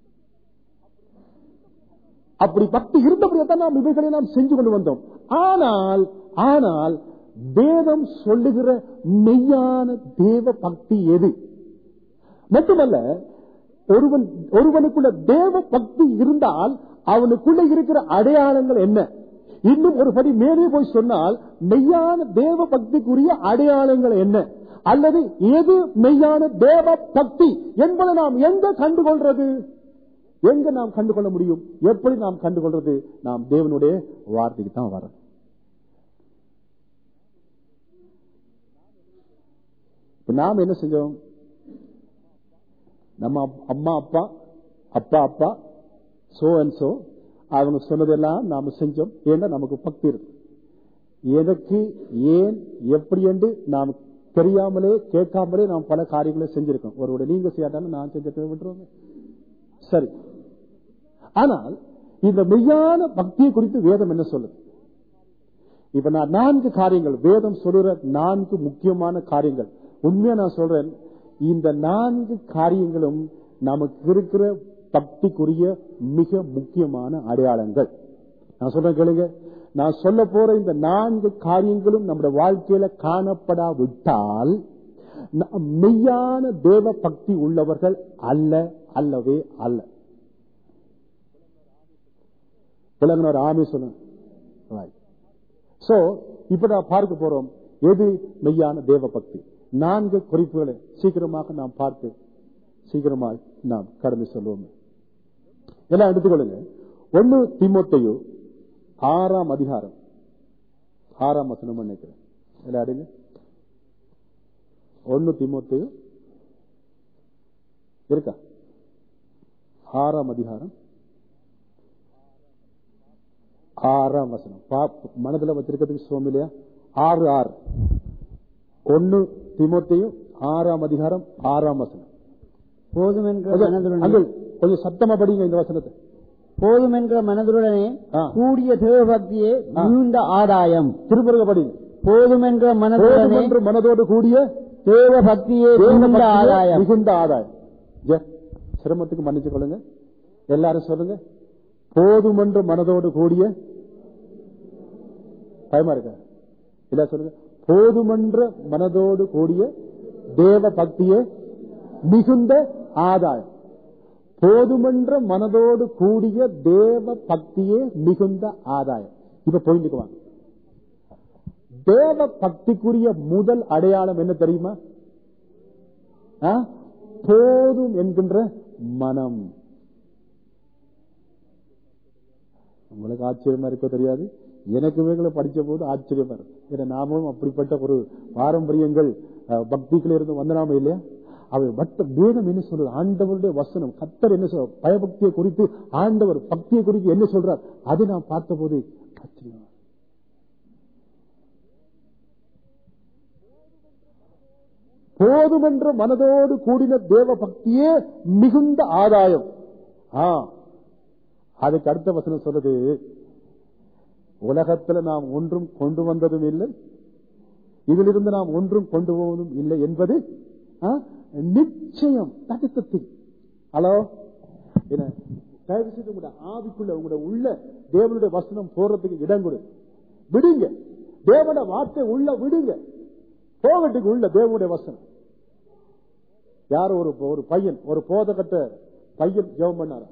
அப்படி பக்தி இருந்தபடியாதான் நாம் இவைகளை நாம் செஞ்சு கொண்டு வந்தோம் ஆனால் ஆனால் வேதம் சொல்லுகிற மெய்யான தேவ பக்தி எது மட்டுமல்ல ஒருவன் ஒருவனுக்குள்ள தேவ பக்தி இருந்தால் அவனுக்குள்ள இருக்கிற அடையாளங்கள் என்ன இன்னும் ஒரு படி மேலே போய் சொன்னால் மெய்யான தேவ பக்திக்குரிய அடையாளங்கள் என்ன அல்லது எது மெய்யான தேவ பக்தி என்பதை நாம் எங்க கண்டுகொள்றது எங்க நாம் கண்டுகொள்ள முடியும் எப்படி நாம் கண்டுகொள்றது நாம் தேவனுடைய வார்த்தைக்கு தான் வர நாம் என்ன செஞ்சோம் நம்ம அப்- அம்மா அப்பா அப்பா அப்பா சோ அண்ட் சோ அவங்க சொன்னதெல்லாம் நாம செஞ்சோம் ஏன்னா நமக்கு பக்தி இருக்கு எனக்கு ஏன் எப்படி என்று நாம் தெரியாமலே கேட்காமலே நாம் பல காரியங்களை செஞ்சிருக்கோம் ஒருவருடைய நீங்க செய்யாட்டாலும் நான் செஞ்சிருக்க விட்டுருவோங்க சரி ஆனால் இந்த மெய்யான பக்தியை குறித்து வேதம் என்ன சொல்லுது இப்ப நான் நான்கு காரியங்கள் வேதம் சொல்லுற நான்கு முக்கியமான காரியங்கள் உண்மையா நான் சொல்றேன் இந்த நான்கு காரியங்களும் நமக்கு இருக்கிற பக்திக்குரிய மிக முக்கியமான அடையாளங்கள் நான் சொல்றேன் கேளுங்க நான் சொல்ல போற இந்த நான்கு காரியங்களும் நம்முடைய வாழ்க்கையில காணப்படாவிட்டால் நாம் மெய்யான தேவ பக்தி உள்ளவர்கள் அல்ல அல்லவே அல்ல விளங்கினார் ஆமே சொல்லுங்க சோ இப்ப நான் பார்க்க போறோம் எது மெய்யான தேவ பக்தி நான்கு குறிப்புகளை சீக்கிரமாக நாம் பார்த்து சீக்கிரமாய் நாம் கடந்து செல்வோம் எல்லாம் எடுத்துக்கொள்ளுங்க ஒன்னு திமுத்தையோ ஆறாம் அதிகாரம் ஆறாம் வசனம் நினைக்கிறேன் எல்லாம் அடுங்க ஒன்னு திமுத்தையோ இருக்கா ஆறாம் அதிகாரம் ஆறாம் வசனம் பா- மனதுல வச்சிருக்கிறதுக்கு சுவம் இல்லையா ஆறு ஆறு ஒன்னு திமுத்தையும் ஆறாம் அதிகாரம் ஆறாம் வசனம் போதும் என்ற அங்க மனதுடன் அங்க கொஞ்சம் சத்தமா படிங்க இந்த வசனத்தை போதும் என்கிற மனதுடனே ஆ. கூடிய தேவபக்தியே ஆ. மிகுந்த ஆதாயம் திருமுருக படி போதும் என்கிற போதும் மனதுடனே என்று மனதோடு கூடிய தேவபக்தியே தேவ மிகுந்த பக்தியே ஆதாயம் மிகுந்த ஆதாயம் ஜெ, சிரமத்துக்கு மன்னிச்சு கொள்ளுங்க எல்லாரும் சொல்லுங்க போதும் என்று மனதோடு கூடிய பயமா இருக்க இல்ல சொல்லுங்க போதுமென்ற மனதோடு கூடிய தேவ பக்தியே மிகுந்த ஆதாயம் போதுமென்ற மனதோடு கூடிய தேவ பக்தியே மிகுந்த ஆதாயம் இப்ப புரிஞ்சுக்கு வாங்க தேவ பக்திக்குரிய முதல் அடையாளம் என்ன தெரியுமா ஆ? போதும் என்கின்ற மனம் உங்களுக்கு ஆச்சரியமா இருக்க தெரியாது எனக்கு இவைகளை படிச்ச போது ஆச்சரியமா இருக்கும் ஏன்னா நாமும் அப்படிப்பட்ட ஒரு பாரம்பரியங்கள் அஹ், பக்திக்குள்ள இருந்து வந்தனாம இல்லையா அவை மற்ற வேதம் என்ன சொல்றது ஆண்டவருடைய வசனம் கத்தர் என்ன சொல்ற பயபக்தியை குறித்து ஆண்டவர் பக்தியை குறித்து என்ன சொல்றார் அது நான் பார்த்த போது ஆச்சரியமா போதுமென்ற மனதோடு கூடின தேவ பக்தியே மிகுந்த ஆதாயம் ஆ அதுக்கு அடுத்த வசனம் சொல்றது உலகத்துல நாம் ஒன்றும் கொண்டு வந்ததும் இல்லை இதிலிருந்து நாம் ஒன்றும் கொண்டு போவதும் இல்லை என்பது ஆ, நிச்சயம் that is the thing. Hello என்ன தயவு செய்து உங்களோட ஆவிக்குள்ள உங்களோட உள்ள தேவனுடைய வசனம் போறதுக்கு இடம் கொடு விடுங்க தேவனுடைய வார்த்தை உள்ள விடுங்க போகட்டுக்கு உள்ள தேவனுடைய வசனம் யார் ஒரு ஒரு பையன் ஒரு போதகட்ட பையன் ஜெபம் பண்ணாரா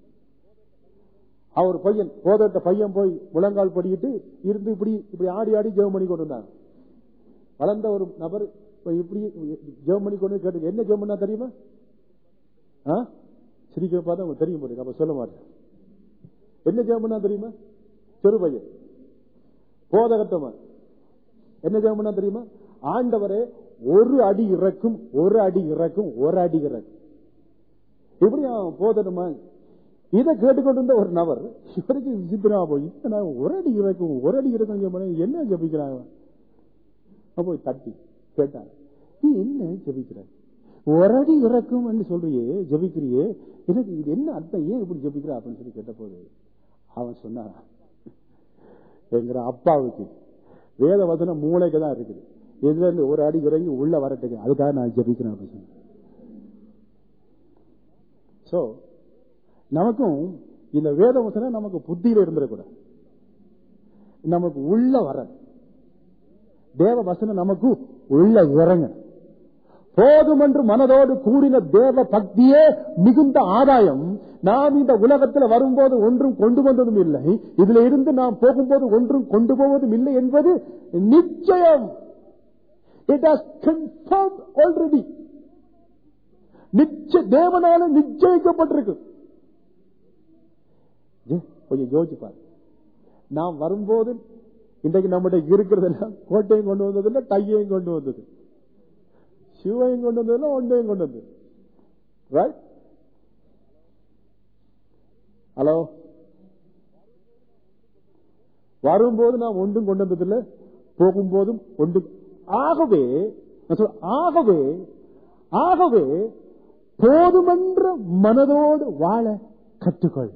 அவர் பையன் போதட்ட பையன் போய் முழங்கால் படிக்கிட்டு இருந்து இப்படி இப்படி ஆடி ஆடி ஜெபம் பண்ணி கொண்டு இருந்தாங்க வளர்ந்த ஒரு நபர் இப்ப இப்படி ஜெபம் பண்ணி கொண்டு கேட்டு என்ன ஜெபம் பண்ணா தெரியுமா ஆ? சிரிக்க பார்த்தா உங்களுக்கு தெரியும் போது அப்ப சொல்ல மாட்டேன் என்ன ஜெபம் பண்ணா தெரியுமா சிறு பையன் போதகட்டமா என்ன ஜெபம் பண்ணா தெரியுமா ஆண்டவரே ஒரு அடி இறக்கும் ஒரு அடி இறக்கும் ஒரு அடி இறக்கும் இப்படி அவன் போதட்டுமா இதை கேட்டுக்கொண்டிருந்த ஒரு நபர் இவருக்கு விசித்திரமா போய் "என்ன நான் ஒரு அடி இறக்கும் ஒரு அடி இறக்கும் ஜெபம் என்ன ஜபிக்கிறாங்க போய் தட்டி கேட்டாங்க நீ என்ன ஜபிக்கிற ஒரு அடி இறக்கும் சொல்றியே ஜபிக்கிறியே எனக்கு இது என்ன அர்த்தம் ஏன் இப்படி ஜபிக்கிற அப்படின்னு சொல்லி கேட்ட போது அவன் சொன்னான் எங்கிற அப்பாவுக்கு வேத வசனம் மூளைக்கு தான் இருக்குது இதுல இருந்து ஒரு அடி இறங்கி உள்ள வரட்டுங்க அதுக்காக நான் ஜபிக்கிறேன் அப்படின்னு சொன்னேன். So, நமக்கும் இந்த வேத வசனம் நமக்கு புத்தியில இருந்துடக்கூடாது நமக்கு உள்ள வர தேவ வசனம் நமக்கு உள்ள இறங்க போதும் என்று மனதோடு கூடின தேவ பக்தியே மிகுந்த ஆதாயம் நாம் இந்த உலகத்தில் வரும்போது ஒன்றும் கொண்டு வந்ததும் இல்லை இதுல இருந்து நாம் போகும்போது ஒன்றும் கொண்டு போவதும் இல்லை என்பது நிச்சயம் இட் ஹாஸ் கன்ஃபார்ம் ஆல்ரெடி நிச்சய தேவனால நிச்சயிக்கப்பட்டிருக்கு ஏ, கொஞ்சம் யோசிச்சு பாரு நாம் வரும்போது இன்றைக்கு நம்மகிட்ட இருக்கிறதெல்லாம் கோட்டையும் கொண்டு வந்ததில்லை டையையும் கொண்டு வந்தது சிவையும் கொண்டு வந்ததில்லை ஒன்றையும் கொண்டு வந்தது ரைட் ஹலோ வரும்போது நாம் ஒன்றும் கொண்டு வந்ததில்லை போகும்போதும் ஒன்று ஆகவே நான் சொல்றேன், ஆகவே ஆகவே போதுமென்ற மனதோடு வாழ கற்றுக்கொள்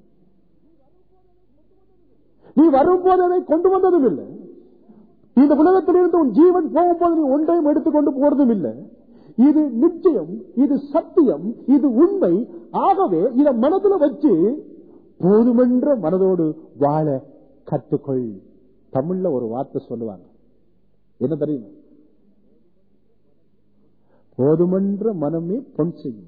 நீ வரும்போது அதை கொண்டு வந்ததும் இல்லை இந்த உலகத்திலிருந்து உன் ஜீவன் போகும்போது நீ ஒன்றையும் எடுத்துக்கொண்டு போறதும் இல்லை இது நிச்சயம் இது சத்தியம் இது உண்மை ஆகவே இதை மனதுல வச்சு போதுமென்ற மனதோடு வாழ கற்றுக்கொள் தமிழ்ல ஒரு வார்த்தை சொல்லுவாங்க என்ன தெரியுமா போதுமென்ற மனமே பொன் செய்யும்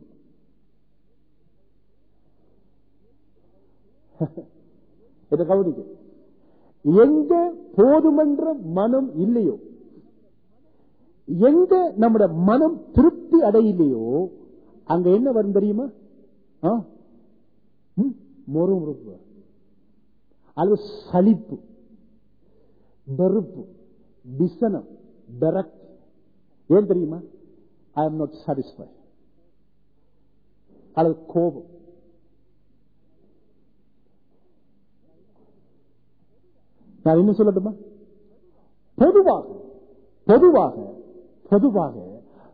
இதை கவனிக்க எங்க போதுமென்ற மனம் இல்லையோ எங்க நம்முடைய மனம் திருப்தி அடையிலையோ அங்க என்ன வரும் தெரியுமா ஆ? ம், முறுமுறுப்பு வரும். அல்லது சலிப்பு வெறுப்பு விசனம் விரக்தி ஏன் தெரியுமா ஐ எம் நாட் சாட்டிஸ்ஃபை அல்லது கோபம் நான் என்ன சொல்லட்டுமா பொதுவாக பொதுவாக பொதுவாக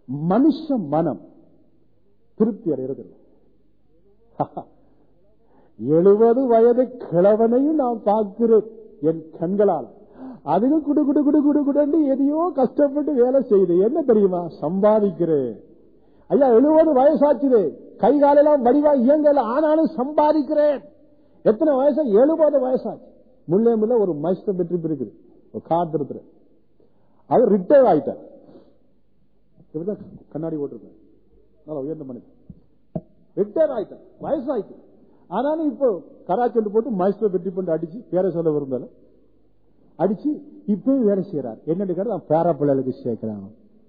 மனுஷ மனம் திருப்தி அடைகிறது எழுபது வயது கிழவனையும் நான் பார்க்கிறேன் என் கண்களால் அதுவும் குடு குடு குடு குடு குடுன்னு எதையோ கஷ்டப்பட்டு வேலை செய்யுது என்ன தெரியுமா சம்பாதிக்கிறேன் ஐயா எழுபது வயசாச்சுது கை காலெல்லாம் வடிவா இயங்கல ஆனாலும் சம்பாதிக்கிறேன் எத்தனை வயசா எழுபது வயசாச்சு முள்ளே முள்ள ஒரு மஸ்த வெற்றி இருக்குது ஒரு கார் திருத்துற அவர் ரிட்டையர் ஆயிட்டார் இப்படிதான் கண்ணாடி ஓட்டிருக்காரு நல்லா உயர்ந்த மனிதன் ரிட்டையர் ஆயிட்டார் வயசாயிட்டு ஆனாலும் இப்போ கராச்சொண்டு போட்டு மஸ்த வெற்றி பண்ணி அடிச்சு பேர சொல்ல விருந்தாலும் அடிச்சு இப்பயும் வேலை செய்யறார் என்னன்னு கேட்டா பேரா பிள்ளைகளுக்கு சேர்க்கிறாங்க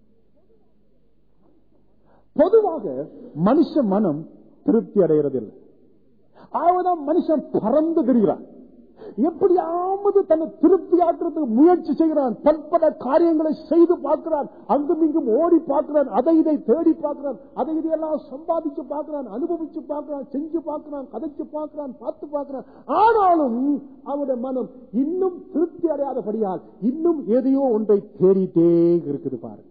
பொதுவாக மனுஷ மனம் திருப்தி அடைகிறதில்லை ஆவதான் மனுஷன் பறந்து திரிகிறான் எப்படியாவது தன்னை திருப்தி ஆக்குறதுக்கு முயற்சி செய்கிறான் பற்பல காரியங்களை செய்து பார்க்கிறான் அங்கும் இங்கும் ஓடி பார்க்கிறான் அதை இதை தேடி பார்க்கிறான் அதை இதையெல்லாம் சம்பாதிச்சு பார்க்கிறான் அனுபவிச்சு பார்க்கிறான் செஞ்சு பார்க்கிறான் கதைச்சு பார்க்கிறான் பார்த்து பார்க்கிறான் ஆனாலும் அவனுடைய மனம் இன்னும் திருப்தி அடையாதபடியால் இன்னும் எதையோ ஒன்றை தேடிட்டே இருக்குது பாரு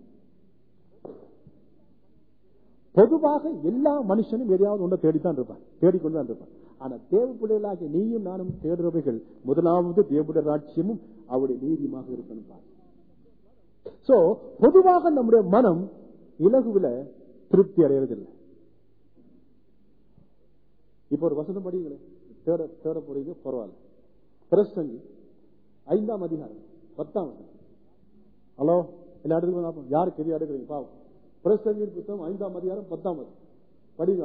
பொதுவாக எல்லா மனுஷனும் எதையாவது ஒன்றை தேடித்தான் இருப்பான் தேடிக்கொண்டுதான் இருப்பான் ஆனா தேவ பிள்ளைகளாக நீயும் நானும் தேடுறவைகள் முதலாவது தேவடைய ராட்சியமும் அவருடைய நீதியமாக இருக்கணும் பாரு சோ பொதுவாக நம்முடைய மனம் இலகுவில திருப்தி அடையறதில்லை இப்ப ஒரு வசனம் படிங்களே தேட தேட போறீங்க பரவாயில்ல பிரசங்கி ஐந்தாம் அதிகாரம் பத்தாம் வசனம் ஹலோ எல்லா இடத்துக்கும் பார்ப்போம் யாருக்கு எதிரி எடுக்கிறீங்க பாவம் பிரசங்கின் புத்தகம் ஐந்தாம் அதிகாரம் பத்தாம் வசனம் படிங்க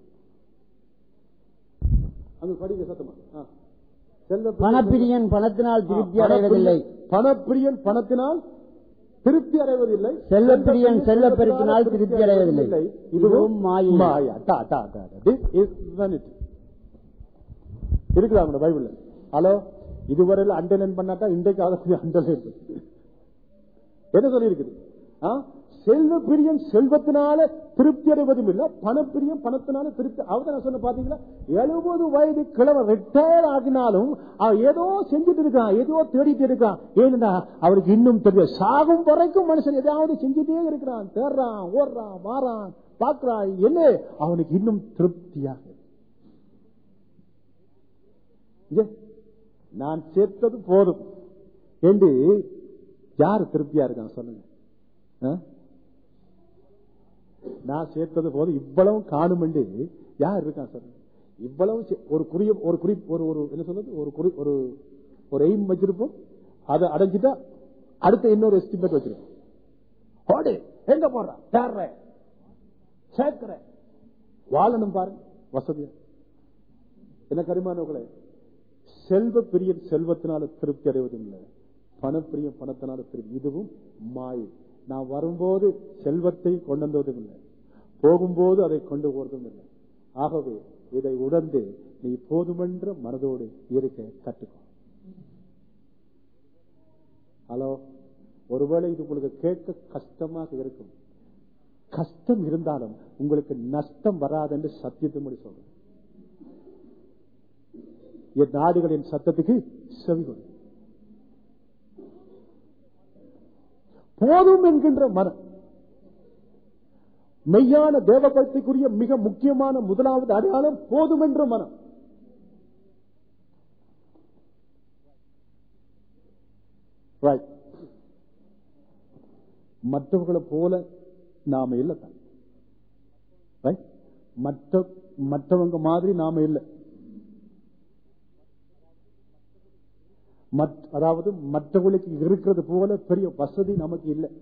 அங்க படிங்க சத்தமா ஆ. செல்வ பணப்பிரியன் பணத்தினால் திருப்தி ஆ, அடைவதில்லை பணப்பிரியன் பணத்தினால் திருப்தி அடைவதில்லை செல்வப்பிரியன் செல்வப்பெருக்கினால் திருப்தி அடைவதில்லை. இதுவும் மாயை. மாயா டா, டா, டா, டா. This is vanity. இருக்குதா உங்க பைபிள்ல ஹலோ இதுவரையில அண்டர்லைன் பண்ணாட்டா இன்றைக்கு அதை கொஞ்சம் அண்டர்லைன் என்ன சொல்லி இருக்குது செல்வ பிரியம் செல்வத்தினால திருப்தி அடைவதும் இல்ல பணப்பிரியம் பணத்தினால திருப்தி அவதான் நான் சொன்ன பாத்தீங்களா எழுபது வயது கிழவன் ரிட்டையர் ஆகினாலும் அவன் ஏதோ செஞ்சுட்டு இருக்கான் ஏதோ தேடிட்டு இருக்கான் ஏன்னா அவருக்கு இன்னும் தெரியும் சாகும் வரைக்கும் மனுஷன் எதாவது செஞ்சுட்டே இருக்கிறான் தேடுறான் ஓடுறான் வாரான் பார்க்கிறான் என்ன அவனுக்கு இன்னும் திருப்தியாக இருக்கு. இங்க, நான் சேர்த்தது போதும் என்று யார் திருப்தியா இருக்கான் சொல்லுங்க ஆ? நான் சேர்த்தது போது இவ்வளவு காணும் என்று யார் இருக்கான் சொல்லுங்க இவ்வளவு சே- ஒரு குறிய ஒரு குறி ஒரு ஒரு என்ன சொல்றது ஒரு குறி ஒரு ஒரு எய்ம் வச்சிருப்போம் அதை அடைஞ்சிட்டா அடுத்த இன்னொரு எஸ்டிமேட் வச்சிருப்போம் ஓடு எங்க போடுறான் தேடுறேன் சேர்க்கிறேன் வாழணும் பாருங்க வசதியா என்ன கரிமானவர்களே செல்வ பிரியன் செல்வத்தினால திருப்தி அடைவதும் இல்லை பணப்பிரியம் பணத்தினால திருப்தி இதுவும் மாயை நான் வரும்போது செல்வத்தை கொண்டு வந்ததும் இல்லை போகும்போது அதை கொண்டு போறதும் இல்லை ஆகவே இதை உணர்ந்து நீ போதுமென்ற மனதோடு இருக்க கற்றுக்கோ ஹலோ ஒருவேளை இது உங்களுக்கு கேட்க கஷ்டமாக இருக்கும் கஷ்டம் இருந்தாலும் உங்களுக்கு நஷ்டம் வராதுன்னு சத்தியத்தை சொல்றேன் என் நாடுகளின் சத்தத்துக்கு செவி கொடு போதும் என்கின்ற மனம் மெய்யான தேவபக்திக்குரிய மிக முக்கியமான முதலாவது அடையாளம் போதும் என்ற மனம் Right. மற்றவர்களை போல நாம இல்ல மற்ற மற்றவங்க மாதிரி நாம இல்லை மற்- அதாவது மற்றவர்களுக்கு இருக்கிறது போல பெரிய வசதி நமக்கு இல்லை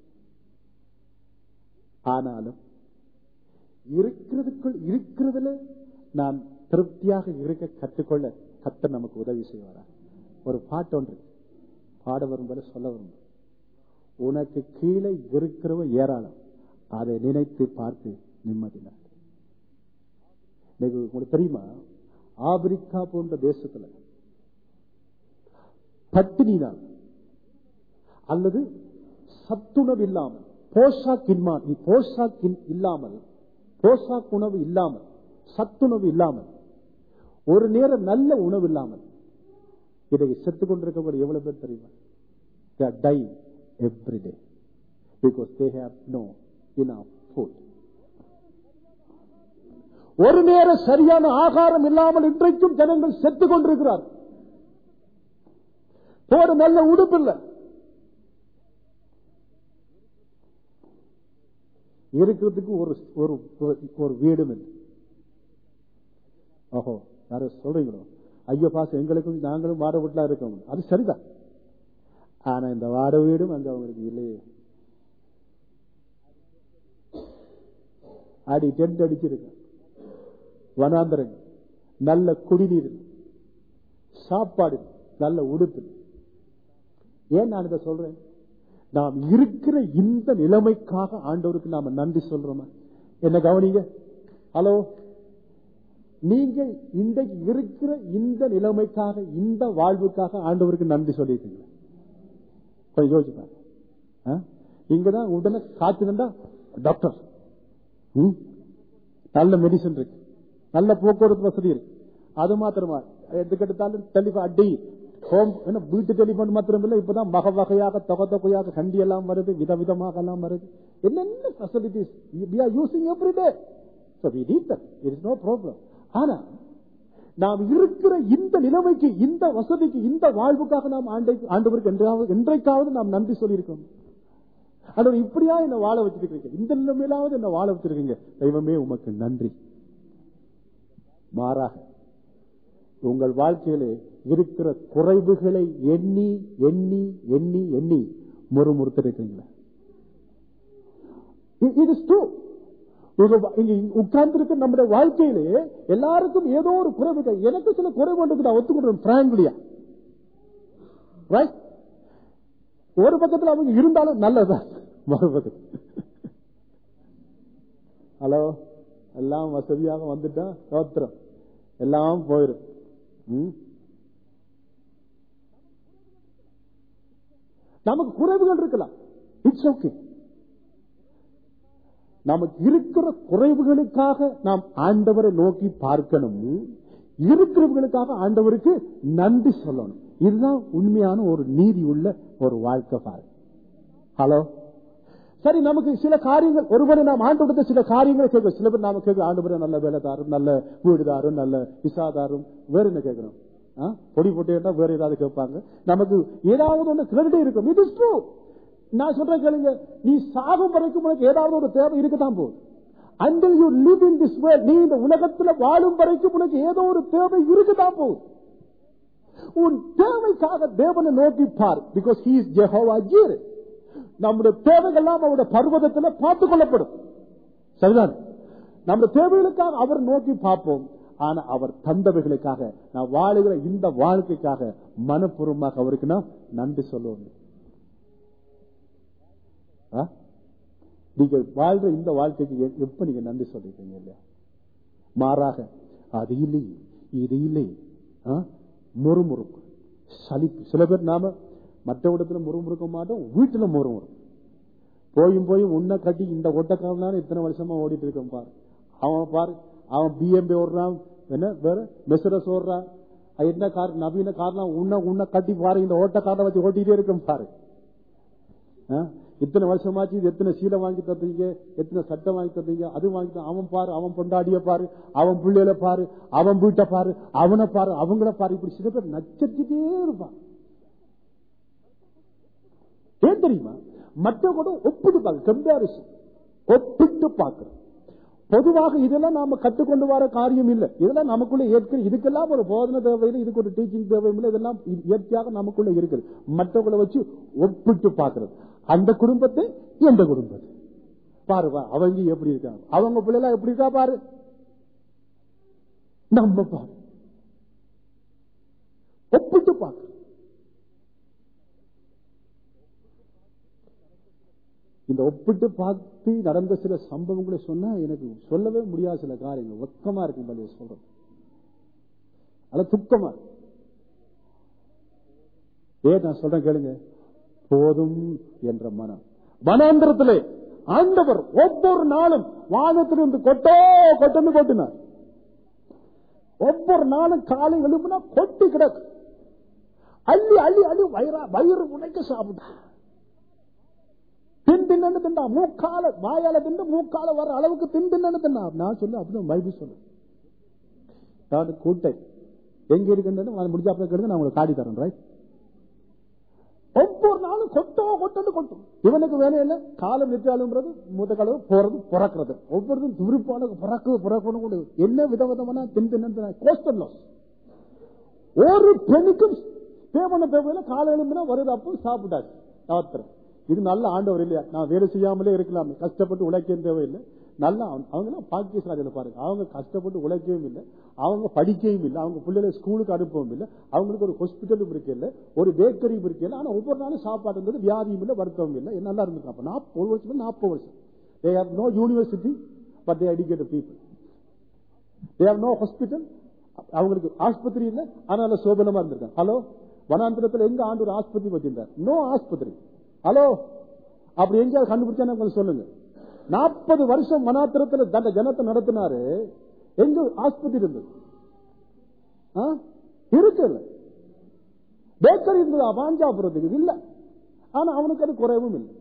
ஆனாலும் இருக்கிறதுக்குள் இருக்கிறதுல நான் திருப்தியாக இருக்க கற்றுக்கொள்ள கத்த நமக்கு உதவி செய்வாரா ஒரு பாட்டு ஒன்று பாட வரும்போது சொல்ல வரும் உனக்கு கீழே இருக்கிறவ ஏராளம் அதை நினைத்து பார்த்து நிம்மதினார் இன்னைக்கு உங்களுக்கு தெரியுமா ஆப்பிரிக்கா போன்ற தேசத்துல பட்டினினால் அல்லது சத்துணவு இல்லாமல் போஷாக்கின்மா போஷாக்கின் இல்லாமல் போஷாக் உணவு இல்லாமல் சத்துணவு இல்லாமல் ஒரு நேரம் நல்ல உணவு இல்லாமல் இதை செத்துக் கொண்டிருக்கக்கூடிய எவ்வளவு பேர் தெரியுமா they are dying every day because they have no enough food ஒரு நேர சரியான ஆகாரம் இல்லாமல் இன்றைக்கும் ஜனங்கள் செத்துக் கொண்டிருக்கிறார் போட நல்ல உடுப்பு இல்லை இருக்கிறதுக்கு ஒரு ஒரு ஒரு வீடும் இல்லை ஓஹோ யாரும் சொல்றீங்களோ ஐயோ பாச எங்களுக்கும் நாங்களும் வாட வீட்டுல இருக்கோம் அது சரிதான் ஆனா இந்த வாட வீடும் அங்க அவங்களுக்கு இல்லையே அடி டென்ட் அடிச்சிருக்க வனாந்தரங்க நல்ல குடிநீர் சாப்பாடு நல்ல உடுப்பு ஏன் நான் இதை சொல்றேன் நாம் இருக்கிற இந்த நிலைமைக்காக ஆண்டவருக்கு நாம நன்றி சொல்றோமா என்ன கவனிங்க ஹலோ நீங்க இன்றைக்கு இருக்கிற இந்த நிலைமைக்காக இந்த வாழ்வுக்காக ஆண்டவருக்கு நன்றி சொல்லியிருக்கீங்க கொஞ்சம் யோசிச்சு பாருங்க இங்கதான் உடனே காத்துனா டாக்டர் நல்ல மெடிசன் இருக்கு நல்ல போக்குவரத்து வசதி இருக்கு அது மாத்திரமா எடுத்துக்கிட்டாலும் டெலிபோன் அடி ஹோம் என்ன வீட்டு டெலிபோன் மாத்திரம் இல்ல இப்பதான் வகை வகையாக தொகை தொகையாக கண்டி எல்லாம் வருது விதவிதமாக எல்லாம் வருது என்னென்ன facilities we are using every day so we need that it is no problem ஆனா நாம் இருக்கிற இந்த நிலைமைக்கு இந்த வசதிக்கு இந்த வாழ்வுக்காக நாம் ஆண்டவருக்கு என்றாவது என்றைக்காவது நாம் நன்றி சொல்லியிருக்கோம் ஆனா இப்படியா என்ன வாழ வச்சிருக்கீங்க இந்த நிலைமையிலாவது என்ன வாழ வச்சிருக்கீங்க தெய்வமே உமக்கு நன்றி மாறாக உங்கள் வாழ்க்கையிலே இருக்கிற குறைவுகளை எண்ணி எண்ணி எண்ணி எண்ணி முறுமுறுத்திருக்கீங்களா இது உட்கார்ந்து இருக்க நம்முடைய வாழ்க்கையிலே எல்லாருக்கும் ஏதோ ஒரு குறைவு எனக்கு சில குறைவு நான் ஒத்துக்கொண்டேன் பிராங்க்லியா ரைட் ஒரு பக்கத்தில் அவங்க இருந்தாலும் நல்லதான் மறுபக்கம் ஹலோ எல்லாம் வசதியாக வந்துட்டா சோத்திரம் எல்லாம் போயிடும் நமக்கு குறைவுகள் இருக்கலாம் இட்ஸ் ஓகே நமக்கு இருக்கிற குறைவுகளுக்காக நாம் ஆண்டவரை நோக்கி பார்க்கணும் இருக்கிறவர்களுக்காக ஆண்டவருக்கு நன்றி சொல்லணும் இதுதான் உண்மையான ஒரு நீதி உள்ள ஒரு வாழ்க்கை பாரு ஹலோ சரி நமக்கு சில காரியங்கள் ஒருவரை நாம் ஆண்டு சில காரியங்களை கேட்க சில பேர் நாம கேட்க ஆண்டு நல்ல வேலைதாரும் நல்ல வீடுதாரும் நல்ல விசாதாரும் வேற என்ன கேட்கணும் பொடி போட்டேன்னா வேற ஏதாவது கேட்பாங்க நமக்கு ஏதாவது ஒண்ணு கிரெடிட் இருக்கும் இட் இஸ் ட்ரூ நான் சொல்றேன் கேளுங்க நீ சாகும் வரைக்கும் உனக்கு ஏதாவது ஒரு தேவை இருக்கத்தான் போகுது until you live in this world நீ இந்த உலகத்தில் வாழும் வரைக்கும் உனக்கு ஏதோ ஒரு தேவை இருக்கத்தான் போகுது உன் தேவைக்காக தேவனை நோக்கி பார் because he is Jehovah Jireh நம்முடைய தேவைகள்லாம் அவருடைய பர்வதத்தில் பார்த்துக் கொள்ளப்படும் சரிதான் நம்முடைய தேவைகளுக்காக அவர் நோக்கி பார்ப்போம் ஆனா அவர் தந்தவைகளுக்காக நான் வாழுகிற இந்த வாழ்க்கைக்காக மனப்பூர்வமாக அவருக்கு நான் நன்றி சொல்லுவோம் நீங்க வாழ்ற இந்த வாழ்க்கைக்கு எப்ப நீங்க நன்றி சொல்லிருக்கீங்க இல்லையா மாறாக அது இல்லை இது இல்லை முறுமுறுப்பு சலிப்பு சில பேர் நாம மற்ற இடத்துல முறுமுறுக்க மாட்டோம் வீட்டுல முறுமுறும் போயும் போயும் உன்னை கட்டி இந்த ஒட்டக்காரனால இத்தனை வருஷமா ஓடிட்டு இருக்கோம் பாரு அவன் பாரு அவன் பிஎம்பி ஓடுறான் என்ன வேற மெசரஸ் ஓடுறான் என்ன கார் நவீன கார்லாம் உன்ன உன்ன கட்டி பாரு இந்த ஓட்டக்காரனை வச்சு ஓட்டிட்டே இருக்கும் பாரு இத்தனை வருஷமாச்சு இது எத்தனை சீலை வாங்கி தந்தீங்க எத்தனை சட்டை வாங்கி தந்தீங்க அது வாங்கி அவன் பாரு அவன் பொண்டாடிய பாரு அவன் பிள்ளைகளை பாரு அவன் வீட்டை பாரு அவனை பாரு அவங்கள பாரு இப்படி சில பேர் நச்சரிச்சுட்டே இருப்பான் ஏன் தெரியுமா மற்ற கூட ஒப்பிட்டு பார்க்க கம்பாரிசன் ஒப்பிட்டு பார்க்கிறோம் பொதுவாக இதெல்லாம் நாம கற்றுக்கொண்டு வர காரியம் இல்லை இதெல்லாம் நமக்குள்ள ஏற்க இதுக்கெல்லாம் ஒரு போதனை தேவையில்லை இதுக்கு ஒரு டீச்சிங் தேவையில்லை இதெல்லாம் இயற்கையாக நமக்குள்ள இருக்குது மற்றவங்களை வச்சு ஒப்பிட்டு பார்க்கிறது அந்த குடும்பத்தை எந்த குடும்பத்தை பாருவா அவங்க எப்படி இருக்காங்க அவங்க பிள்ளைலாம் எப்படி இருக்கா பாரு நம்ம பாரு ஒப்பிட்டு பார்க்க இந்த ஒப்பிட்டு பார்த்து நடந்த சில சம்பவங்களை சொன்னா எனக்கு சொல்லவே முடியாத சில காரியங்கள் ஒக்கமா இருக்கும் பள்ளிய சொல்றது அது துக்கமா ஏன் நான் சொல்றேன் கேளுங்க போதும் என்ற மனம் வனாந்திரத்திலே ஆண்டவர் ஒவ்வொரு நாளும் வானத்திலிருந்து கொட்டோ கொட்டன்னு கொட்டினார் ஒவ்வொரு நாளும் காலை எழுப்புனா கொட்டி கிடக்கு அள்ளி அள்ளி அள்ளி வயிறா வயிறு உடைக்க சாப்பிட்டா தின் தின்னு தின்னா மூக்கால வாயால தின்னு மூக்கால வர அளவுக்கு தின் தின்னு தின்னா நான் சொல்ல அப்படிதான் பைபிள் சொல்ல அதாவது கூட்டை எங்க இருக்குன்னு முடிஞ்ச அப்புறம் கேளுங்க நான் உங்களுக்கு காட்டி தரேன் ரைட் ஒவ்வொரு நாளும் கொட்டோ கொட்டன்னு கொட்டும் இவனுக்கு வேலை இல்ல காலம் நிற்காலும்ன்றது மூத்த கலவு போறது பிறக்கிறது ஒவ்வொருதும் துருப்பான பிறக்கு பிறக்கணும் கூட என்ன விதவிதமான தின் தின்னு கோஸ்டல் லாஸ் ஒரு பெண்ணுக்கும் தேவன தேவையில காலை எழும்பினா வருது அப்போ சாப்பிட்டாச்சு ராத்திரம் இது நல்ல ஆண்டவர் இல்லையா நான் வேலை செய்யாமலே இருக்கலாமே கஷ்டப்பட்டு உழைக்க தேவையில்லை நல்லா அவங்க பாக்கியசாலியில பாருங்க அவங்க கஷ்டப்பட்டு உழைக்கவும் இல்லை அவங்க படிக்கவும் இல்லை அவங்க பிள்ளைகளை ஸ்கூலுக்கு அனுப்பவும் இல்லை அவங்களுக்கு ஒரு ஹாஸ்பிட்டலும் இருக்கு இல்லை ஒரு பேக்கரியும் இருக்கு இல்லை ஆனா ஒவ்வொரு நாளும் சாப்பாடு இருந்தது வியாதியும் இல்லை வருத்தமும் இல்லை நல்லா இருந்துருக்கு அப்ப நாற்பது வருஷம் நாற்பது வருஷம் they have no university but they educated people they have no hospital அவங்களுக்கு ஆஸ்பத்திரி இல்லை ஆனால சோபனமா இருந்திருக்காங்க ஹலோ வனாந்திரத்தில் எங்க ஆண்டு ஒரு ஆஸ்பத்திரி வச்சிருந்தார் நோ ஆஸ்பத்திரி ஹலோ அப்படி எங்கேயாவது கண்டுபிடிச்சா கொஞ்சம் சொல்லுங்க நாற்பது வருஷம் வனாத்திரத்தில் தண்ட ஜனத்தை நடத்தினாரு எங்க ஆஸ்பத்திரி இருந்தது இருக்குல்ல பேக்கரி இருந்தது வாஞ்சாபுரத்துக்கு இல்ல ஆனா அவனுக்கு அது குறைவும் இல்லை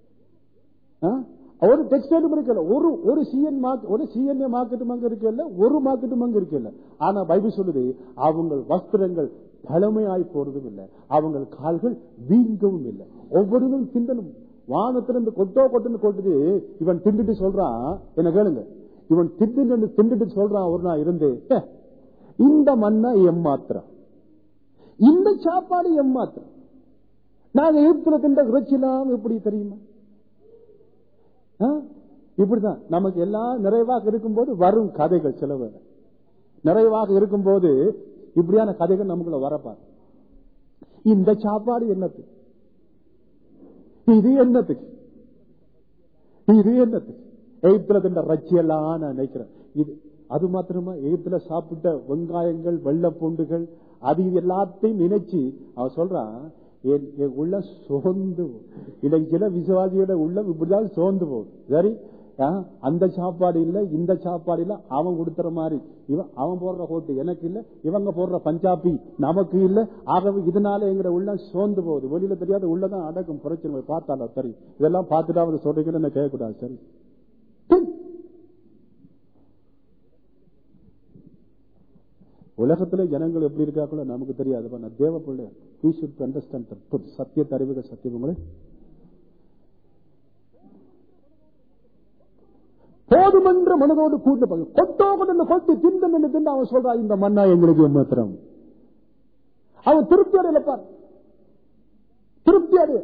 ஒரு டெக்ஸ்டைலும் இருக்கல ஒரு ஒரு சிஎன் மார்க் ஒரு சிஎன்ஏ மார்க்கெட்டும் அங்க இருக்கல ஒரு மார்க்கெட்டும் அங்க இருக்கல ஆனா பைபிள் சொல்லுது அவங்க வஸ்திரங்கள் பழமையாய் போறதும் இல்லை அவங்க கால்கள் வீங்கவும் இல்லை ஒவ்வொருவரும் சிந்தனும் வானத்திலிருந்து கொட்டோ கொட்டுன்னு கொட்டுது இவன் திண்டுட்டு சொல்றான் என்ன கேளுங்க இவன் திண்டு திண்டுட்டு சொல்றான் ஒரு நாள் இருந்து இந்த மண்ணா எம்மாத்திரம் இந்த சாப்பாடு எம்மாத்திரம் நாங்க இருக்கிற தின்ற இறைச்சிலாம் எப்படி தெரியுமா இப்படிதான் நமக்கு எல்லாம் நிறைவாக இருக்கும்போது வரும் கதைகள் சிலவு நிறைவாக இருக்கும்போது இப்படியான கதைகள் நமக்குள்ள வரப்பாரு இந்த சாப்பாடு என்னத்துக்கு இது என்னத்துக்கு இது என்னத்துக்கு எய்த்துல தின்ற ரச்சியெல்லாம் நான் நினைக்கிறேன் இது அது மாத்திரமா எய்த்துல சாப்பிட்ட வெங்காயங்கள் வெள்ள பூண்டுகள் அது இது எல்லாத்தையும் நினைச்சு அவன் சொல்றான் என் உள்ள சோர்ந்து இன்னைக்கு சில விசுவாசியோட உள்ளம் இப்படிதான் சோர்ந்து போகுது சரி அந்த சாப்பாடு இல்ல இந்த சாப்பாடு இல்ல அவன் கொடுத்துற மாதிரி இவன் அவன் போடுற ஹோட்டு எனக்கு இல்ல இவங்க போடுற பஞ்சாபி நமக்கு இல்ல ஆகவே இதனால எங்கிற உள்ள சோர்ந்து போகுது வெளியில தெரியாத உள்ளதான் அடக்கும் பிரச்சனை பார்த்தால சரி இதெல்லாம் பார்த்துட்டு அவங்க சொல்றீங்கன்னு என்ன கேட்கக்கூடாது சரி உலகத்திலே ஜனங்கள் எப்படி இருக்காங்களோ நமக்கு தெரியாது நான் தேவ பிள்ளை வி ஷுட் அண்டர்ஸ்டாண்ட் சத்திய அறிவுக சத்தியங்களே போதுமென்ற மனதோடு கூட்டு கொட்டோ கொண்டு கொட்டி திண்டு திண்டு அவன் சொல்றா இந்த மண்ணா எங்களுக்கு மாத்திரம் அவன் திருப்தி அடையல பார் திருப்தி அடைய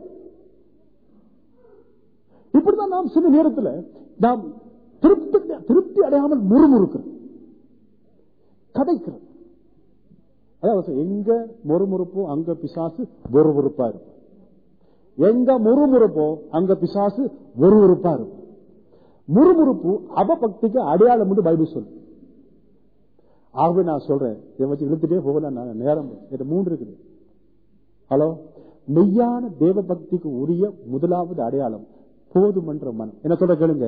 இப்படிதான் நாம் சில நேரத்தில் நாம் திருப்தி திருப்தி அடையாமல் முறுமுறுக்கிறோம் கதைக்கிறோம் அதாவது எங்க முறுமுறுப்போ அங்க பிசாசு ஒருவருப்பா இருக்கும் எங்க முறுமுறுப்போ அங்க பிசாசு ஒருவருப்பா இருக்கும் முறுமுறுப்பு அவபக்திக்கு அடையாளம் என்று பைபிள் சொல்லு ஆகவே நான் சொல்றேன் இதை வச்சு இழுத்துட்டே போகல நான் நேரம் இது மூன்று இருக்குது ஹலோ மெய்யான தேவ பக்திக்கு உரிய முதலாவது அடையாளம் போதுமன்ற மனம் என்ன சொல்ற கேளுங்க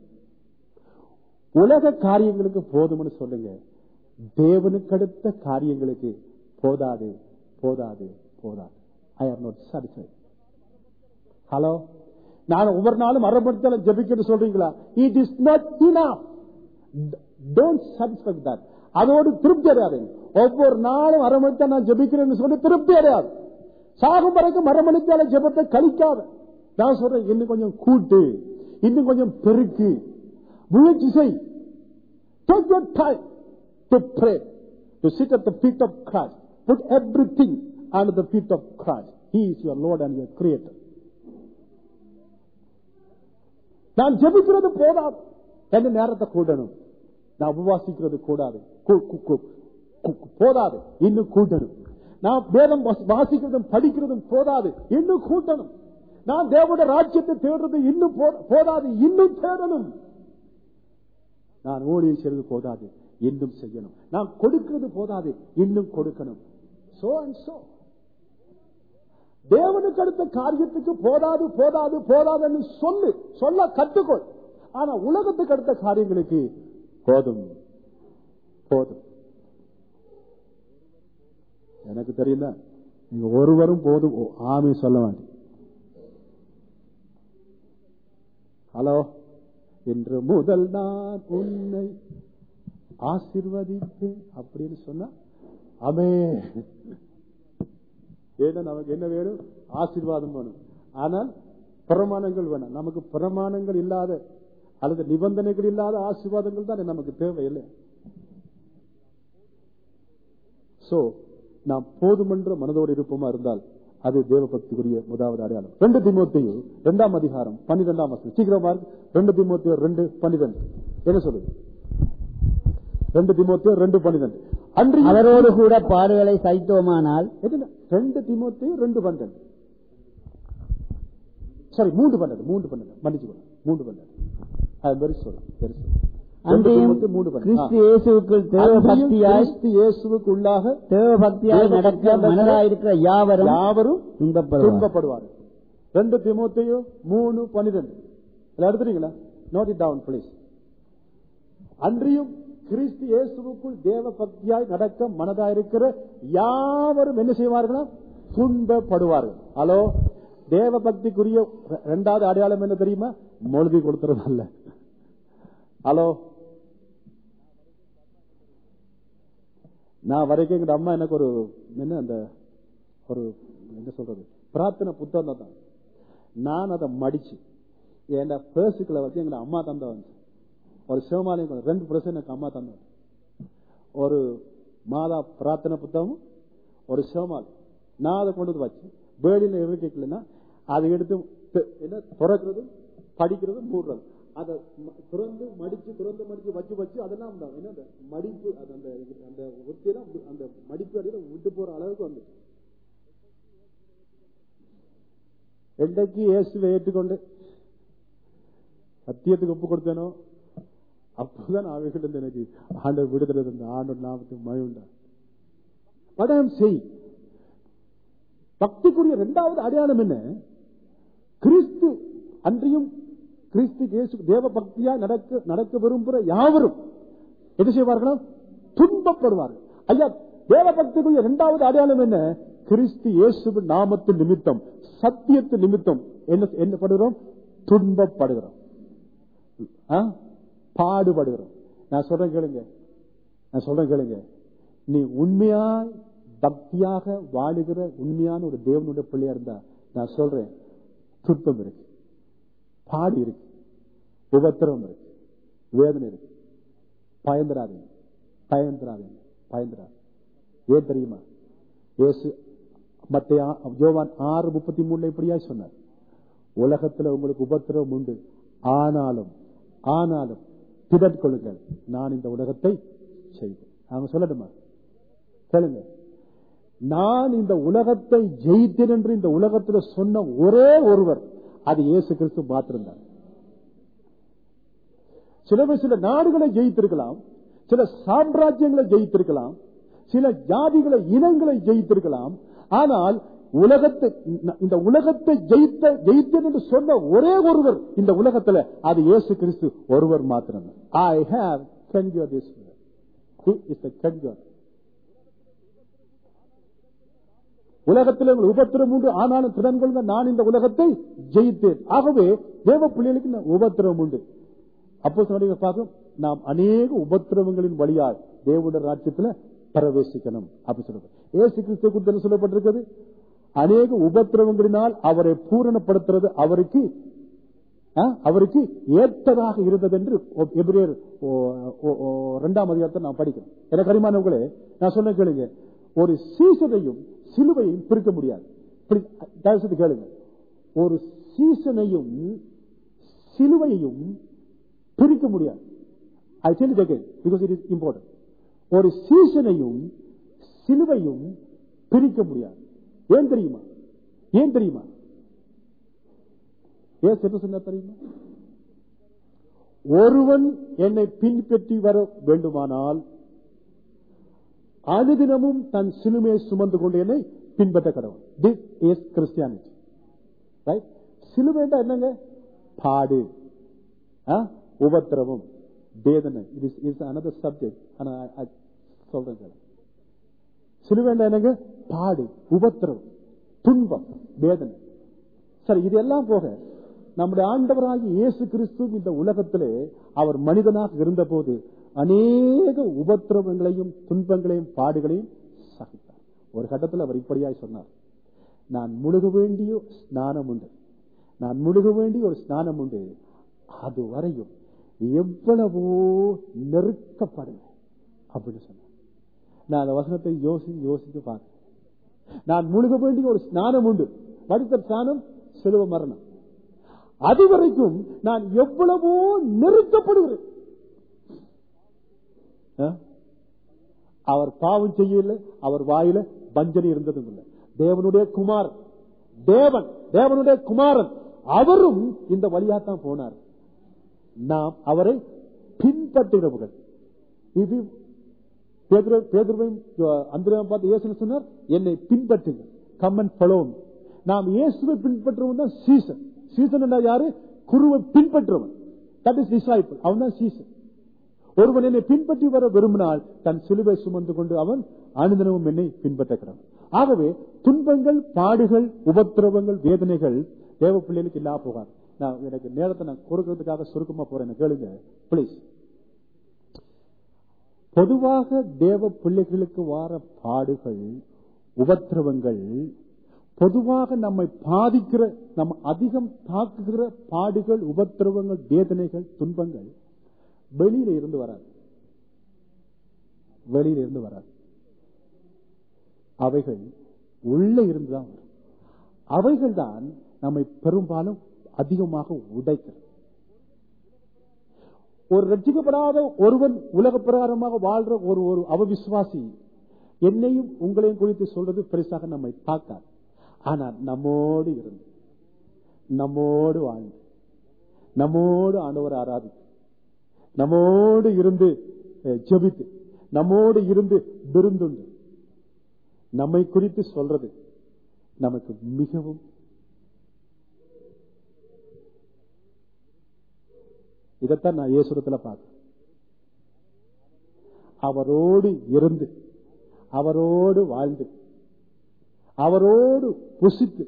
உலக காரியங்களுக்கு போதும்னு சொல்லுங்க தேவனுக்கு அடுத்த காரியங்களுக்கு போதாது போதாது போதாது I are not satisfied hello நான் ஒவ்வொரு நாளும் அரைப்படுத்தல ஜபிக்கணும் சொல்றீங்களா it is not enough don't satisfy that அதோடு திருப்தி அடையாதுங்க ஒவ்வொரு நாளும் அரை மணித்தா நான் ஜபிக்கிறேன்னு சொல்லி திருப்தி அடையாது சாகும் வரைக்கும் அரை மணித்தால ஜபத்தை கழிக்காத நான் சொல்றேன் இன்னும் கொஞ்சம் கூட்டு இன்னும் கொஞ்சம் பெருக்கு முயற்சி செய் Take your time to pray, to sit at the feet of Christ. Put everything under the feet of Christ. He is your Lord and your Creator. நான் ஜெபிக்கிறது போதாது எந்த நேரத்தை கூடணும் நான் உபவாசிக்கிறது கூடாது போதாது இன்னும் கூட்டணும் நான் வேதம் வாசிக்கிறதும் படிக்கிறதும் போதாது இன்னும் கூட்டணும் நான் தேவட ராஜ்யத்தை தேடுறது இன்னும் போதாது இன்னும் தேடணும் நான் ஊழியர் செய்வது போதாது இன்னும் செய்யணும் நான் கொடுக்கிறது போதாது இன்னும் கொடுக்கணும் சோ அண்ட் சோ தேவனுக்கு அடுத்த காரியத்துக்கு போதாது போதாது போதாதுன்னு சொல்லு சொல்ல கத்துக்கொள் ஆனா உலகத்துக்கு அடுத்த காரியங்களுக்கு போதும் போதும் எனக்கு தெரியல நீங்க ஒருவரும் போதும் ஆமை சொல்ல வேண்டாம் ஹலோ இன்று முதல் நான் உன்னை ஆசீர்வதிப்பேன் அப்படின்னு சொன்னா அமே ஏன்னா நமக்கு என்ன வேணும் ஆசீர்வாதம் வேணும் ஆனால் பிரமாணங்கள் வேணும் நமக்கு பிரமாணங்கள் இல்லாத அல்லது நிபந்தனைகள் இல்லாத ஆசீர்வாதங்கள் தான் நமக்கு தேவையில்லை சோ நாம் போதுமென்ற மனதோடு இருப்போமா இருந்தால் அது தேவபக்திக்குரிய முதலாவது அடையாளம் ரெண்டு திமுத்தையு இரண்டாம் அதிகாரம் பன்னிரெண்டாம் வசனம் சீக்கிரமா இருக்கு. ரெண்டு திமுத்தையோ ரெண்டு பன்னிரெண்டு என்ன சொல்லுது ரெண்டு திமுத்தையோ ரெண்டு பன்னிரெண்டு அன்று அவரோடு கூட பாடுகளை சைத்தோமானால் என்ன? ரெண்டு திமுத்தையோ ரெண்டு பன்னெண்டு சாரி மூன்று பன்னெண்டு மூன்று பன்னெண்டு மன்னிச்சு மூன்று பன்னெண்டு வெரி சொல் வெரி சொல் அன்றியும் மூன்று கிறிஸ்து பன்னெண்டு இயேசுவுக்குள் தேவ பக்தியாய் கிறிஸ்து இயேசுவுக்கு உள்ளாக தேவ பக்தியாய் தேவ நடக்க பக்தியாய் நடக்க மனதாயிருக்கிற யாவரும் யாவரும் துன்பப்படுவார் துன்பப்படுவார் ரெண்டு திமுத்தையோ மூணு பன்னிரெண்டு இதுல எடுத்துறீங்களா நோட் இட் டவுன் பிளீஸ் அன்றியும் கிறிஸ்து இயேசுவுக்குள் தேவ பக்தியாய் நடக்க மனதாயிருக்கிற யாவரும் என்ன செய்வார்களா துன்பப்படுவார்கள் ஹலோ தேவ பக்திக்குரிய இரண்டாவது அடையாளம் என்ன தெரியுமா மொழிதி கொடுத்துறது அல்ல ஹலோ நான் வரைக்கும் எங்க அம்மா எனக்கு ஒரு என்ன அந்த ஒரு என்ன சொல்றது பிரார்த்தனை புத்தகம் தான் நான் அதை மடிச்சு என் பேசுக்களை வச்சு எங்க அம்மா தந்த வந்து ஒரு சிவமாலயம் ரெண்டு பிரச்சனை எனக்கு அம்மா தந்த ஒரு மாதா பிரார்த்தனை புத்தகமும் ஒரு சிவமாலை நான் அதை கொண்டு வந்து வச்சு வேடியில இருக்கலைன்னா அதை எடுத்து த- என்ன துறக்கிறது படிக்கிறது மூடுறது அதை ம- திறந்து மடிச்சு திறந்து மடிச்சு வச்சு வச்சு அதெல்லாம் அந்த என்ன அந்த மடிப்பு அது அந்த அந்த ஒத்தியெல்லாம் அப்படி அந்த மடிப்பு அடியில விட்டு போற அளவுக்கு வந்து என்றைக்கு இயேசுவை ஏற்றுக்கொண்டு சத்தியத்துக்கு ஒப்பு கொடுத்தேனோ அப்பதான் அவைகளிருந்து எனக்கு ஆண்டவர் விடுதலை தந்த ஆண்டவர் நாமத்துக்கு மழை உண்டா படம் செய் பக்திக்குரிய இரண்டாவது அடையாளம் என்ன கிறிஸ்து அன்றியும் கிறிஸ்து இயேசு தேவ பக்தியா நடக்க நடக்க விரும்புகிற யாவரும் என்ன செய்வார்களா துன்பப்படுவார்கள் ஐயா தேவ பக்திக்குரிய இரண்டாவது அடையாளம் என்ன கிறிஸ்து இயேசு நாமத்தின் நிமித்தம் சத்தியத்து நிமித்தம் என்ன என்ன படுகிறோம் துன்பப்படுகிறோம் ஆ? பாடுபடுகிறோம் நான் சொல்றேன் கேளுங்க நான் சொல்றேன் கேளுங்க நீ உண்மையாய் பக்தியாக வாழுகிற உண்மையான ஒரு தேவனுடைய பிள்ளையா இருந்தா நான் சொல்றேன் துன்பம் இருக்கு பாடு இருக்கு உபத்திரம் இருக்கு வேதனை இருக்கு பயந்துராதீங்க பயந்துராதீங்க பயந்துராது ஏன் தெரியுமா இயேசு மத்திய யோவான் ஆறு முப்பத்தி மூணுல இப்படியா சொன்னார் உலகத்துல உங்களுக்கு உபத்திரவம் உண்டு ஆனாலும் ஆனாலும் திடன் கொள்ளுங்கள் நான் இந்த உலகத்தை செய்வேன் அவங்க சொல்லட்டுமா கேளுங்க நான் இந்த உலகத்தை ஜெயித்தேன் என்று இந்த உலகத்துல சொன்ன ஒரே ஒருவர் அது இயேசு கிறிஸ்து மாத்திருந்தார் சில பேர் சில நாடுகளை ஜெயித்திருக்கலாம் சில சாம்ராஜ்யங்களை ஜெயித்திருக்கலாம் சில ஜாதிகளை இனங்களை ஜெயித்திருக்கலாம் ஆனால் உலகத்தை இந்த உலகத்தை ஜெயித்த ஜெயித்தேன் என்று சொன்ன ஒரே ஒருவர் இந்த உலகத்துல அது இயேசு கிறிஸ்து ஒருவர் மாத்திரம் I have conquer this is the conquer உலகத்தில் உங்கள் உபத்திரம் உண்டு ஆனாலும் திறன் கொள்ளுங்க நான் இந்த உலகத்தை ஜெயித்தேன் ஆகவே தேவ பிள்ளைகளுக்கு நான் உபத்திரம் உண்டு அப்போ சொன்னீங்க பார்க்கும் நாம் அநேக உபத்திரவங்களின் வழியாய் தேவனுடைய ராஜ்யத்துல பிரவேசிக்கணும் அப்படி சொல்றது ஏசு கிறிஸ்து குறித்து என்ன சொல்லப்பட்டிருக்கிறது அநேக உபத்திரவங்களினால் அவரை பூரணப்படுத்துறது அவருக்கு ஆ, அவருக்கு ஏற்றதாக இருந்தது என்று ஒ- எபிரேயர் ஓ- ஓ- ஓ- இரண்டாம் அதிகாரத்தை நான் படிக்கிறேன் எனக்கு அருமானவர்களே நான் சொன்ன கேளுங்க ஒரு சீசனையும் சிலுவையும் பிரிக்க முடியாது இப்படி தயவு செய்து கேளுங்க ஒரு சீசனையும் சிலுவையையும் பிரிக்க முடியாது I tell it again because it is important ஒரு சீசனையும் சிலுவையும் பிரிக்க முடியாது ஏன் தெரியுமா ஏன் தெரியுமா ஏன் என்ன சொன்னா தெரியுமா ஒருவன் என்னை பின்பற்றி வர வேண்டுமானால் அனுதினமும் தன் சிலுமையை சுமந்து கொண்டு என்னை பின்பற்ற கடவுள் திஸ் இஸ் கிறிஸ்டியானிட்டி ரைட் சிலுவைண்டா என்னங்க பாடு ஆ? உபத்திரவம் வேதனை இது இஸ் அனதர் சப்ஜெக்ட் ஆனா I- I சொல்றேன் கேளு. சிலுவைண்டா என்னங்க பாடு உபத்திரவம் துன்பம் வேதனை சரி இதெல்லாம் போக நம்முடைய ஆண்டவராகிய இயேசு கிறிஸ்து இந்த உலகத்திலே அவர் மனிதனாக இருந்தபோது அநேக உபத்திரவங்களையும் துன்பங்களையும் பாடுகளையும் சகித்தார் ஒரு கட்டத்தில் அவர் இப்படியாய் சொன்னார் நான் முழுக வேண்டிய ஸ்நானம் உண்டு நான் முழுக வேண்டிய ஒரு ஸ்நானம் உண்டு அது வரையும் எவ்வளவோ நெருக்கப்படுவேன் அப்படின்னு சொன்னார் நான் அந்த வசனத்தை யோசித்து யோசித்து பார்க்கிறேன் நான் முழுக வேண்டிய ஒரு ஸ்நானம் உண்டு படித்த ஸ்நானம் சிலுவ மரணம் அது வரைக்கும் நான் எவ்வளவோ நெருக்கப்படுகிறேன் ஆ? அவர் பாவம் செய்யல அவர் வாயில வஞ்சனை இருந்ததும் இல்லை தேவனுடைய குமார் தேவன் தேவனுடைய குமாரன் அவரும் இந்த வழியாத்தான் போனார் நாம் அவரை பின்பற்றுகிறவர்கள் இது பேதுரு- பேதுருவையும் அந்திரவையும் பார்த்து இயேசு சொன்னார் என்னை பின்பற்றுங்க கம்மன் பலோம் நாம் இயேசுவை பின்பற்றுவன் தான் சீசன் சீசன் என்ன யாரு குருவை பின்பற்றுவன் தட் இஸ் டிசைபிள் அவன் தான் சீசன் ஒருவன் என்னை பின்பற்றி வர விரும்பினால் தன் சிலுவை சுமந்து கொண்டு அவன் அனுதினமும் என்னை பின்பற்றுகிறான் ஆகவே துன்பங்கள் பாடுகள் உபத்திரவங்கள் வேதனைகள் தேவ பிள்ளைகளுக்கு இல்லா போகாது நான் எனக்கு நேரத்தை நான் கொடுக்கறதுக்காக சுருக்கமா போறேன் கேளுங்க பிளீஸ் பொதுவாக தேவ பிள்ளைகளுக்கு வார பாடுகள் உபத்திரவங்கள் பொதுவாக நம்மை பாதிக்கிற நம்ம அதிகம் தாக்குகிற பாடுகள் உபத்திரவங்கள் வேதனைகள் துன்பங்கள் வெளியில இருந்து வராது வெளியில இருந்து வராது அவைகள் உள்ள இருந்துதான் வரும் அவைகள் தான் நம்மை பெரும்பாலும் அதிகமாக உடைக்கிறது ஒரு ரட்சிக்கப்படாத ஒருவன் உலக பிரகாரமாக வாழ்ற ஒரு ஒரு அவவிசுவாசி என்னையும் உங்களையும் குறித்து சொல்றது பெருசாக நம்மை தாக்காது ஆனால் நம்மோடு இருந்து நம்மோடு வாழ்ந்து நம்மோடு ஆண்டவர் ஆராதித்து நம்மோடு இருந்து அஹ், ஜெபித்து நம்மோடு இருந்து விருந்துண்டு நம்மை குறித்து சொல்றது நமக்கு மிகவும் இதைத்தான் நான் இயேசுரத்துல பார்க்கிறேன் அவரோடு இருந்து அவரோடு வாழ்ந்து அவரோடு புசித்து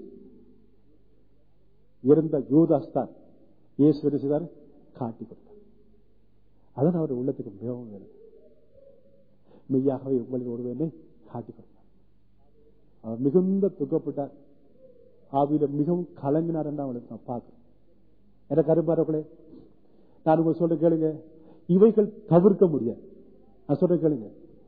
இருந்த யூதாஸ் தான் இயேசு என்ன செய்தார் காட்டி கொடுத்தார் அதான் அவர் உள்ளத்துக்கு மிகவும் வேணும் மெய்யாகவே உங்களில் ஒருவனை காட்டி கொடுத்தார் அவர் மிகுந்த துக்கப்பட்டார் ஆவியில மிகவும் கலங்கினார் என்று அவளுக்கு நான் பார்க்கிறேன் எனக்கு அரும்பார்களே நான் உங்க சொல்ற கேளுங்க இவைகள் தவிர்க்க முடியாது நான் சொல்ற கேளுங்க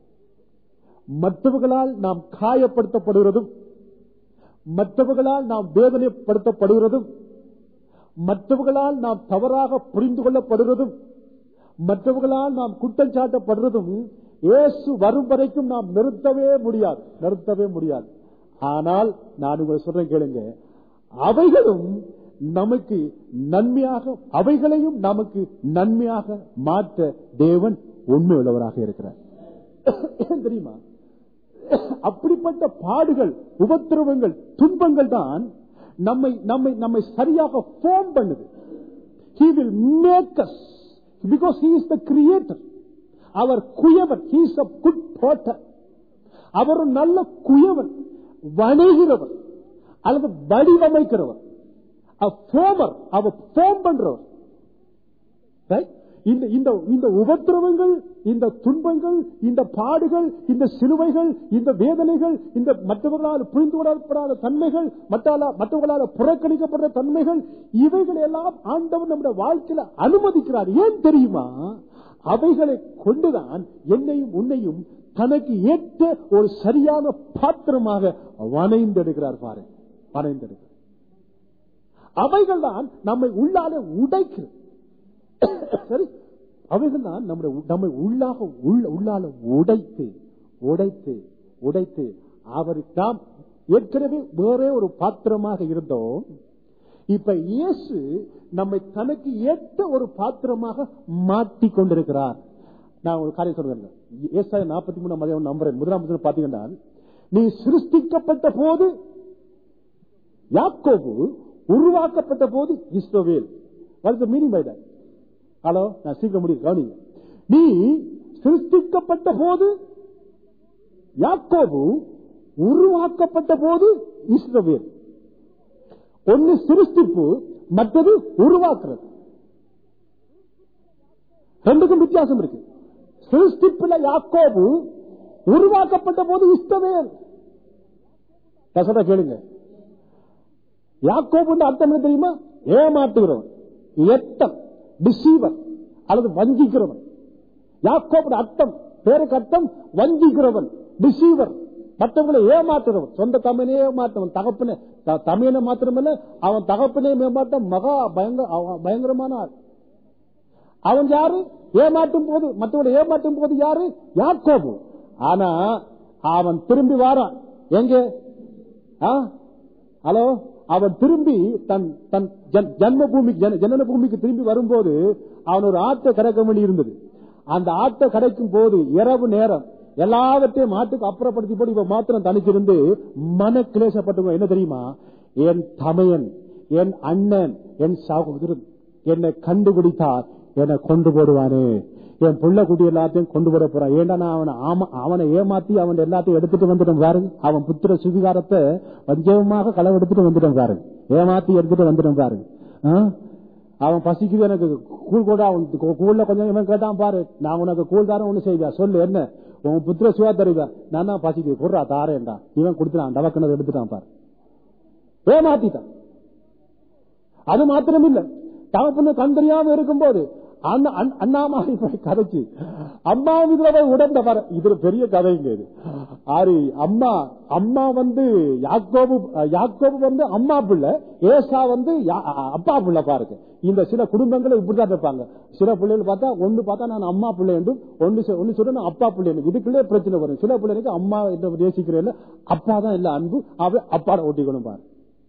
மற்றவர்களால் நாம் காயப்படுத்தப்படுகிறதும் மற்றவர்களால் நாம் வேதனைப்படுத்தப்படுகிறதும் மற்றவர்களால் நாம் தவறாக புரிந்து கொள்ளப்படுகிறதும் மற்றவர்களால் நாம் குற்றம் சாட்டப்படுறதும் இயேசு வரும் வரைக்கும் நாம் நிறுத்தவே முடியாது நிறுத்தவே முடியாது ஆனால் நான் உங்களை சொல்றேன் கேளுங்க அவைகளும் நமக்கு நன்மையாக அவைகளையும் நமக்கு நன்மையாக மாற்ற தேவன் உண்மை உள்ளவராக இருக்கிறார் ஏன் தெரியுமா அப்படிப்பட்ட பாடுகள் உபத்திரவங்கள் துன்பங்கள் தான் நம்மை நம்மை நம்மை சரியாக ஃபோம் பண்ணுது he will make us because he is the creator அவர் குயவன் he is a good potter அவர் ஒரு நல்ல குயவன் வணைகிறவர் அல்லது வடிவமைக்கிறவர் ஃபோமர் அவர் ஃபோம் பண்றவர் Right? இந்த இந்த இந்த உபத்திரவங்கள் இந்த துன்பங்கள் இந்த பாடுகள் இந்த சிலுவைகள் இந்த வேதனைகள் இந்த மற்றவர்களால் புரிந்து கொள்ளப்படாத தன்மைகள் மற்றால- மற்றவர்களால் புறக்கணிக்கப்படுற தன்மைகள் இவைகள் எல்லாம் ஆண்டவர் நம்முடைய வாழ்க்கையில அனுமதிக்கிறார் ஏன் தெரியுமா அவைகளை கொண்டுதான் என்னையும் உன்னையும் தனக்கு ஏற்ற ஒரு சரியான பாத்திரமாக வனைந்தெடுக்கிறார் பாரு வனைந்தெடுக்கிறார் அவைகள் தான் நம்மை உள்ளாலே உடைக்கிறது சரி அவைகள் தான் நம்முடைய நம்மை உள்ளாக உள்ள உள்ளால உடைத்து உடைத்து உடைத்து அவருக்கு நாம் ஏற்கனவே வேறே ஒரு பாத்திரமாக இருந்தோம் இப்ப இயேசு நம்மை தனக்கு ஏற்ற ஒரு பாத்திரமாக மாற்றிக் கொண்டிருக்கிறார் நான் ஒரு காரியம் சொல்றேன் ஏசாய நாற்பத்தி மூணு மதியம் நம்புறேன் முதலாம் வசனம் பாத்தீங்கன்னா நீ சிருஷ்டிக்கப்பட்ட போது யாக்கோபு உருவாக்கப்பட்ட போது Israel what's meaning by that hello நான் சீக்கிரம் முடியும் கவனிங்க நீ சிருஷ்டிக்கப்பட்ட போது யாக்கோபு உருவாக்கப்பட்ட போது இஸ்ரவேல் ஒன்னு சிருஷ்டிப்பு மற்றது உருவாக்குறது ரெண்டுக்கும் வித்தியாசம் இருக்கு சிருஷ்டிப்புல யாக்கோபு உருவாக்கப்பட்ட போது இஷ்டவேல் நான் சொல்ற கேளுங்க யாக்கோபு அர்த்தம் என்ன தெரியுமா ஏமாத்துகிறவன் எத்தம் டிசீவர் அல்லது வஞ்சிக்கிறவன் யாக்கோபு அர்த்தம் பேருக்கு அர்த்தம் வஞ்சிக்கிறவன் டிசீவர் மற்றவங்களை ஏமாற்றுறவன் சொந்த தமையனே ஏமாற்றவன் தகப்பனே த- தமையனை மாத்திரமல்ல அவன் தகப்பனே ஏமாற்ற மகா பயங்கர அவன் பயங்கரமான ஆள் அவன் யாரு ஏமாற்றும் போது மற்றவனை ஏமாற்றும் போது யாரு யாக்கோபு ஆனா அவன் திரும்பி வாரான் எங்க ஆ? ஹலோ அவன் திரும்பி தன் தன் ஜன்- ஜன்ம பூமிக்கு ஜன- ஜனன பூமிக்கு திரும்பி வரும்போது அவன் ஒரு ஆட்டை கடக்க வேண்டி இருந்தது அந்த ஆட்டை கிடைக்கும் போது இரவு நேரம் எல்லாவற்றையும் ஆட்டுக்கு அப்புறப்படுத்தி போட்டு இவன் மாத்திரம் தனிச்சிருந்து மன கிளேசப்பட்டு என்ன தெரியுமா என் தமையன் என் அண்ணன் என் சகோதரன் என்னை கண்டுபிடித்தார் என்னை கொண்டு போடுவானே என் புள்ள குட்டி எல்லாத்தையும் கொண்டு போட போறான் ஏண்டா நான் அவனை ஆமா அவனை ஏமாத்தி அவன் எல்லாத்தையும் எடுத்துட்டு வந்துட்டேன் பாருங்க அவன் புத்திர சுவிகாரத்தை வஞ்சகமாக களவு எடுத்துட்டு வந்துட்டேன் பாருங்க ஏமாத்தி எடுத்துட்டு வந்துட்டேன் பாருங்க ஆ? அவன் பசிக்குது எனக்கு கூழ் கூட அவன் கூ- கூழ்ல கொஞ்சம் இவன் கேட்டான் பாரு நான் உனக்கு கூழ் தாரம் ஒண்ணு செய்வியா சொல்லு என்ன உன் புத்திர சுவா தருவியா நான் தான் பசிக்குது குடுறா தாரேன்டா இவன் கொடுத்துட்டான் டவக்கணத்தை எடுத்துட்டான் பாரு ஏமாத்திட்டான் அது மாத்திரம் இல்ல தகப்பன கண் தெரியாம இருக்கும்போது அண்ணா- அண்ண- அண்ணாமாரி போய் கதைச்சு அம்மா இதுல போய் உடந்த பாரு இது பெரிய கதைங்க இது ஆரி அம்மா அம்மா வந்து யாக்கோபு யாக்கோபு வந்து அம்மா பிள்ளை ஏசா வந்து யா- அப்பா பிள்ளை பாருங்க இந்த சில குடும்பங்களை இப்படிதான் இருப்பாங்க சில பிள்ளைகள் பார்த்தா ஒண்ணு பார்த்தா நான் அம்மா பிள்ளை என்றும் ஒன்னு சொ- ஒன்னு சொல்ற நான் அப்பா பிள்ளை என்று. இதுக்குள்ளே பிரச்சனை வரும் சில பிள்ளைகளுக்கு அம்மா என்று நேசிக்கிறேன் அப்பா தான் இல்ல அன்பு அவ அப்பாட ஓட்டிக்கணும் பாரு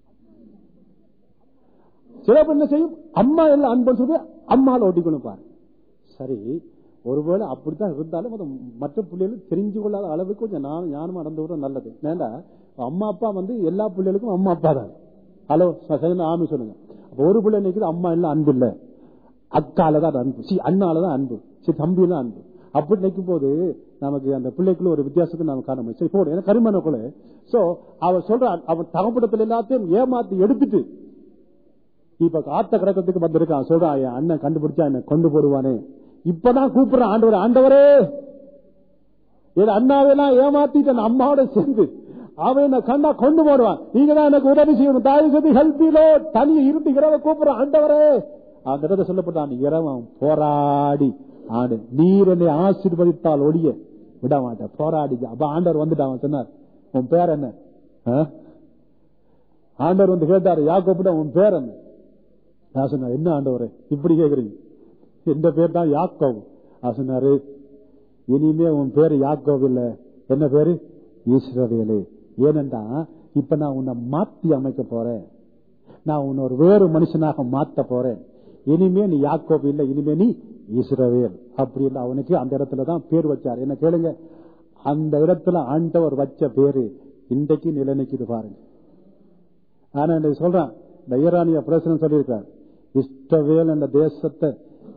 சில பேர் என்ன செய்யும் அம்மா எல்லாம் அன்புன்னு சொல்லி அம்மால ஓட்டிக்கணும் பாரு சரி ஒருவேளை அப்படித்தான் இருந்தாலும் அது மற்ற பிள்ளைகளும் தெரிஞ்சு கொள்ளாத அளவுக்கு கொஞ்சம் நான் ஞானமா நடந்து விட நல்லது ஏண்டா அம்மா அப்பா வந்து எல்லா பிள்ளைகளுக்கும் அம்மா அப்பா தான் ஹலோ சரி ஆமி சொல்லுங்க அப்ப ஒரு பிள்ளை நினைக்குது அம்மா எல்லாம் அன்பு இல்ல அக்கால தான் அன்பு சி அண்ணால தான் அன்பு சி தம்பி தான் அன்பு அப்படி நினைக்கும் போது நமக்கு அந்த பிள்ளைக்குள்ள ஒரு வித்தியாசத்தை நாம காண முடியும் சரி போடு ஏன்னா கருமன கொலை சோ அவன் சொல்றான் அவன் தகப்படத்துல எல்லாத்தையும் ஏமாத்தி எடுத்துட்டு இப்ப காத்த கிடக்கிறதுக்கு வந்திருக்கான் சொல்றான் என் அண்ணன் கண்டுபிடிச்சா என்ன கொண்டு போடுவானே இப்பதான் கூப்பிடுறான் ஆண்டவர் ஆண்டவரே என் அண்ணாவெல்லாம் ஏமாத்திட்டு அம்மாவோட சேர்ந்து அவன் என்ன கண்டா கொண்டு போடுவான் நீங்க தான் எனக்கு உதவி செய்யணும் தாய் சொல்லி ஹெல்பிலோ தனியை இருந்து இரவ கூப்பிடுறான் ஆண்டவரே அந்த இடத்துல சொல்லப்பட்டான் இரவன் போராடி ஆண்டு நீர் என்னை ஆசீர்வதித்தால் ஒழிய விட மாட்டேன் போராடி அப்ப ஆண்டவர் வந்துட்டான் அவன் சொன்னார் உன் பேர் என்ன ஆ? ஆண்டவர் வந்து கேட்டாரு யாக்கோப்பிட உன் பேர் என்ன நான் சொன்னேன் என்ன ஆண்டவரே இப்படி கேக்குறீங்க எந்த பேர் தான் யாக்கோவ் நான் சொன்னாரு இனிமே உன் பேரு யாக்கோவ் இல்ல என்ன பேரு ஈஸ்வரவேலு ஏனென்றா இப்ப நான் உன்னை மாத்தி அமைக்க போறேன் நான் உன்னை ஒரு வேறு மனுஷனாக மாத்த போறேன் இனிமே நீ யாக்கோப் இல்ல இனிமே நீ இஸ்ரவேல் அப்படின்னு அவனுக்கு அந்த இடத்துல தான் பேர் வச்சார் என்ன கேளுங்க அந்த இடத்துல ஆண்டவர் வச்ச பேரு இன்றைக்கு நிலைநிக்குது பாருங்க ஆனா இன்னைக்கு சொல்றான் இந்த ஈரானிய பிரசிடன்ட் சொல்லியிருக்கார் இஷ்டவேல் என்ற தேசத்தை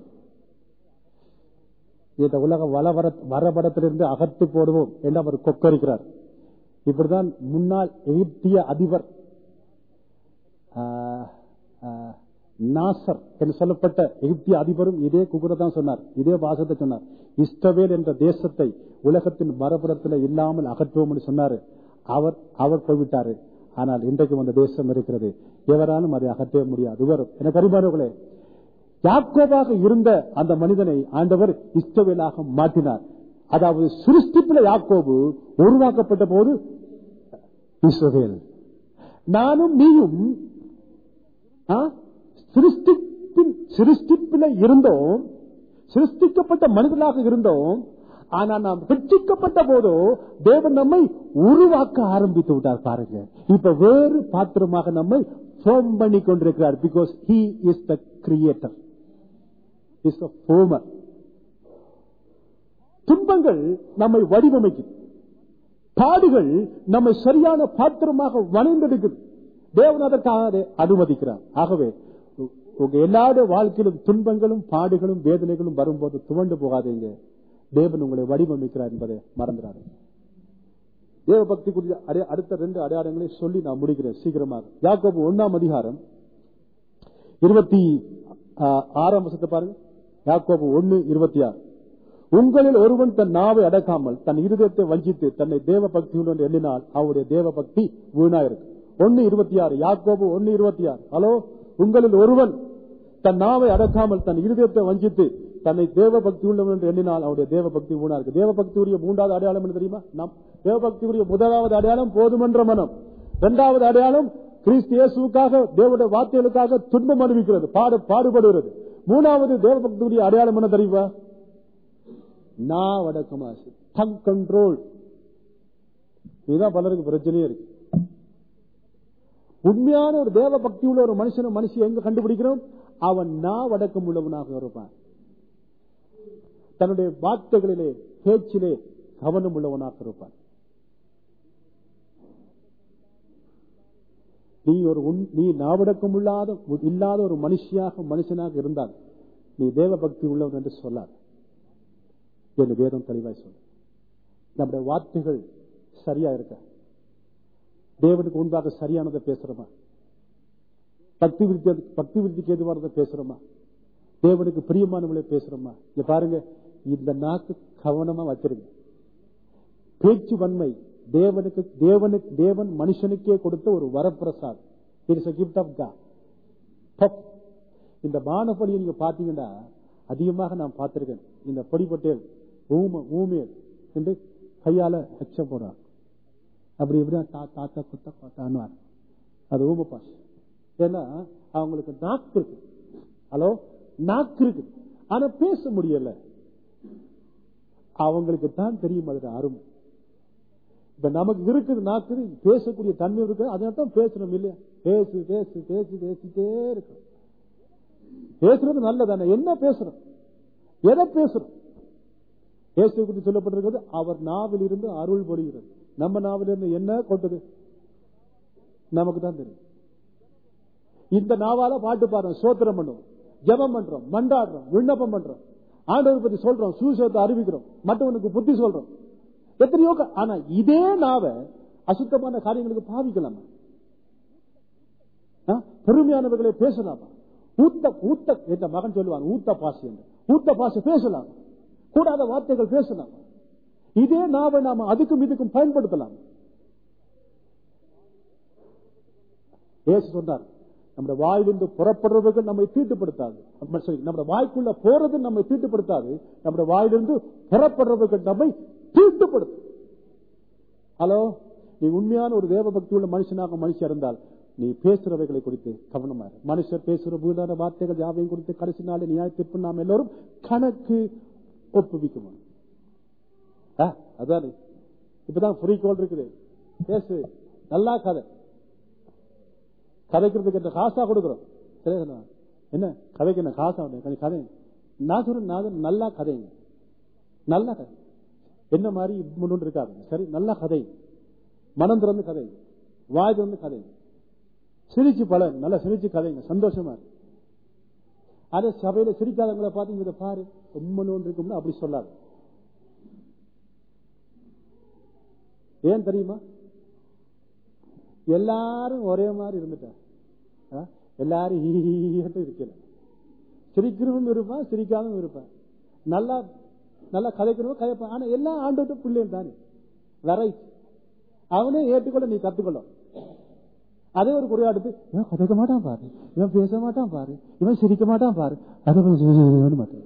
இந்த உலக வளவர வரபடத்திலிருந்து அகற்றி போடுவோம் என்று அவர் கொக்கரிக்கிறார் இப்படிதான் முன்னாள் எகிப்திய அதிபர் ஆ, ஆ, நாசர் என்று சொல்லப்பட்ட எகிப்திய அதிபரும் இதே குகுரை தான் சொன்னார் இதே பாசத்தை சொன்னார் இஸ்டவேல் என்ற தேசத்தை உலகத்தின் வரபுறத்தில் இல்லாமல் அகற்றுவோம் என்று சொன்னாரு அவர் அவர் போய்விட்டாரு ஆனால் இன்றைக்கும் அந்த தேசம் இருக்கிறது எவராலும் அதை அகற்றவே முடியாது வரும் என கருமானவர்களே யாக்கோபாக இருந்த அந்த மனிதனை ஆண்டவர் இஸ்டவேலாக மாற்றினார் அதாவது சிருஷ்டிப்புல யாக்கோபு உருவாக்கப்பட்ட போது இஸ்ரவேல் நானும் நீயும் ஆ? சிருஷ்டிப்பின் சிருஷ்டிப்பில இருந்தோம் சிருஷ்டிக்கப்பட்ட மனிதனாக இருந்தோம் ஆனா நாம் ரட்சிக்கப்பட்ட போதோ தேவன் நம்மை உருவாக்க ஆரம்பித்து விட்டார் பாருங்க இப்ப வேறு பாத்திரமாக நம்மை form பண்ணி கொண்டிருக்கிறார் because he is the creator is the former துன்பங்கள் நம்மை வடிவமைக்கும் பாடுகள் நம்மை சரியான பாத்திரமாக வணைந்தெடுக்குது தேவன் அதற்காக அதை அனுமதிக்கிறார் ஆகவே உ- உங்க எல்லாருடைய வாழ்க்கையிலும் துன்பங்களும் பாடுகளும் வேதனைகளும் வரும்போது துவண்டு போகாதீங்க தேவன் உங்களை வடிவமைக்கிறார் என்பதை மறந்துடாது தேவ பக்தி குறித்த அடைய- அடுத்த ரெண்டு அடையாளங்களை சொல்லி நான் முடிக்கிறேன் சீக்கிரமாக யாக்கோபு ஒன்னாம் அதிகாரம் இருபத்தி ஆ, ஆறாம் வருஷத்தை பாருங்க யாக்கோபு ஒன்னு இருபத்தி ஆறு உங்களில் ஒருவன் தன் நாவை அடக்காமல் தன் இருதயத்தை வஞ்சித்து தன்னை தேவ பக்தியுடன் என்று எண்ணினால் அவருடைய தேவ பக்தி வீணா இருக்கு ஒன்னு இருபத்தி ஆறு யாக்கோபு ஒன்னு இருபத்தி ஆறு ஹலோ உங்களில் ஒருவன் தன் நாவை அடக்காமல் தன் இருதயத்தை வஞ்சித்து தன்னை தேவ பக்தி உள்ளவன் என்று எண்ணினால் அவருடைய தேவ பக்தி ஊனா இருக்கு தேவ பக்தியுடைய மூன்றாவது அடையாளம் என்ன தெரியுமா நம் தேவ பக்தியுடைய முதலாவது அடையாளம் போதுமன்ற மனம் இரண்டாவது அடையாளம் கிறிஸ்து இயேசுக்காக தேவனுடைய வார்த்தைகளுக்காக துன்பம் அனுபவிக்கிறது பாடு பாடுபடுகிறது மூணாவது தேவ பக்தியுடைய அடையாளம் என்ன தெரியுமா நான் அடக்கமா தங் கண்ட்ரோல் இதுதான் பலருக்கு பிரச்சனையே இருக்கு உண்மையான ஒரு தேவ பக்தி உள்ள ஒரு மனுஷனும் மனுஷி எங்க கண்டுபிடிக்கிறோம் அவன் நான் அடக்கம் உள்ளவனாக இருப்பான் தன்னுடைய வார்த்தைகளிலே பேச்சிலே கவனம் உள்ளவனாக இருப்பான் நீ ஒரு உன்- நீ நாவடக்கம் இல்லாத இல்லாத ஒரு மனுஷியாக மனுஷனாக இருந்தால் நீ தேவ பக்தி உள்ளவன் என்று சொல்லாது என்று வேதம் தெளிவாய் சொல்ல நம்முடைய வார்த்தைகள் சரியா இருக்க தேவனுக்கு முன்பாக சரியானதை பேசுறோமா பக்தி விருத்தி பக்தி விருத்திக்கு எதுவானதை பேசுறோமா தேவனுக்கு பிரியமானவளை பேசுறோமா இங்க பாருங்க இந்த நாக்கு கவனமா வச்சிருங்க பேச்சு வன்மை தேவனுக்கு தேவனுக்கு தேவன் மனுஷனுக்கே கொடுத்த ஒரு வரப்பிரசாத் இட்ஸ் கிஃப்ட் ஆஃப் God இந்த மானப்படியை நீங்க பாத்தீங்கன்னா அதிகமாக நான் பார்த்திருக்கேன் இந்த பொடிப்பட்டேல் ஊம ஊமேல் என்று கையால எச்ச போறார் அப்படி இப்படி தா தாத்தா குத்த பார்த்தான்னு அது ஊம பாஷ் ஏன்னா அவங்களுக்கு நாக்கு இருக்கு ஹலோ நாக்கு இருக்கு ஆனா பேச முடியல அவங்களுக்கு தான் தெரியும் அதோட அருமை இப்ப நமக்கு இருக்குது நாக்கு பேசக்கூடிய தன்மை இருக்கு அதனால தான் பேசணும் இல்லையா பேசு பேசு பேசு பேசிட்டே இருக்கு பேசுறது நல்லதானே என்ன பேசுறோம் எதை பேசுறோம் இயேசுவை குறித்து சொல்லப்பட்டிருக்கிறது அவர் நாவில் இருந்து அருள் பொழிகிறது நம்ம நாவில் இருந்து என்ன கொட்டது நமக்கு தான் தெரியும் இந்த நாவால பாட்டு பாடுறோம் சோத்திரம் பண்ணுவோம் ஜெபம் பண்றோம் மண்டாடுறோம் விண்ணப்பம் பண்றோம் ஆண்டவர் பத்தி சொல்றோம் சுவிசேஷத்தை அறிவிக்கிறோம் மற்றவனுக்கு புத்தி சொல்றோம் எத்தனையோ க- ஆனா இதே நாவை அசுத்தமான காரியங்களுக்கு பாவிக்கலாமா ஆ? பெருமையானவர்களை பேசலாமா ஊத்த ஊத்த என்ற மகன் சொல்லுவாங்க ஊத்த பாசி என்று ஊத்த பாசி பேசலாம் கூடாத வார்த்தைகள் பேசலாம் இதே நாவை நாம அதுக்கும் இதுக்கும் பயன்படுத்தலாம் ஏசு சொன்னார் நம்முடைய வாயிலிருந்து புறப்படுறவர்கள் நம்மை தீட்டுப்படுத்தாது நம்ம sorry, நம்முடைய வாய்க்குள்ள போறது நம்மை தீட்டுப்படுத்தாது நம்முடைய வாயிலிருந்து புறப்படுறவர்கள் நம்மை தீட்டுப்படுத்தும் ஹலோ நீ உண்மையான ஒரு தேவ பக்தி உள்ள மனுஷனாக மனுஷன் இருந்தால் நீ பேசுறவைகளை குறித்து கவனமா இரு. மனுஷர் பேசுற வீடான வார்த்தைகள் யாவையும் குறித்து கடைசி நாள் நியாய தீர்ப்பு நாம் எல்லோரும் கணக்கு ஒப்புவிக்கணும் ஆ, அதானே இப்பதான் ஃப்ரீ கோல் இருக்குது பேசு நல்லா கதை கதைக்கிறதுக்கு என்ன காசா கொடுக்குறோம் சரியா என்ன கதைக்கு என்ன காசா உண்டு? கொஞ்சம் கதை நான் சொல்றேன் நான் சொல்றேன், நல்லா கதைங்க நல்ல கதை என்ன மாதிரி முன்னு இருக்காது சரி நல்ல கதை மனம் திறந்து கதை வாய் திறந்து கதை சிரிச்சு பல நல்லா சிரிச்சு கதைங்க சந்தோஷமா இருக்கு அதே சபையில சிரிக்காதவங்களை பார்த்து இதை பாரு உம்மனு இருக்கும்னு அப்படி சொல்லாது ஏன் தெரியுமா எல்லாரும் ஒரே மாதிரி இருந்துட்டார் ஆ? எல்லாரும் ஈட்டு இருக்கல சிரிக்கிறவனும் இருப்பான் சிரிக்காதவனும் இருப்பான் நல்லா நல்லா கதைக்கிறவங்க கதைப்பான் ஆனா எல்லா ஆண்டோட்ட பிள்ளையும் தானே வெரைட்டி அவனே ஏற்றுக்கொள்ள நீ கத்துக்கொள்ளும் அதே ஒரு குறையாடுத்து இவன் கதைக்க மாட்டான் பாரு இவன் பேச மாட்டான் பாரு இவன் சிரிக்க மாட்டான் பாரு அதை கொஞ்சம் மாட்டான்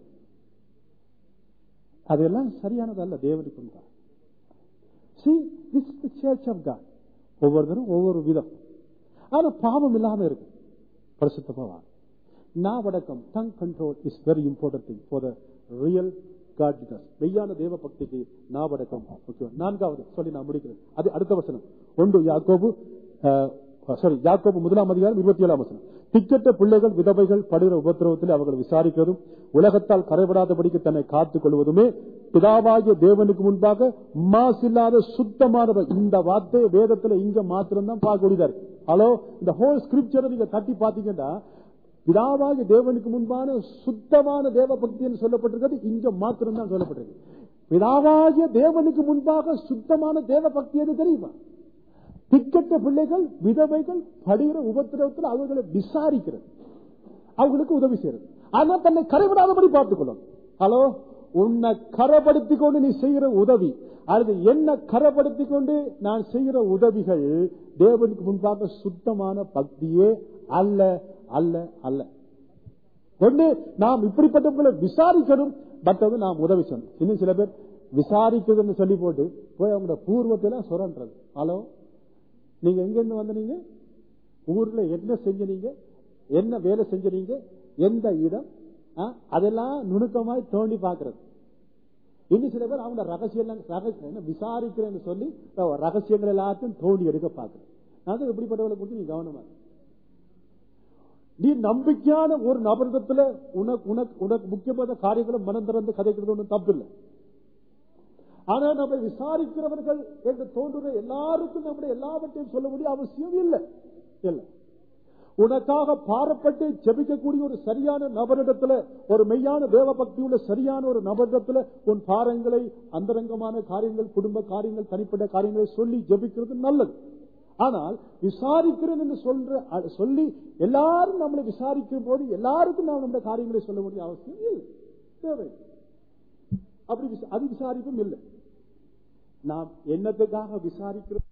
அதெல்லாம் சரியானதல்ல தேவனுக்கு உண்டா See, this is the church of God. ஒவ்வொருத்தரும் ஒவ்வொரு விதம் ஆனா பாவம் இல்லாம இருக்கு பரிசுத்தமா நாவடக்கம் tongue control is very important thing for the real goodness மெய்யான தேவ பக்திக்கு நாவடக்கம் முக்கியம் நான்காவது சொல்லி நான் முடிக்கிறேன் அது அடுத்த வசனம் ஒன்று யாக்கோபு சாரி யாக்கோபு முதலாம் அதிகாரம் இருபத்தி ஏழாம் வசனம் திக்கற்ற பிள்ளைகள் விதவைகள் படுகிற உபத்திரவத்தில் அவர்கள் விசாரிக்கிறதும் உலகத்தால் கரைபடாதபடிக்கு தன்னை காத்துக் கொள்வதுமே பிதாவாகிய தேவனுக்கு முன்பாக மாசில்லாத சுத்தமானவர் இந்த வார்த்தை வேதத்துல இங்க மாத்திரம் தான் பார்க்கக்கூடியதா இருக்கு ஹலோ இந்த ஹோல் ஸ்கிரிப்சரை நீங்க தட்டி பாத்தீங்கன்னா பிதாவாகிய தேவனுக்கு முன்பான சுத்தமான தேவ பக்தி என்று சொல்லப்பட்டிருக்கிறது இங்க மாத்திரம் தான் சொல்லப்பட்டிருக்கு பிதாவாகிய தேவனுக்கு முன்பாக சுத்தமான தேவ பக்தி என்று தெரியுமா திக்கற்ற பிள்ளைகள் விதவைகள் படுகிற உபத்திரவத்தில் அவர்களை விசாரிக்கிறது அவங்களுக்கு உதவி செய்யறது ஆனா தன்னை கரைவிடாதபடி பார்த்துக் கொள்ளும் ஹலோ உன்னை கரப்படுத்திக் கொண்டு நீ செய்கிற உதவி அல்லது என்ன கரப்படுத்திக் கொண்டு நான் செய்கிற உதவிகள் தேவனுக்கு முன்பாக சுத்தமான பக்தியே அல்ல அல்ல அல்ல ஒன்று நாம் இப்படிப்பட்டவர்களை விசாரிக்கணும் மற்றது நாம் உதவி செய்யணும் இன்னும் சில பேர் விசாரிக்குதுன்னு சொல்லி போட்டு போய் அவங்களோட பூர்வத்துல சுரன்றது ஹலோ நீங்க எங்க இருந்து வந்தீங்க ஊர்ல என்ன செஞ்சீங்க என்ன வேலை செஞ்சீங்க எந்த இடம் ஆ, அதெல்லாம் நுணுக்கமாய் தோண்டி பாக்குறது இன்னும் சில பேர் அவங்க ரகசியம் எல்லாம் ரகசியம் என்ன விசாரிக்கிறேன்னு சொல்லி அஹ், ரகசியங்கள் எல்லாத்தையும் தோண்டி எடுக்க பாக்குறது அது எப்படிப்பட்டவர்களை குறித்து நீ கவனமா இரு. நீ நம்பிக்கையான ஒரு நபரிடத்துல உனக்கு உனக்கு உனக்கு முக்கியமான காரியங்களை மனம் திறந்து கதைக்கிறது ஒன்றும் தப்பில்லை ஆனா நம்ம விசாரிக்கிறவர்கள் என்று தோன்றுற எல்லாருக்கும் நம்முடைய எல்லாவற்றையும் சொல்ல வேண்டிய அவசியம் இல்லை இல்லை உனக்காக பாரப்பட்டு ஜெபிக்கக்கூடிய ஒரு சரியான நபரிடத்துல ஒரு மெய்யான தேவ பக்தி உள்ள சரியான ஒரு நபரிடத்துல உன் பாரங்களை அந்தரங்கமான காரியங்கள் குடும்ப காரியங்கள் தனிப்பட்ட காரியங்களை சொல்லி ஜெபிக்கிறது நல்லது ஆனால் விசாரிக்கிறேன் என்று சொல்ற அ- சொல்லி எல்லாரும் நம்மளை விசாரிக்கும் போது எல்லாருக்கும் நாம் நம்முடைய காரியங்களை சொல்ல வேண்டிய அவசியம் இல்லை தேவை அப்படி விசா- அது விசாரிப்பும் இல்லை நாம் என்னத்துக்காக விசாரிக்கிறோம்